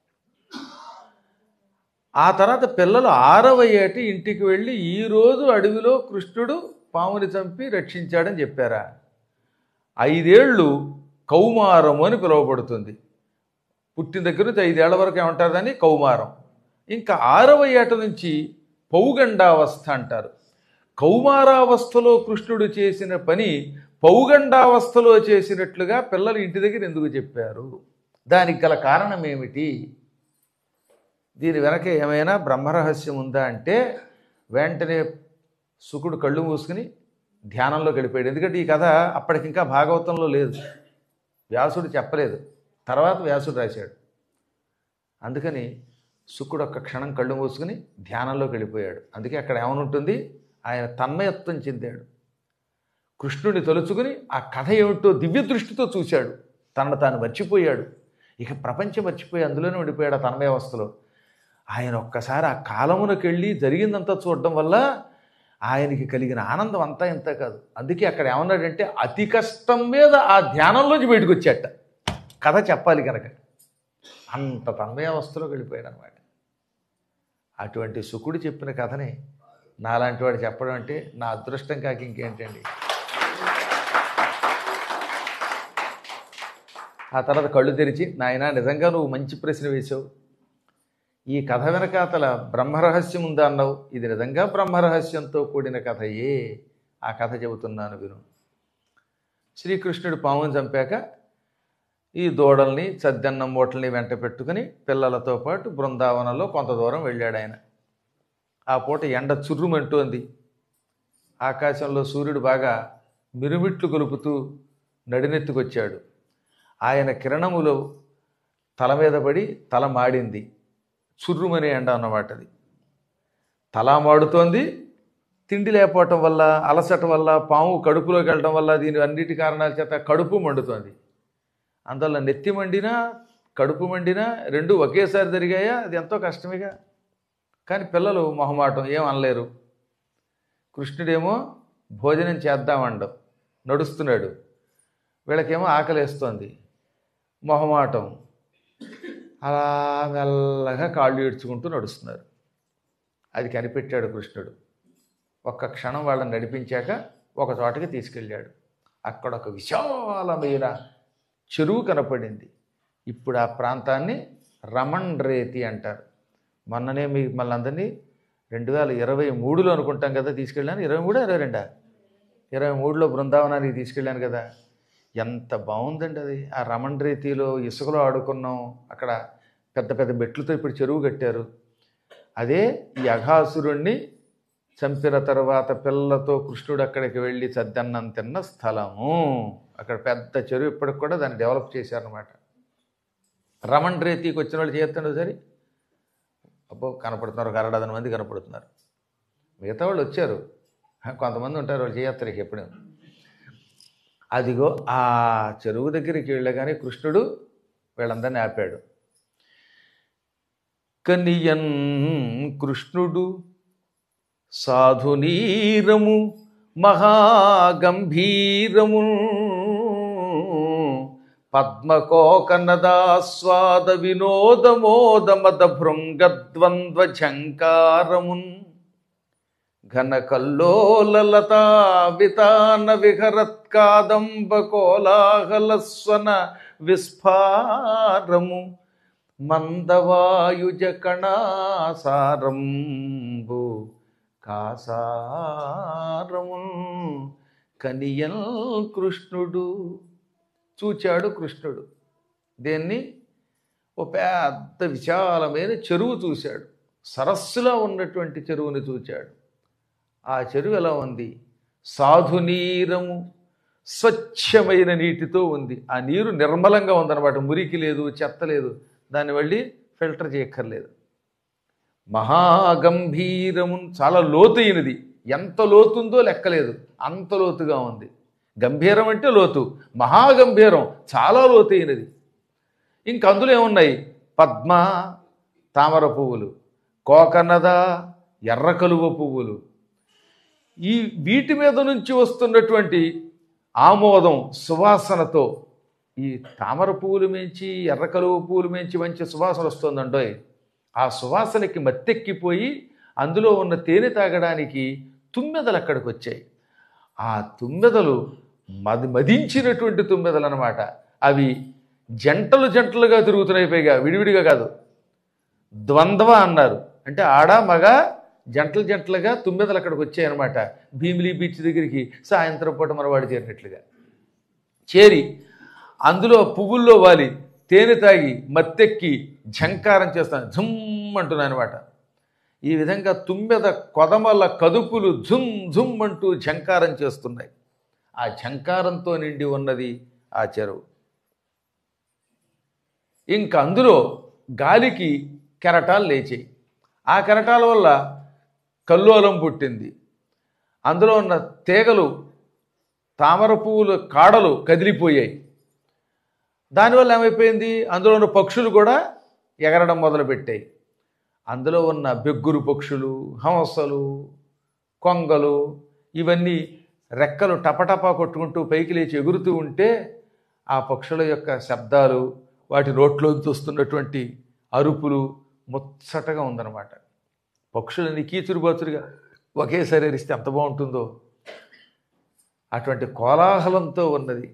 ఆ తర్వాత పిల్లలు ఆరవ ఏట ఇంటికి వెళ్ళి ఈరోజు అడవిలో కృష్ణుడు పాముని చంపి రక్షించాడని చెప్పారా ఐదేళ్ళు కౌమారము అని పిలువబడుతుంది పుట్టిన దగ్గర నుంచి ఐదేళ్ల వరకు ఏమంటారు దాన్ని కౌమారం ఇంకా ఆరవ ఏట నుంచి పౌగండావస్థ అంటారు కౌమారావస్థలో కృష్ణుడు చేసిన పని పౌగండావస్థలో చేసినట్లుగా పిల్లలు ఇంటి దగ్గర ఎందుకు చెప్పారు దానికి గల కారణం ఏమిటి దీని వెనక ఏమైనా బ్రహ్మరహస్యం ఉందా అంటే వెంటనే శుకుడు కళ్ళు మూసుకుని ధ్యానంలోకి వెళ్ళిపోయాడు ఎందుకంటే ఈ కథ అప్పటికింకా భాగవతంలో లేదు వ్యాసుడు చెప్పలేదు తర్వాత వ్యాసుడు రాశాడు అందుకని శుకుడు ఒక్క క్షణం కళ్ళు మూసుకుని ధ్యానంలోకి వెళ్ళిపోయాడు అందుకే అక్కడ ఏమనుంటుంది ఆయన తన్మయత్వం చెందాడు కృష్ణుడిని తలుచుకుని ఆ కథ ఏమిటో దివ్య దృష్టితో చూశాడు తనను తాను మర్చిపోయాడు ఇక ప్రపంచం మర్చిపోయి అందులోనే ఉండిపోయాడు ఆ తన్మయావస్థలో ఆయన ఒక్కసారి ఆ కాలమునకు వెళ్ళి జరిగిందంతా చూడడం వల్ల ఆయనకి కలిగిన ఆనందం అంతా ఇంత కాదు అందుకే అక్కడ ఏమన్నాడంటే అతి కష్టం మీద ఆ ధ్యానంలోంచి బయటకు వచ్చాట కథ చెప్పాలి కనుక అంత తన్మయావస్థలోకి వెళ్ళిపోయాడు అనమాట అటువంటి సుకుడు చెప్పిన కథని నాలాంటి వాడు చెప్పడం అంటే నా అదృష్టం కాక ఇంకేంటండి ఆ తర్వాత కళ్ళు తెరిచి నాయన నిజంగా నువ్వు మంచి ప్రశ్న వేశావు ఈ కథ వెనకాతల బ్రహ్మరహస్యం ఉందా అన్నావు ఇది నిజంగా బ్రహ్మరహస్యంతో కూడిన కథయే ఆ కథ చెబుతున్నాను విను శ్రీకృష్ణుడు పాముని చంపాక ఈ దూడల్ని చద్దన్నం మూటల్ని వెంట పెట్టుకుని పిల్లలతో పాటు బృందావనంలో కొంత దూరం వెళ్ళాడు ఆయన ఆ పూట ఎండ చుర్రుమంటోంది ఆకాశంలో సూర్యుడు బాగా మిరుమిట్లు గొలుపుతూ నడినెత్తుకొచ్చాడు ఆయన కిరణములు తల మీద పడి తల మాడింది చుర్రుమనే ఎండ అన్నమాట అది తల మాడుతోంది తిండి లేకపోవటం వల్ల అలసట వల్ల పాము కడుపులోకి వెళ్ళడం వల్ల దీని అన్నిటి కారణాల చేత కడుపు మండుతోంది అందువల్ల నెత్తి మండినా కడుపు మండినా రెండు ఒకేసారి జరిగాయా అది ఎంతో కష్టమేగా కానీ పిల్లలు మొహమాటం ఏం అనలేరు కృష్ణుడేమో భోజనం చేద్దామండం నడుస్తున్నాడు వీళ్ళకేమో ఆకలేస్తోంది మొహమాటం అలా మెల్లగా కాళ్ళు ఈడ్చుకుంటూ నడుస్తున్నారు అది కనిపెట్టాడు కృష్ణుడు ఒక్క క్షణం వాళ్ళని నడిపించాక ఒక చోటకి తీసుకెళ్ళాడు అక్కడ ఒక విశాలమైన చెరువు కనపడింది ఇప్పుడు ఆ ప్రాంతాన్ని రమణ్ రేతి అంటారు మొన్ననే మీ మళ్ళందరినీ రెండు వేల ఇరవై మూడులో అనుకుంటాం కదా తీసుకెళ్ళాను ఇరవై మూడు ఇరవై రెండా ఇరవై మూడులో బృందావనానికి తీసుకెళ్ళాను కదా ఎంత బాగుందండి అది ఆ రమణ్ రీతిలో ఇసుకలో ఆడుకున్నాం అక్కడ పెద్ద పెద్ద మెట్లతో ఇప్పుడు చెరువు కట్టారు అదే ఈ అఘాసురుణ్ణి చంపిన తర్వాత పిల్లలతో కృష్ణుడు అక్కడికి వెళ్ళి చద్దన్నం తిన్న స్థలము అక్కడ పెద్ద చెరువు ఇప్పటికి కూడా దాన్ని డెవలప్ చేశారనమాట రమణ్ రేతికి వచ్చిన వాళ్ళు చేస్తాడు సరే అబ్బో కనపడుతున్నారు ఒక అరడదన మంది కనపడుతున్నారు మిగతా వాళ్ళు వచ్చారు కొంతమంది ఉంటారు వాళ్ళు చేయత్తారు ఇక ఎప్పుడు అదిగో ఆ చెరువు దగ్గరికి వెళ్ళగానే కృష్ణుడు వీళ్ళందరినీ ఆపాడు కనియన్ కృష్ణుడు సాధునీరము మహాగంభీరము పద్మకోకనదాస్వాద వినోదమోదమద భృంగద్వంద్వ ఝంకారమున్ ఘన కల్లోలలతా వితాన విహరత్కాదంబ కోలాహలస్వన విస్ఫారము మందవాయుజ కణాసారంబు కాసారము కనియల్ కృష్ణుడు చూచాడు కృష్ణుడు దేన్ని ఓ పెద్ద విశాలమైన చెరువు చూశాడు సరస్సులో ఉన్నటువంటి చెరువుని చూచాడు ఆ చెరువు ఎలా ఉంది సాధునీరము స్వచ్ఛమైన నీటితో ఉంది ఆ నీరు నిర్మలంగా ఉందన్నమాట మురికి లేదు చెత్త లేదు దాన్ని వెళ్ళి ఫిల్టర్ చేయక్కర్లేదు మహాగంభీరము చాలా లోతైనది ఎంత లోతుందో లెక్కలేదు అంత లోతుగా ఉంది గంభీరం అంటే లోతు మహాగంభీరం చాలా లోతైనది ఇంక అందులో ఏమున్నాయి పద్మ తామర పువ్వులు కోకన్నద ఎర్ర కలువ పువ్వులు ఈ వీటి మీద నుంచి వస్తున్నటువంటి ఆమోదం సువాసనతో ఈ తామర పువ్వులు మించి ఎర్ర కలువ పువ్వులు మించి మంచి సువాసన వస్తుందండోయ్ ఆ సువాసనకి మత్తెక్కిపోయి అందులో ఉన్న తేనె తాగడానికి తుమ్మెదలు అక్కడికి వచ్చాయి ఆ తుమ్మెదలు మది మదించినటువంటి తుమ్మెదలు అనమాట అవి జంటలు జంటలుగా తిరుగుతున్నాయి పైగా విడివిడిగా కాదు ద్వంద్వ అన్నారు అంటే ఆడ మగ జంటలు జంటలుగా తుమ్మెదలు అక్కడికి వచ్చాయన్నమాట భీమిలీ బీచ్ దగ్గరికి సాయంత్రం పూట మనవాడు చేరినట్లుగా చేరి అందులో పువ్వుల్లో వాలి తేనె తాగి మత్తెక్కి ఝంకారం చేస్తాను ఝుమ్ అంటున్నాను అనమాట ఈ విధంగా తుమ్మెద కొదమల కదుపులు ఝుమ్ ఝుమ్ అంటూ ఝంకారం చేస్తున్నాయి ఆ ఝంకారంతో నిండి ఉన్నది ఆ చెరువు ఇంక అందులో గాలికి కెరటాలు లేచాయి ఆ కెరటాల వల్ల కల్లోలం పుట్టింది అందులో ఉన్న తీగలు తామర పువ్వుల కాడలు కదిలిపోయాయి దానివల్ల ఏమైపోయింది అందులో ఉన్న పక్షులు కూడా ఎగరడం మొదలుపెట్టాయి అందులో ఉన్న బెగ్గురు పక్షులు హంసలు కొంగలు ఇవన్నీ రెక్కలు టపటపా కొట్టుకుంటూ పైకి లేచి ఎగురుతూ ఉంటే ఆ పక్షుల యొక్క శబ్దాలు వాటి నోట్లోంచి వస్తున్నటువంటి అరుపులు ముచ్చటగా ఉందన్నమాట పక్షులని కీచురుబాచురుగా ఒకేసారి ఎరిస్తే ఎంత బాగుంటుందో అటువంటి కోలాహలంతో ఉన్నది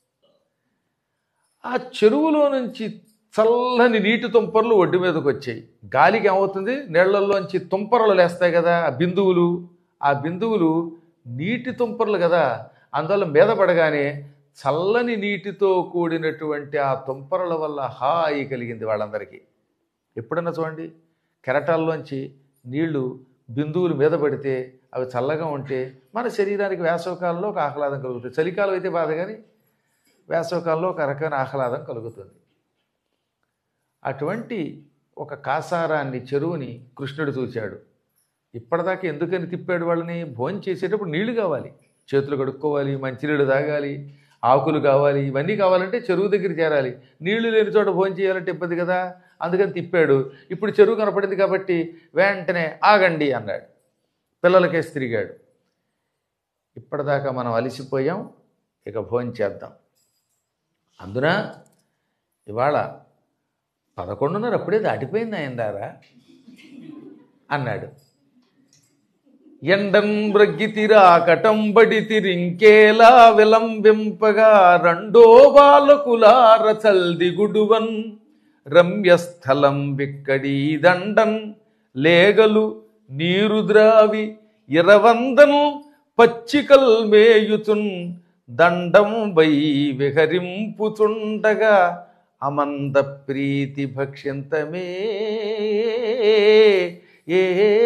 ఆ చెరువులో నుంచి చల్లని నీటి తుంపర్లు ఒడ్డు మీదకి వచ్చాయి గాలికి ఏమవుతుంది నీళ్లలోంచి తుంపరలు లేస్తాయి కదా ఆ బిందువులు ఆ బిందువులు నీటి తుంపర్లు కదా అందువల్ల మీద పడగానే చల్లని నీటితో కూడినటువంటి ఆ తుంపరల వల్ల హాయి కలిగింది వాళ్ళందరికీ ఎప్పుడన్నా చూడండి కెరటాల్లోంచి నీళ్లు బిందువులు మీద పడితే అవి చల్లగా ఉంటే మన శరీరానికి వేసవకాలంలో ఒక ఆహ్లాదం కలుగుతుంది చలికాలం అయితే బాధ కానీ వేసవకాలంలో ఒక రకమైన ఆహ్లాదం కలుగుతుంది అటువంటి ఒక కాసారాన్ని చెరువుని కృష్ణుడు చూశాడు ఇప్పటిదాకా ఎందుకని తిప్పాడు వాళ్ళని భోజనం చేసేటప్పుడు నీళ్లు కావాలి చేతులు కడుక్కోవాలి మంచినీళ్ళు తాగాలి ఆకులు కావాలి ఇవన్నీ కావాలంటే చెరువు దగ్గర చేరాలి నీళ్లు లేని చోట భోజనం చేయాలంటే ఇబ్బంది కదా అందుకని తిప్పాడు ఇప్పుడు చెరువు కనపడింది కాబట్టి వెంటనే ఆగండి అన్నాడు పిల్లలకేసి తిరిగాడు ఇప్పటిదాకా మనం అలసిపోయాం ఇక భోజనం చేద్దాం అందున ఇవాళ పదకొండున్నర అప్పుడే దాటిపోయింది అయిందారా అన్నాడు ఎండం బ్రగ్గితిరా కటంబడితిరింకేలా విలంబింపగా రెండో బాలకులార చల్ది గుడువన్ రమ్యస్థలం విక్కడి దండన్ లేగలు నీరు ద్రావి ఇరవందన్ పచ్చికల్ మేయుచున్ దండం వై విహరింపుచుండగా అమంద ప్రీతి భక్ష్యంతమే ఏ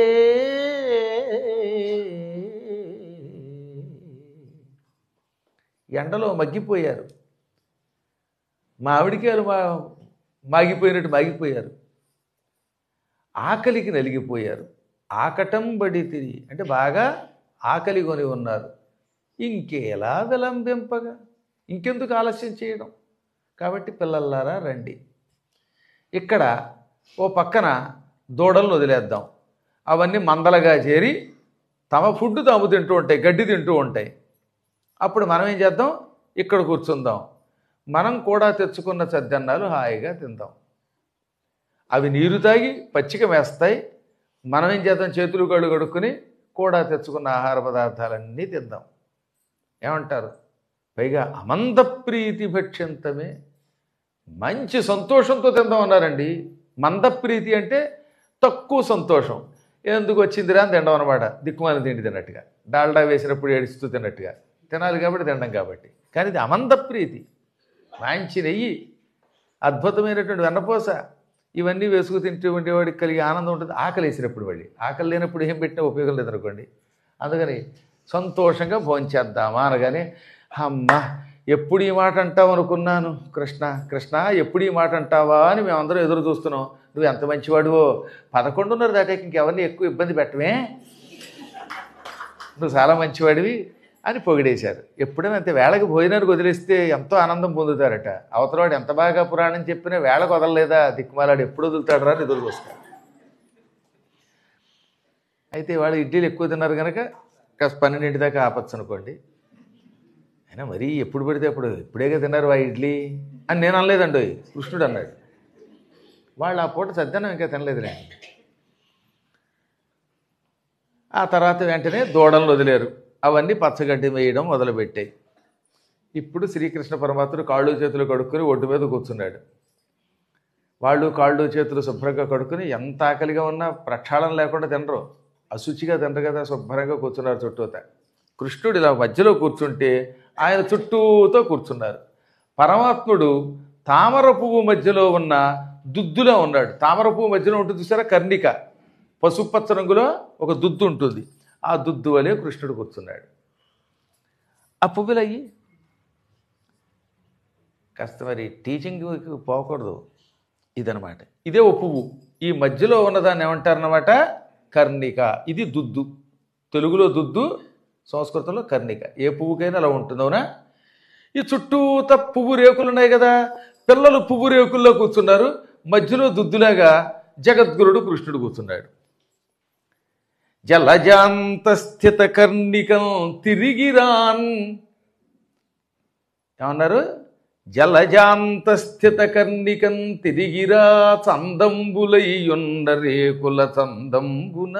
ఎండలో మగ్గిపోయారు మామిడికాయలు మా మాగిపోయినట్టు మాగిపోయారు ఆకలికి నలిగిపోయారు ఆకటం బడి తిరిగి అంటే బాగా ఆకలి కొని ఉన్నారు ఇంకేలా విలంబింపగా ఇంకెందుకు ఆలస్యం చేయడం కాబట్టి పిల్లల్లారా రండి ఇక్కడ ఓ పక్కన దూడలను వదిలేద్దాం అవన్నీ మందలుగా చేరి తమ ఫుడ్ తాము తింటూ ఉంటాయి గడ్డి తింటూ ఉంటాయి అప్పుడు మనం ఏం చేద్దాం ఇక్కడ కూర్చుందాం మనం కూడా తెచ్చుకున్న చద్దన్నాలు హాయిగా తిందాం అవి నీరు తాగి పచ్చిక వేస్తాయి మనం ఏం చేద్దాం చేతులు కళ్ళు కడుక్కుని కూడా తెచ్చుకున్న ఆహార పదార్థాలన్నీ తిందాం ఏమంటారు పైగా అమంద ప్రీతి భక్ష్యంతమే మంచి సంతోషంతో తిందాం అన్నారండి మందప్రీతి అంటే తక్కువ సంతోషం ఎందుకు వచ్చిందిరా అని తినడం అనమాట దిక్కుమాలి తిండి తిన్నట్టుగా డాల్డా వేసినప్పుడు ఏడుస్తూ తిన్నట్టుగా తినాలి కాబట్టి తినడం కాబట్టి కానీ ఇది అమంద ప్రీతి మంచి నెయ్యి అద్భుతమైనటువంటి వెన్నపోస ఇవన్నీ వేసుకు తింటూ ఉండేవాడికి కలిగే ఆనందం ఉంటుంది ఆకలి వేసినప్పుడు వెళ్ళి ఆకలి లేనప్పుడు ఏం పెట్టినా ఉపయోగం లేదనుకోండి అందుకని సంతోషంగా భోంచేద్దామా అనగానే అమ్మ ఎప్పుడు ఈ మాట అంటావు అనుకున్నాను కృష్ణ కృష్ణ ఎప్పుడు ఈ మాట అంటావా అని మేమందరం ఎదురు చూస్తున్నాం నువ్వు ఎంత మంచివాడువో పదకొండున్నర దాటాక ఇంకెవరిని ఎక్కువ ఇబ్బంది పెట్టమే నువ్వు చాలా మంచివాడివి అని పొగిడేశారు ఎప్పుడైనా అంతే వేళకి భోజనానికి వదిలేస్తే ఎంతో ఆనందం పొందుతారట అవతలవాడు ఎంత బాగా పురాణం చెప్పినా వేళకు వదలలేదా దిక్కుమాలాడు ఎప్పుడు వదులుతాడు రా అని ఎదురు చూస్తాడు అయితే వాళ్ళు ఇడ్లీలు ఎక్కువ తిన్నారు కనుక కాస్త పన్నెండింటి దాకా ఆపచ్చు అనుకోండి అయినా మరీ ఎప్పుడు పడితే అప్పుడు ఇప్పుడేగా తిన్నారు ఆ ఇడ్లీ అని నేను అనలేదండి కృష్ణుడు అన్నాడు వాళ్ళు ఆ పూట సద్దనం ఇంకా తినలేదులే ఆ తర్వాత వెంటనే దూడలను వదిలేరు అవన్నీ పచ్చగడ్డి వేయడం మొదలుపెట్టాయి ఇప్పుడు శ్రీకృష్ణ పరమాత్ముడు కాళ్ళు చేతులు కడుక్కొని ఒడ్డు మీద కూర్చున్నాడు వాళ్ళు కాళ్ళు చేతులు శుభ్రంగా కడుక్కుని ఎంత ఆకలిగా ఉన్నా ప్రక్షాళన లేకుండా తినరు అశుచిగా తినరు కదా శుభ్రంగా కూర్చున్నారు చుట్టూత కృష్ణుడు ఇలా మధ్యలో కూర్చుంటే ఆయన చుట్టూతో కూర్చున్నారు పరమాత్ముడు తామర పువ్వు మధ్యలో ఉన్న దుద్దులో ఉన్నాడు తామర పువ్వు మధ్యలో ఉంటుంది చూసారా కర్ణిక పసుపచ్చ రంగులో ఒక దుద్దు ఉంటుంది ఆ దుద్దు వలె కృష్ణుడు కూర్చున్నాడు ఆ పువ్వులు అయ్యి కాస్త మరి టీచింగ్కి పోకూడదు ఇదనమాట ఇదే ఓ పువ్వు ఈ మధ్యలో ఉన్నదాన్ని ఏమంటారన్నమాట కర్ణిక ఇది దుద్దు తెలుగులో దుద్దు సంస్కృతంలో కర్ణిక ఏ పువ్వుకైనా అలా ఉంటుంది అవునా ఈ చుట్టూత పువ్వు రేకులు ఉన్నాయి కదా పిల్లలు పువ్వు రేకుల్లో కూర్చున్నారు మధ్యలో దుద్దులాగా జగద్గురుడు కృష్ణుడు కూర్చున్నాడు జలజాంత స్థిత కర్ణికం తిరిగిరాన్ ఏమన్నారు జలజాంత స్థిత కర్ణికం తిరిగిరా చందంబులయ్యుండ రేకుల చందంబున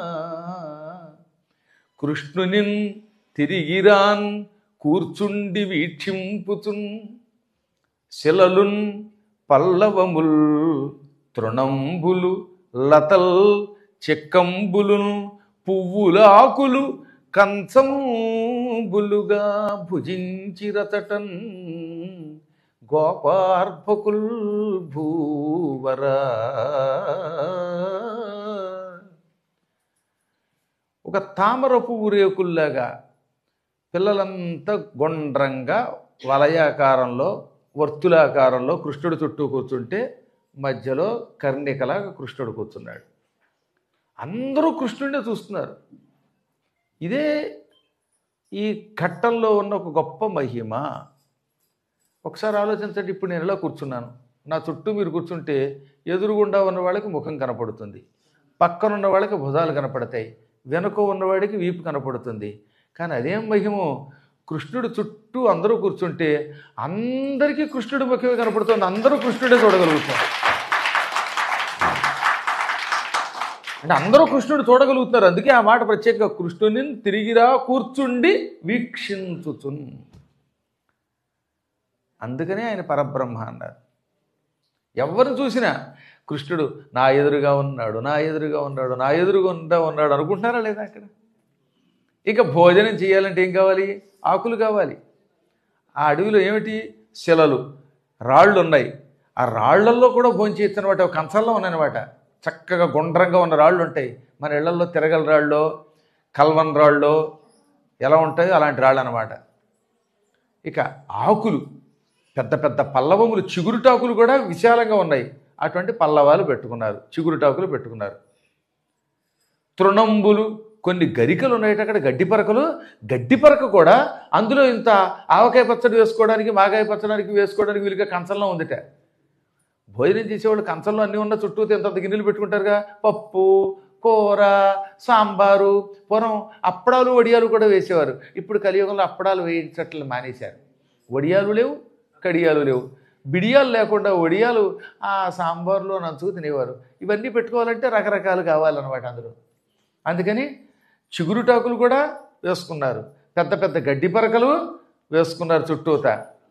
కృష్ణునిన్ తిరిగిరాన్ కూర్చుండి వీక్షింపుచున్ శిలలున్ పల్లవముల్ తృణంబులు లతల్ చెక్కంబులును పువ్వులాకులు కంచంబులుగా భుజించిరతటన్ గోపార్భకుల్ భూవరా ఒక తామర పువ్వు రేకుల్లాగా పిల్లలంతా గుండ్రంగా వలయాకారంలో వర్తులాకారంలో కృష్ణుడు చుట్టూ కూర్చుంటే మధ్యలో కర్ణికలాగా కృష్ణుడు కూర్చున్నాడు అందరూ కృష్ణుడినే చూస్తున్నారు ఇదే ఈ ఘట్టంలో ఉన్న ఒక గొప్ప మహిమ ఒకసారి ఆలోచించండి ఇప్పుడు నేను ఇలా కూర్చున్నాను నా చుట్టూ మీరు కూర్చుంటే ఎదురుగుండా ఉన్న వాళ్ళకి ముఖం కనపడుతుంది పక్కన ఉన్న వాళ్ళకి భుజాలు కనపడతాయి వెనుక ఉన్నవాడికి వీపు కనపడుతుంది కానీ అదేం మహిమో కృష్ణుడు చుట్టూ అందరూ కూర్చుంటే అందరికీ కృష్ణుడి ముఖమే కనపడుతుంది అందరూ కృష్ణుడే చూడగలుగుతారు అంటే అందరూ కృష్ణుడు చూడగలుగుతున్నారు అందుకే ఆ మాట ప్రత్యేకంగా కృష్ణుని తిరిగిరా కూర్చుండి వీక్షించుచున్ అందుకనే ఆయన పరబ్రహ్మ అన్నారు ఎవరిని చూసినా కృష్ణుడు నా ఎదురుగా ఉన్నాడు నా ఎదురుగా ఉన్నాడు నా ఎదురుగా ఉండా ఉన్నాడు అనుకుంటున్నారా లేదా అక్కడ ఇక భోజనం చేయాలంటే ఏం కావాలి ఆకులు కావాలి ఆ అడవిలో ఏమిటి శిలలు రాళ్ళు ఉన్నాయి ఆ రాళ్లల్లో కూడా భోజనం చేయొచ్చు అనమాట ఒక కంచంలో ఉన్నాయన్నమాట చక్కగా గుండ్రంగా ఉన్న రాళ్ళు ఉంటాయి మన ఇళ్లలో తిరగల రాళ్ళు కల్వన్ రాళ్ళు ఎలా ఉంటాయో అలాంటి రాళ్ళు అనమాట ఇక ఆకులు పెద్ద పెద్ద పల్లవములు చిగురుటాకులు కూడా విశాలంగా ఉన్నాయి అటువంటి పల్లవాలు పెట్టుకున్నారు చిగురుటాకులు పెట్టుకున్నారు తృణంబులు కొన్ని గరికలు ఉన్నాయి అక్కడ గడ్డి పరకలు గడ్డి పరక కూడా అందులో ఇంత ఆవకాయ పచ్చడి వేసుకోవడానికి మాగాయ పచ్చడానికి వేసుకోవడానికి వీలుగా కంచంలో ఉందిట భోజనం చేసేవాళ్ళు కంచంలో అన్నీ ఉన్న చుట్టూ ఎంత గిన్నెలు పెట్టుకుంటారుగా పప్పు కూర సాంబారు పూర్వం అప్పడాలు వడియాలు కూడా వేసేవారు ఇప్పుడు కలియుగంలో అప్పడాలు వేయించట్లు మానేశారు వడియాలు లేవు కడియాలు లేవు బిడియాలు లేకుండా వడియాలు ఆ సాంబార్లో నంచుకు తినేవారు ఇవన్నీ పెట్టుకోవాలంటే రకరకాలు కావాలన్నమాట అందులో అందుకని చిగురుటాకులు కూడా వేసుకున్నారు పెద్ద పెద్ద గడ్డి పరకలు వేసుకున్నారు చుట్టూత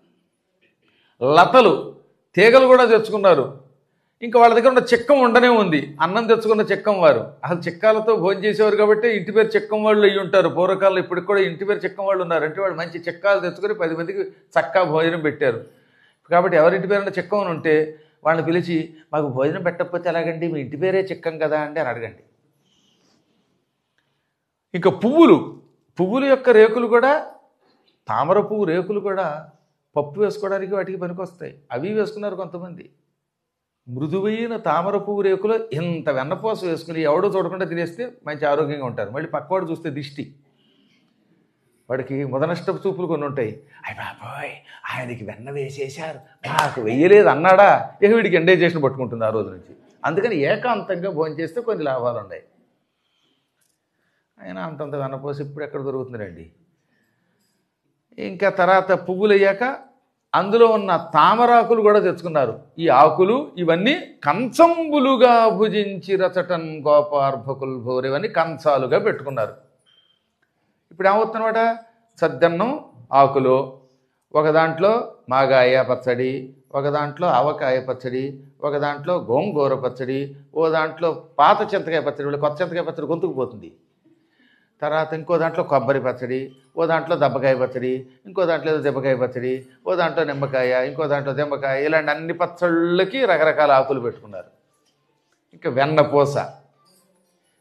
లతలు తీగలు కూడా తెచ్చుకున్నారు ఇంకా వాళ్ళ దగ్గర ఉన్న చెక్కం ఉండనే ఉంది అన్నం తెచ్చుకున్న చెక్కం వారు అసలు చెక్కాలతో భోజనం చేసేవారు కాబట్టి ఇంటి పేరు చెక్కం వాళ్ళు అయ్యి ఉంటారు పూర్వకాలంలో ఇప్పటికి కూడా ఇంటి పేరు చెక్కం వాళ్ళు ఉన్నారు అంటే వాళ్ళు మంచి చెక్కాలు తెచ్చుకొని పది మందికి చక్కా భోజనం పెట్టారు కాబట్టి ఎవరింటి పేరున్న చెక్కం అని ఉంటే వాళ్ళని పిలిచి మాకు భోజనం పెట్టకపోతే ఎలాగండి మీ ఇంటి పేరే చెక్కం కదా అంటే అని అడగండి ఇంకా పువ్వులు పువ్వుల యొక్క రేకులు కూడా తామర పువ్వు రేకులు కూడా పప్పు వేసుకోవడానికి వాటికి పనికొస్తాయి అవి వేసుకున్నారు కొంతమంది మృదువైన తామర పువ్వు రేకులో ఇంత వెన్నపూస వేసుకుని ఎవడో చూడకుండా తినేస్తే మంచి ఆరోగ్యంగా ఉంటారు మళ్ళీ పక్కవాడు చూస్తే దిష్టి వాడికి మొదనష్టపు చూపులు కొన్ని ఉంటాయి అయ్య బాబోయ్ ఆయనకి వెన్న వేసేశారు నాకు వెయ్యలేదు అన్నాడా ఇక వీడికి ఎండేజేషన్ పట్టుకుంటుంది ఆ రోజు నుంచి అందుకని ఏకాంతంగా భోజనం చేస్తే కొన్ని లాభాలు ఉన్నాయి అయినా అంతంత వెన్నపోసి ఇప్పుడు ఎక్కడ దొరుకుతుందండి ఇంకా తర్వాత పువ్వులు అయ్యాక అందులో ఉన్న తామరాకులు కూడా తెచ్చుకున్నారు ఈ ఆకులు ఇవన్నీ కంచంబులుగా భుజించి రచటన్ గోపార్భకుల్ భోర్ ఇవన్నీ కంచాలుగా పెట్టుకున్నారు ఇప్పుడు ఏమవుతుందన్నమాట సద్దన్నం ఆకులు ఒక దాంట్లో మాగాయ పచ్చడి ఒక దాంట్లో ఆవకాయ పచ్చడి ఒక దాంట్లో గోంగూర పచ్చడి ఓ దాంట్లో పాత చింతకాయ పచ్చడి వీళ్ళ కొత్త చింతకాయ పచ్చడి గొంతుకు పోతుంది తర్వాత ఇంకో దాంట్లో కొబ్బరి పచ్చడి ఓ దాంట్లో దెబ్బకాయ పచ్చడి ఇంకో దాంట్లో ఏదో దెబ్బకాయ పచ్చడి ఓ దాంట్లో నిమ్మకాయ ఇంకో దాంట్లో దెబ్బకాయ ఇలాంటి అన్ని పచ్చళ్ళకి రకరకాల ఆకులు పెట్టుకున్నారు ఇంకా వెన్నపూస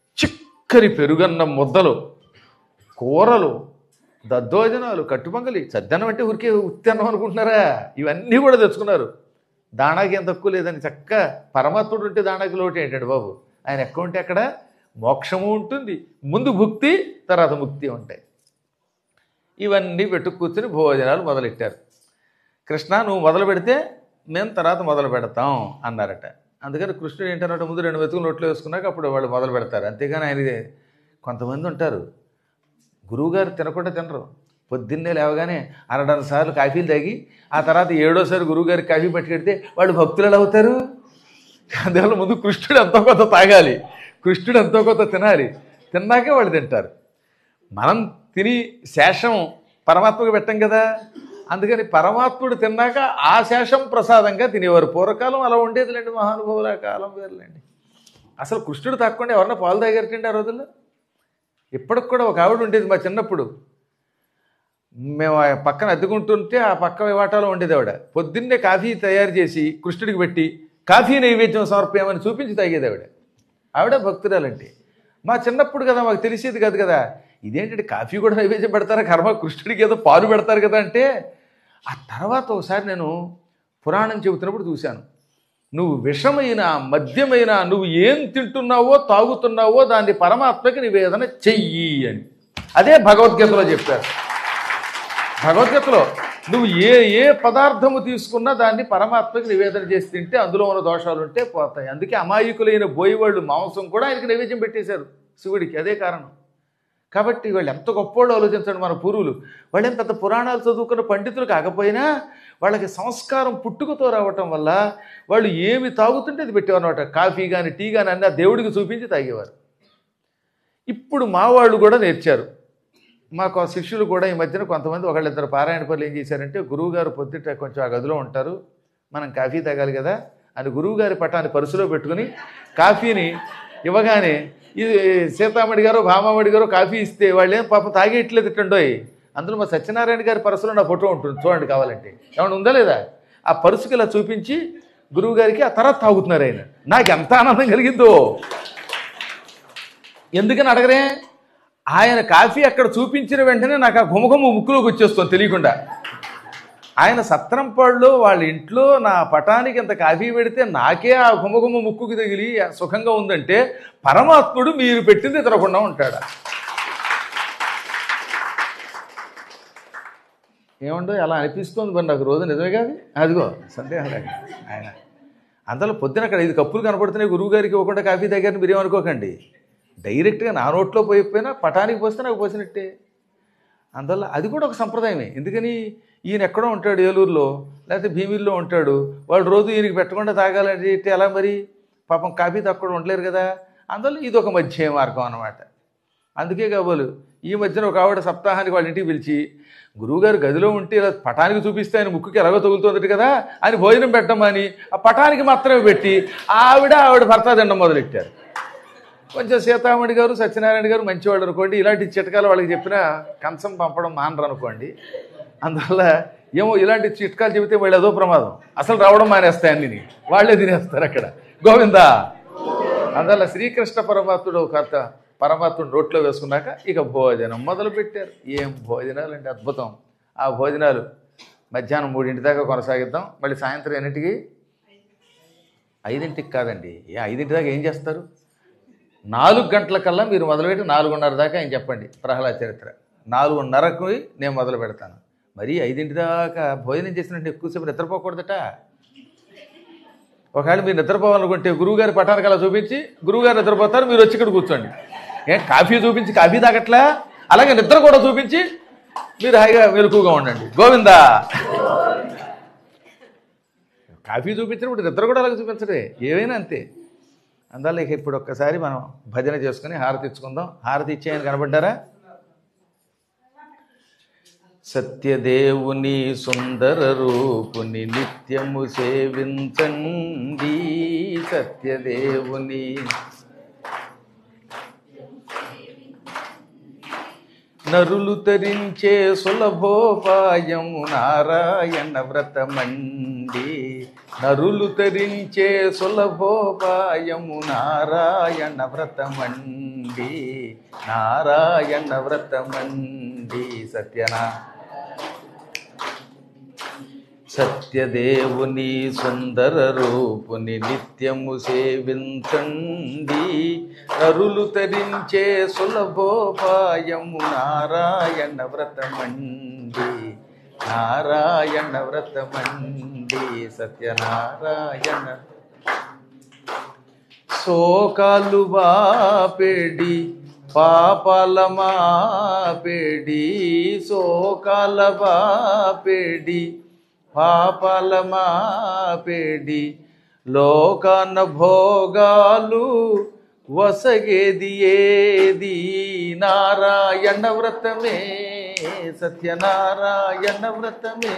చిక్కని పెరుగన్న ముద్దలు కూరలు దద్దోజనాలు కట్టుపొంగలి సద్దన్నం అంటే ఊరికే ఉత్తన్నం అనుకుంటున్నారా ఇవన్నీ కూడా తెచ్చుకున్నారు దానాకి ఏం తక్కువ లేదని చక్క పరమాత్ముడు ఉంటే దానాకి లోటు ఏంటండి బాబు ఆయన ఎక్కడ ఉంటే అక్కడ మోక్షము ఉంటుంది ముందు భుక్తి తర్వాత ముక్తి ఉంటాయి ఇవన్నీ పెట్టు కూర్చుని భోజనాలు మొదలెట్టారు కృష్ణ నువ్వు మొదలు పెడితే మేము తర్వాత మొదలు పెడతాం అన్నారట అందుకని కృష్ణుడు ఏంటన్నట్టు ముందు రెండు మెతుకులు నోట్లో వేసుకున్నాక అప్పుడు వాళ్ళు మొదలు పెడతారు అంతేగాని ఆయన కొంతమంది ఉంటారు గురువుగారు తినకుండా తినరు పొద్దున్నే లేవగానే అరడన్న సార్లు కాఫీలు తాగి ఆ తర్వాత ఏడోసారి గురువుగారికి కాఫీ పట్టుకెడితే వాళ్ళు భక్తులు ఎలా అవుతారు అందువల్ల ముందు కృష్ణుడు ఎంతో కొంత తాగాలి కృష్ణుడు ఎంతో కొంత తినాలి తిన్నాకే వాళ్ళు తింటారు మనం తిని శేషం పరమాత్మకు పెట్టం కదా అందుకని పరమాత్ముడు తిన్నాక ఆ శేషం ప్రసాదంగా తినేవారు పూర్వకాలం అలా ఉండేదిలేండి మహానుభావుల కాలం వేరులేండి అసలు కృష్ణుడు తాగకుండా ఎవరన్నా పాలు తాగారటండి ఆ రోజుల్లో ఇప్పటికి కూడా ఒక ఆవిడ ఉండేది మా చిన్నప్పుడు మేము ఆ పక్కన అద్దెకుంటుంటే ఆ పక్క వాటాలో ఉండేది ఆవిడ పొద్దున్నే కాఫీ తయారు చేసి కృష్ణుడికి పెట్టి కాఫీ నైవేద్యం సమర్పేమని చూపించి తాగేది ఆవిడ ఆవిడ భక్తురాలంటే మా చిన్నప్పుడు కదా మాకు తెలిసేది కాదు కదా ఇదేంటంటే కాఫీ కూడా నైవేద్యం పెడతారా కర్మ కృష్ణుడికి ఏదో పాలు పెడతారు కదా అంటే ఆ తర్వాత ఒకసారి నేను పురాణం చెబుతున్నప్పుడు చూశాను నువ్వు విషమైన మద్యమైన నువ్వు ఏం తింటున్నావో తాగుతున్నావో దాన్ని పరమాత్మకి నివేదన చెయ్యి అని అదే భగవద్గీతలో చెప్పారు భగవద్గీతలో నువ్వు ఏ ఏ పదార్థము తీసుకున్నా దాన్ని పరమాత్మకి నివేదన చేసి తింటే అందులో ఉన్న దోషాలు ఉంటే పోతాయి అందుకే అమాయకులైన బోయివాళ్ళు మాంసం కూడా ఆయనకి నైవేద్యం పెట్టేశారు శివుడికి అదే కారణం కాబట్టి వాళ్ళు ఎంత గొప్పోళ్ళు ఆలోచించండి మన పూర్వులు వాళ్ళేం పెద్ద పురాణాలు చదువుకున్న పండితులు కాకపోయినా వాళ్ళకి సంస్కారం పుట్టుకతో రావటం వల్ల వాళ్ళు ఏమి తాగుతుంటే అది పెట్టేవారు అనమాట కాఫీ కానీ టీ కానీ అన్నీ ఆ దేవుడికి చూపించి తాగేవారు ఇప్పుడు మా వాళ్ళు కూడా నేర్చారు మాకు ఆ శిష్యులు కూడా ఈ మధ్యన కొంతమంది ఒకళ్ళిద్దరు పారాయణ పనులు ఏం చేశారంటే గురువుగారు పొద్దుట కొంచెం ఆ గదిలో ఉంటారు మనం కాఫీ తాగాలి కదా అని గురువుగారి పటాన్ని పరుసులో పెట్టుకుని కాఫీని ఇవ్వగానే ఇది సీతామణి గారు భామామణి గారు కాఫీ ఇస్తే వాళ్ళు ఏం పాపం తాగేయట్లేదు ఇట్టండోయ్ అందులో మా సత్యనారాయణ గారి పర్సులో నా ఫోటో ఉంటుంది చూడండి కావాలంటే ఏమైనా ఉందా లేదా ఆ పరుసుకి ఇలా చూపించి గురువు గారికి ఆ తర్వాత తాగుతున్నారు ఆయన నాకు ఎంత ఆనందం కలిగిందో ఎందుకని అడగరే ఆయన కాఫీ అక్కడ చూపించిన వెంటనే నాకు ఆ గుమగుమ ముక్కులోకి వచ్చేస్తుంది తెలియకుండా ఆయన సత్రంపాడులో వాళ్ళ ఇంట్లో నా పటానికి ఇంత కాఫీ పెడితే నాకే ఆ గుమగుమ ముక్కుకి తగిలి సుఖంగా ఉందంటే పరమాత్ముడు మీరు పెట్టింది తినకుండా ఉంటాడా ఏమండో అలా అనిపిస్తుంది మరి నాకు రోజు నిజమే కాదు అదిగో సందేహం లేదు ఆయన అందులో పొద్దున అక్కడ ఐదు కప్పులు కనపడుతున్నాయి గురువు గారికి ఇవ్వకుండా కాఫీ దగ్గర మీరు ఏమనుకోకండి డైరెక్ట్గా నా నోట్లో పోయిపోయినా పటానికి పోస్తే నాకు పోసినట్టే అందువల్ల అది కూడా ఒక సంప్రదాయమే ఎందుకని ఈయన ఎక్కడో ఉంటాడు ఏలూరులో లేకపోతే భీమిల్లో ఉంటాడు వాడు రోజు ఈయనకి పెట్టకుండా తాగాలంటే ఎలా మరి పాపం కాఫీ తక్కువ ఉండలేరు కదా అందువల్ల ఇది ఒక మధ్య మార్గం అన్నమాట అందుకే కాబోలు ఈ మధ్యన ఒక ఆవిడ సప్తాహానికి వాళ్ళ ఇంటికి పిలిచి గురువుగారు గదిలో ఉంటే ఇలా పటానికి చూపిస్తే ఆయన ముక్కుకి ఎలాగో తగులుతుంది కదా అని భోజనం పెట్టమని ఆ పటానికి మాత్రమే పెట్టి ఆవిడ ఆవిడ భర్త తినడం మొదలెట్టారు కొంచెం సీతామణి గారు సత్యనారాయణ గారు మంచివాళ్ళు అనుకోండి ఇలాంటి చిట్కాలు వాళ్ళకి చెప్పినా కంచం పంపడం మానరు అనుకోండి అందువల్ల ఏమో ఇలాంటి చిట్కాలు చెబితే వాళ్ళు ఏదో ప్రమాదం అసలు రావడం మానేస్తాయి అన్ని వాళ్ళే తినేస్తారు అక్కడ గోవిందా అందువల్ల శ్రీకృష్ణ పరమాత్ముడు ఒక అర్థ పరమాత్ముడు నోట్లో వేసుకున్నాక ఇక భోజనం మొదలు పెట్టారు ఏం భోజనాలు అంటే అద్భుతం ఆ భోజనాలు మధ్యాహ్నం మూడింటి దాకా కొనసాగిద్దాం మళ్ళీ సాయంత్రం ఎన్నింటికి ఐదింటికి కాదండి ఏ ఐదింటి దాకా ఏం చేస్తారు నాలుగు గంటల కల్లా మీరు మొదలుపెట్టి నాలుగున్నర దాకా ఆయన చెప్పండి ప్రహ్లాద చరిత్ర నాలుగున్నరకు నేను మొదలు పెడతాను మరి ఐదింటి దాకా భోజనం చేసినట్టు ఎక్కువసేపు నిద్రపోకూడదట ఒకవేళ మీరు నిద్రపోవాలనుకుంటే గురువుగారి పటానికి అలా చూపించి గురువుగారు నిద్రపోతారు మీరు వచ్చి ఇక్కడ కూర్చోండి ఏం కాఫీ చూపించి కాఫీ తాగట్లా అలాగే నిద్ర కూడా చూపించి మీరు హాయిగా మెలకుగా ఉండండి గోవిందా కాఫీ చూపించినప్పుడు నిద్ర కూడా అలాగే చూపించడే ఏవైనా అంతే అందువల్ల ఇక ఇప్పుడు ఒక్కసారి మనం భజన చేసుకుని హారతి ఇచ్చుకుందాం హారతి ఇచ్చే ఆయన కనబడ్డారా సత్యదేవుని సుందర రూపుని నిత్యము సేవించండి సత్యదేవుని నరులు తరించే సులభోపాయము నారాయణ వ్రతమండి నరులు తరించే సులభోపాయము నారాయణ వ్రతమండి నారాయణ వ్రతమండి సత్యనా సత్యదేవుని సుందర రూపుని నిత్యము సేవించండి నరులు తరించే సులభోపాయము నారాయణ వ్రతమండి నారాయణ వ్రతమండి సత్యనారాయణ శోకాలు బాపెడి పాపాల మాపెడి శోకాల బాపెడి పాపాల మాపెడి లోకాన భోగాలు వసగేది ఏది నారాయణ వ్రతమే సత్యనారాయణ వ్రతమే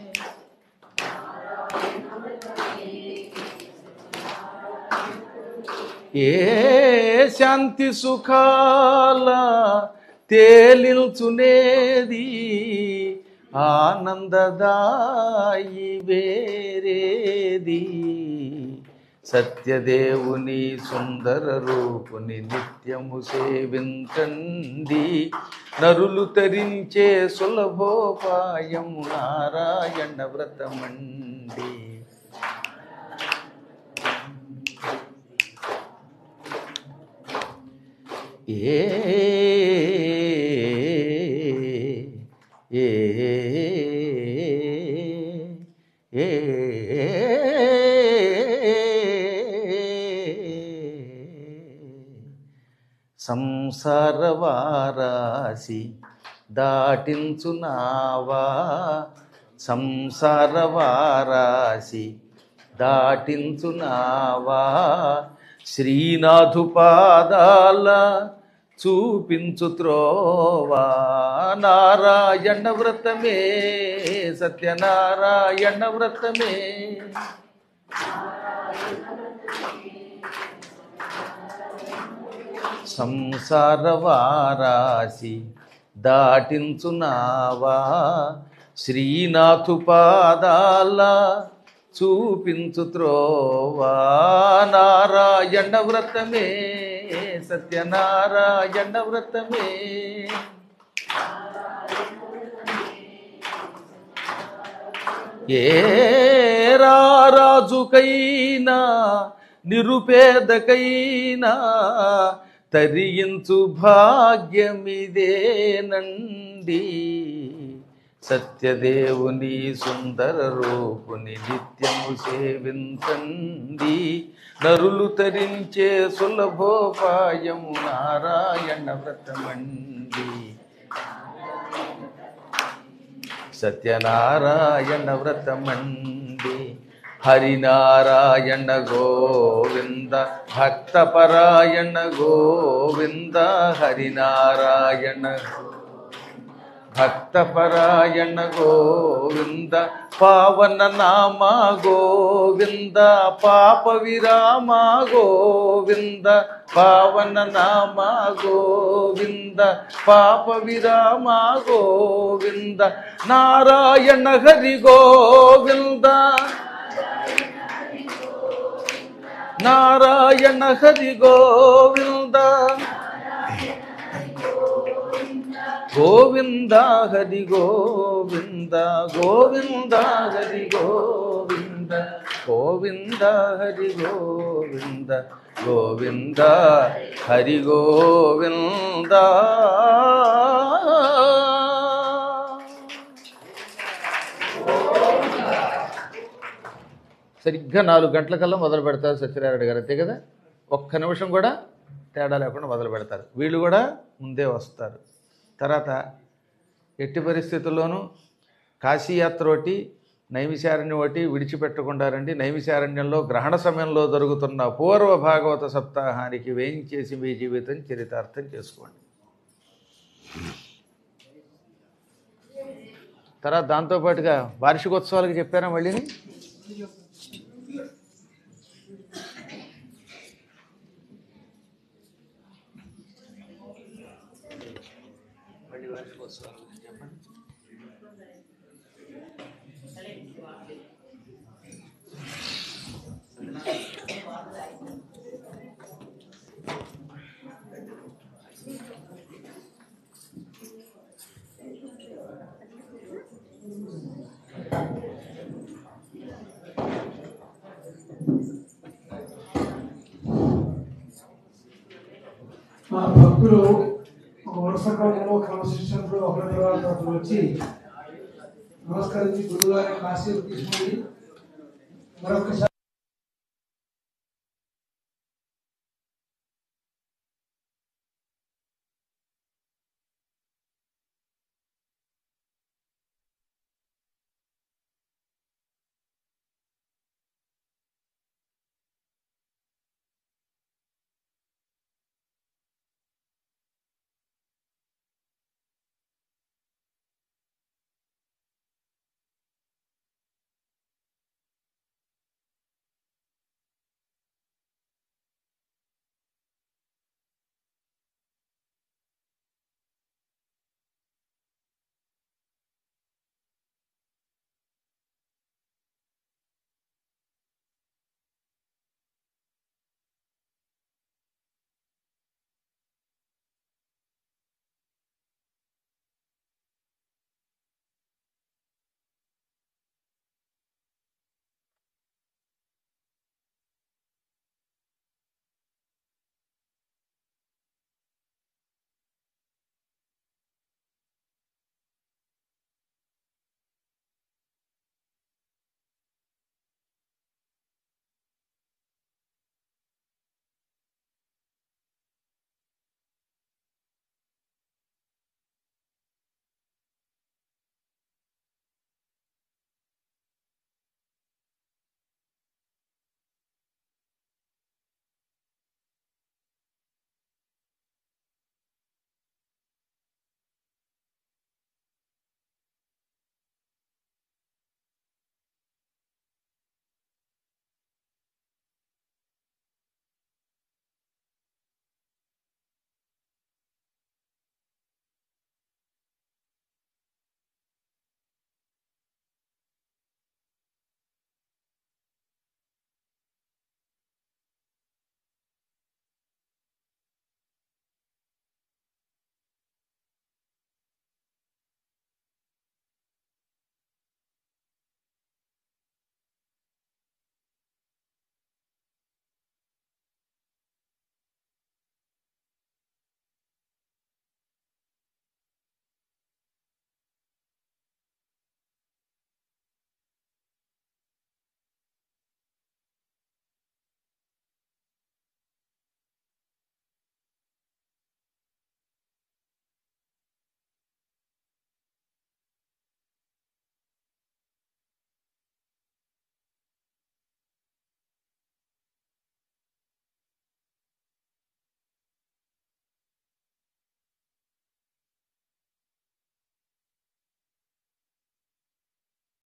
ఏ శాంతి సుఖాల తేలిల్చునేది ఆనందదాయి వేరేది సత్యదేవుని సుందర రూపుని నిత్యము సేవించండి నరులు తరించే సులభోపాయము నారాయణ వ్రతమండి ఏ ఏ ఏ సంసార వారాసి దాటించునావా సంసార వారాసి దాటించునావా శ్రీనాథు పాదాల చూపించు త్రోవా నారాయణ వ్రతమే సత్యనారాయణ వ్రతమే సంసార వారాసి దాటించునావా శ్రీనాథు పాదాల చూపించు త్రోవా నారాయణ వ్రతమే సత్యనారాయణ వ్రతమే ఏ రారాజుకైనా నిరుపేదకైనా తరించు భాగ్యమిదేనండి సత్యదేవుని సుందర రూపుని నిత్యము సేవించండి నరులు తరించే సులభోపాయము నారాయణ వ్రతమండి సత్యనారాయణ వ్రతమండి హరినారాయణ గోవింద భక్తపరాయణ గోవింద హరినారాయణ భక్తపరాయణ గోవింద పావన నామ గోవింద పాప విరామ గోవింద పావన నామ గోవింద పాప విరామ గోవింద నారాయణ హరి గోవింద నారాయణ హరి గోవింద గోవింద హరి గోవింద గోవింద హరి గోవింద గోవింద హరి గోవింద గోవింద హరి గోవింద సరిగ్గా నాలుగు గంటలకల్లా మొదలు పెడతారు సత్యనారాయణ గారు అంతే కదా ఒక్క నిమిషం కూడా తేడా లేకుండా మొదలు పెడతారు వీళ్ళు కూడా ముందే వస్తారు తర్వాత ఎట్టి పరిస్థితుల్లోనూ కాశీయాత్ర ఒకటి నైమిశారణ్యం ఒకటి విడిచిపెట్టకుండా రండి నైమిశారణ్యంలో గ్రహణ సమయంలో జరుగుతున్న పూర్వ భాగవత సప్తాహానికి వేయించేసి మీ జీవితం చరితార్థం చేసుకోండి తర్వాత దాంతోపాటుగా వార్షికోత్సవాలకు చెప్పారా మళ్ళీని మళ్ళీ వార్షికోత్సవాల గురించి చెప్పండి భక్తులు ఒక వరుస క్రమంలో క్రమశిక్షణలో ఒకరి తర్వాత ఒకరు వచ్చి నమస్కరించి గురువుగారి ఆశీర్వాదం తీసుకుని మరొకసారి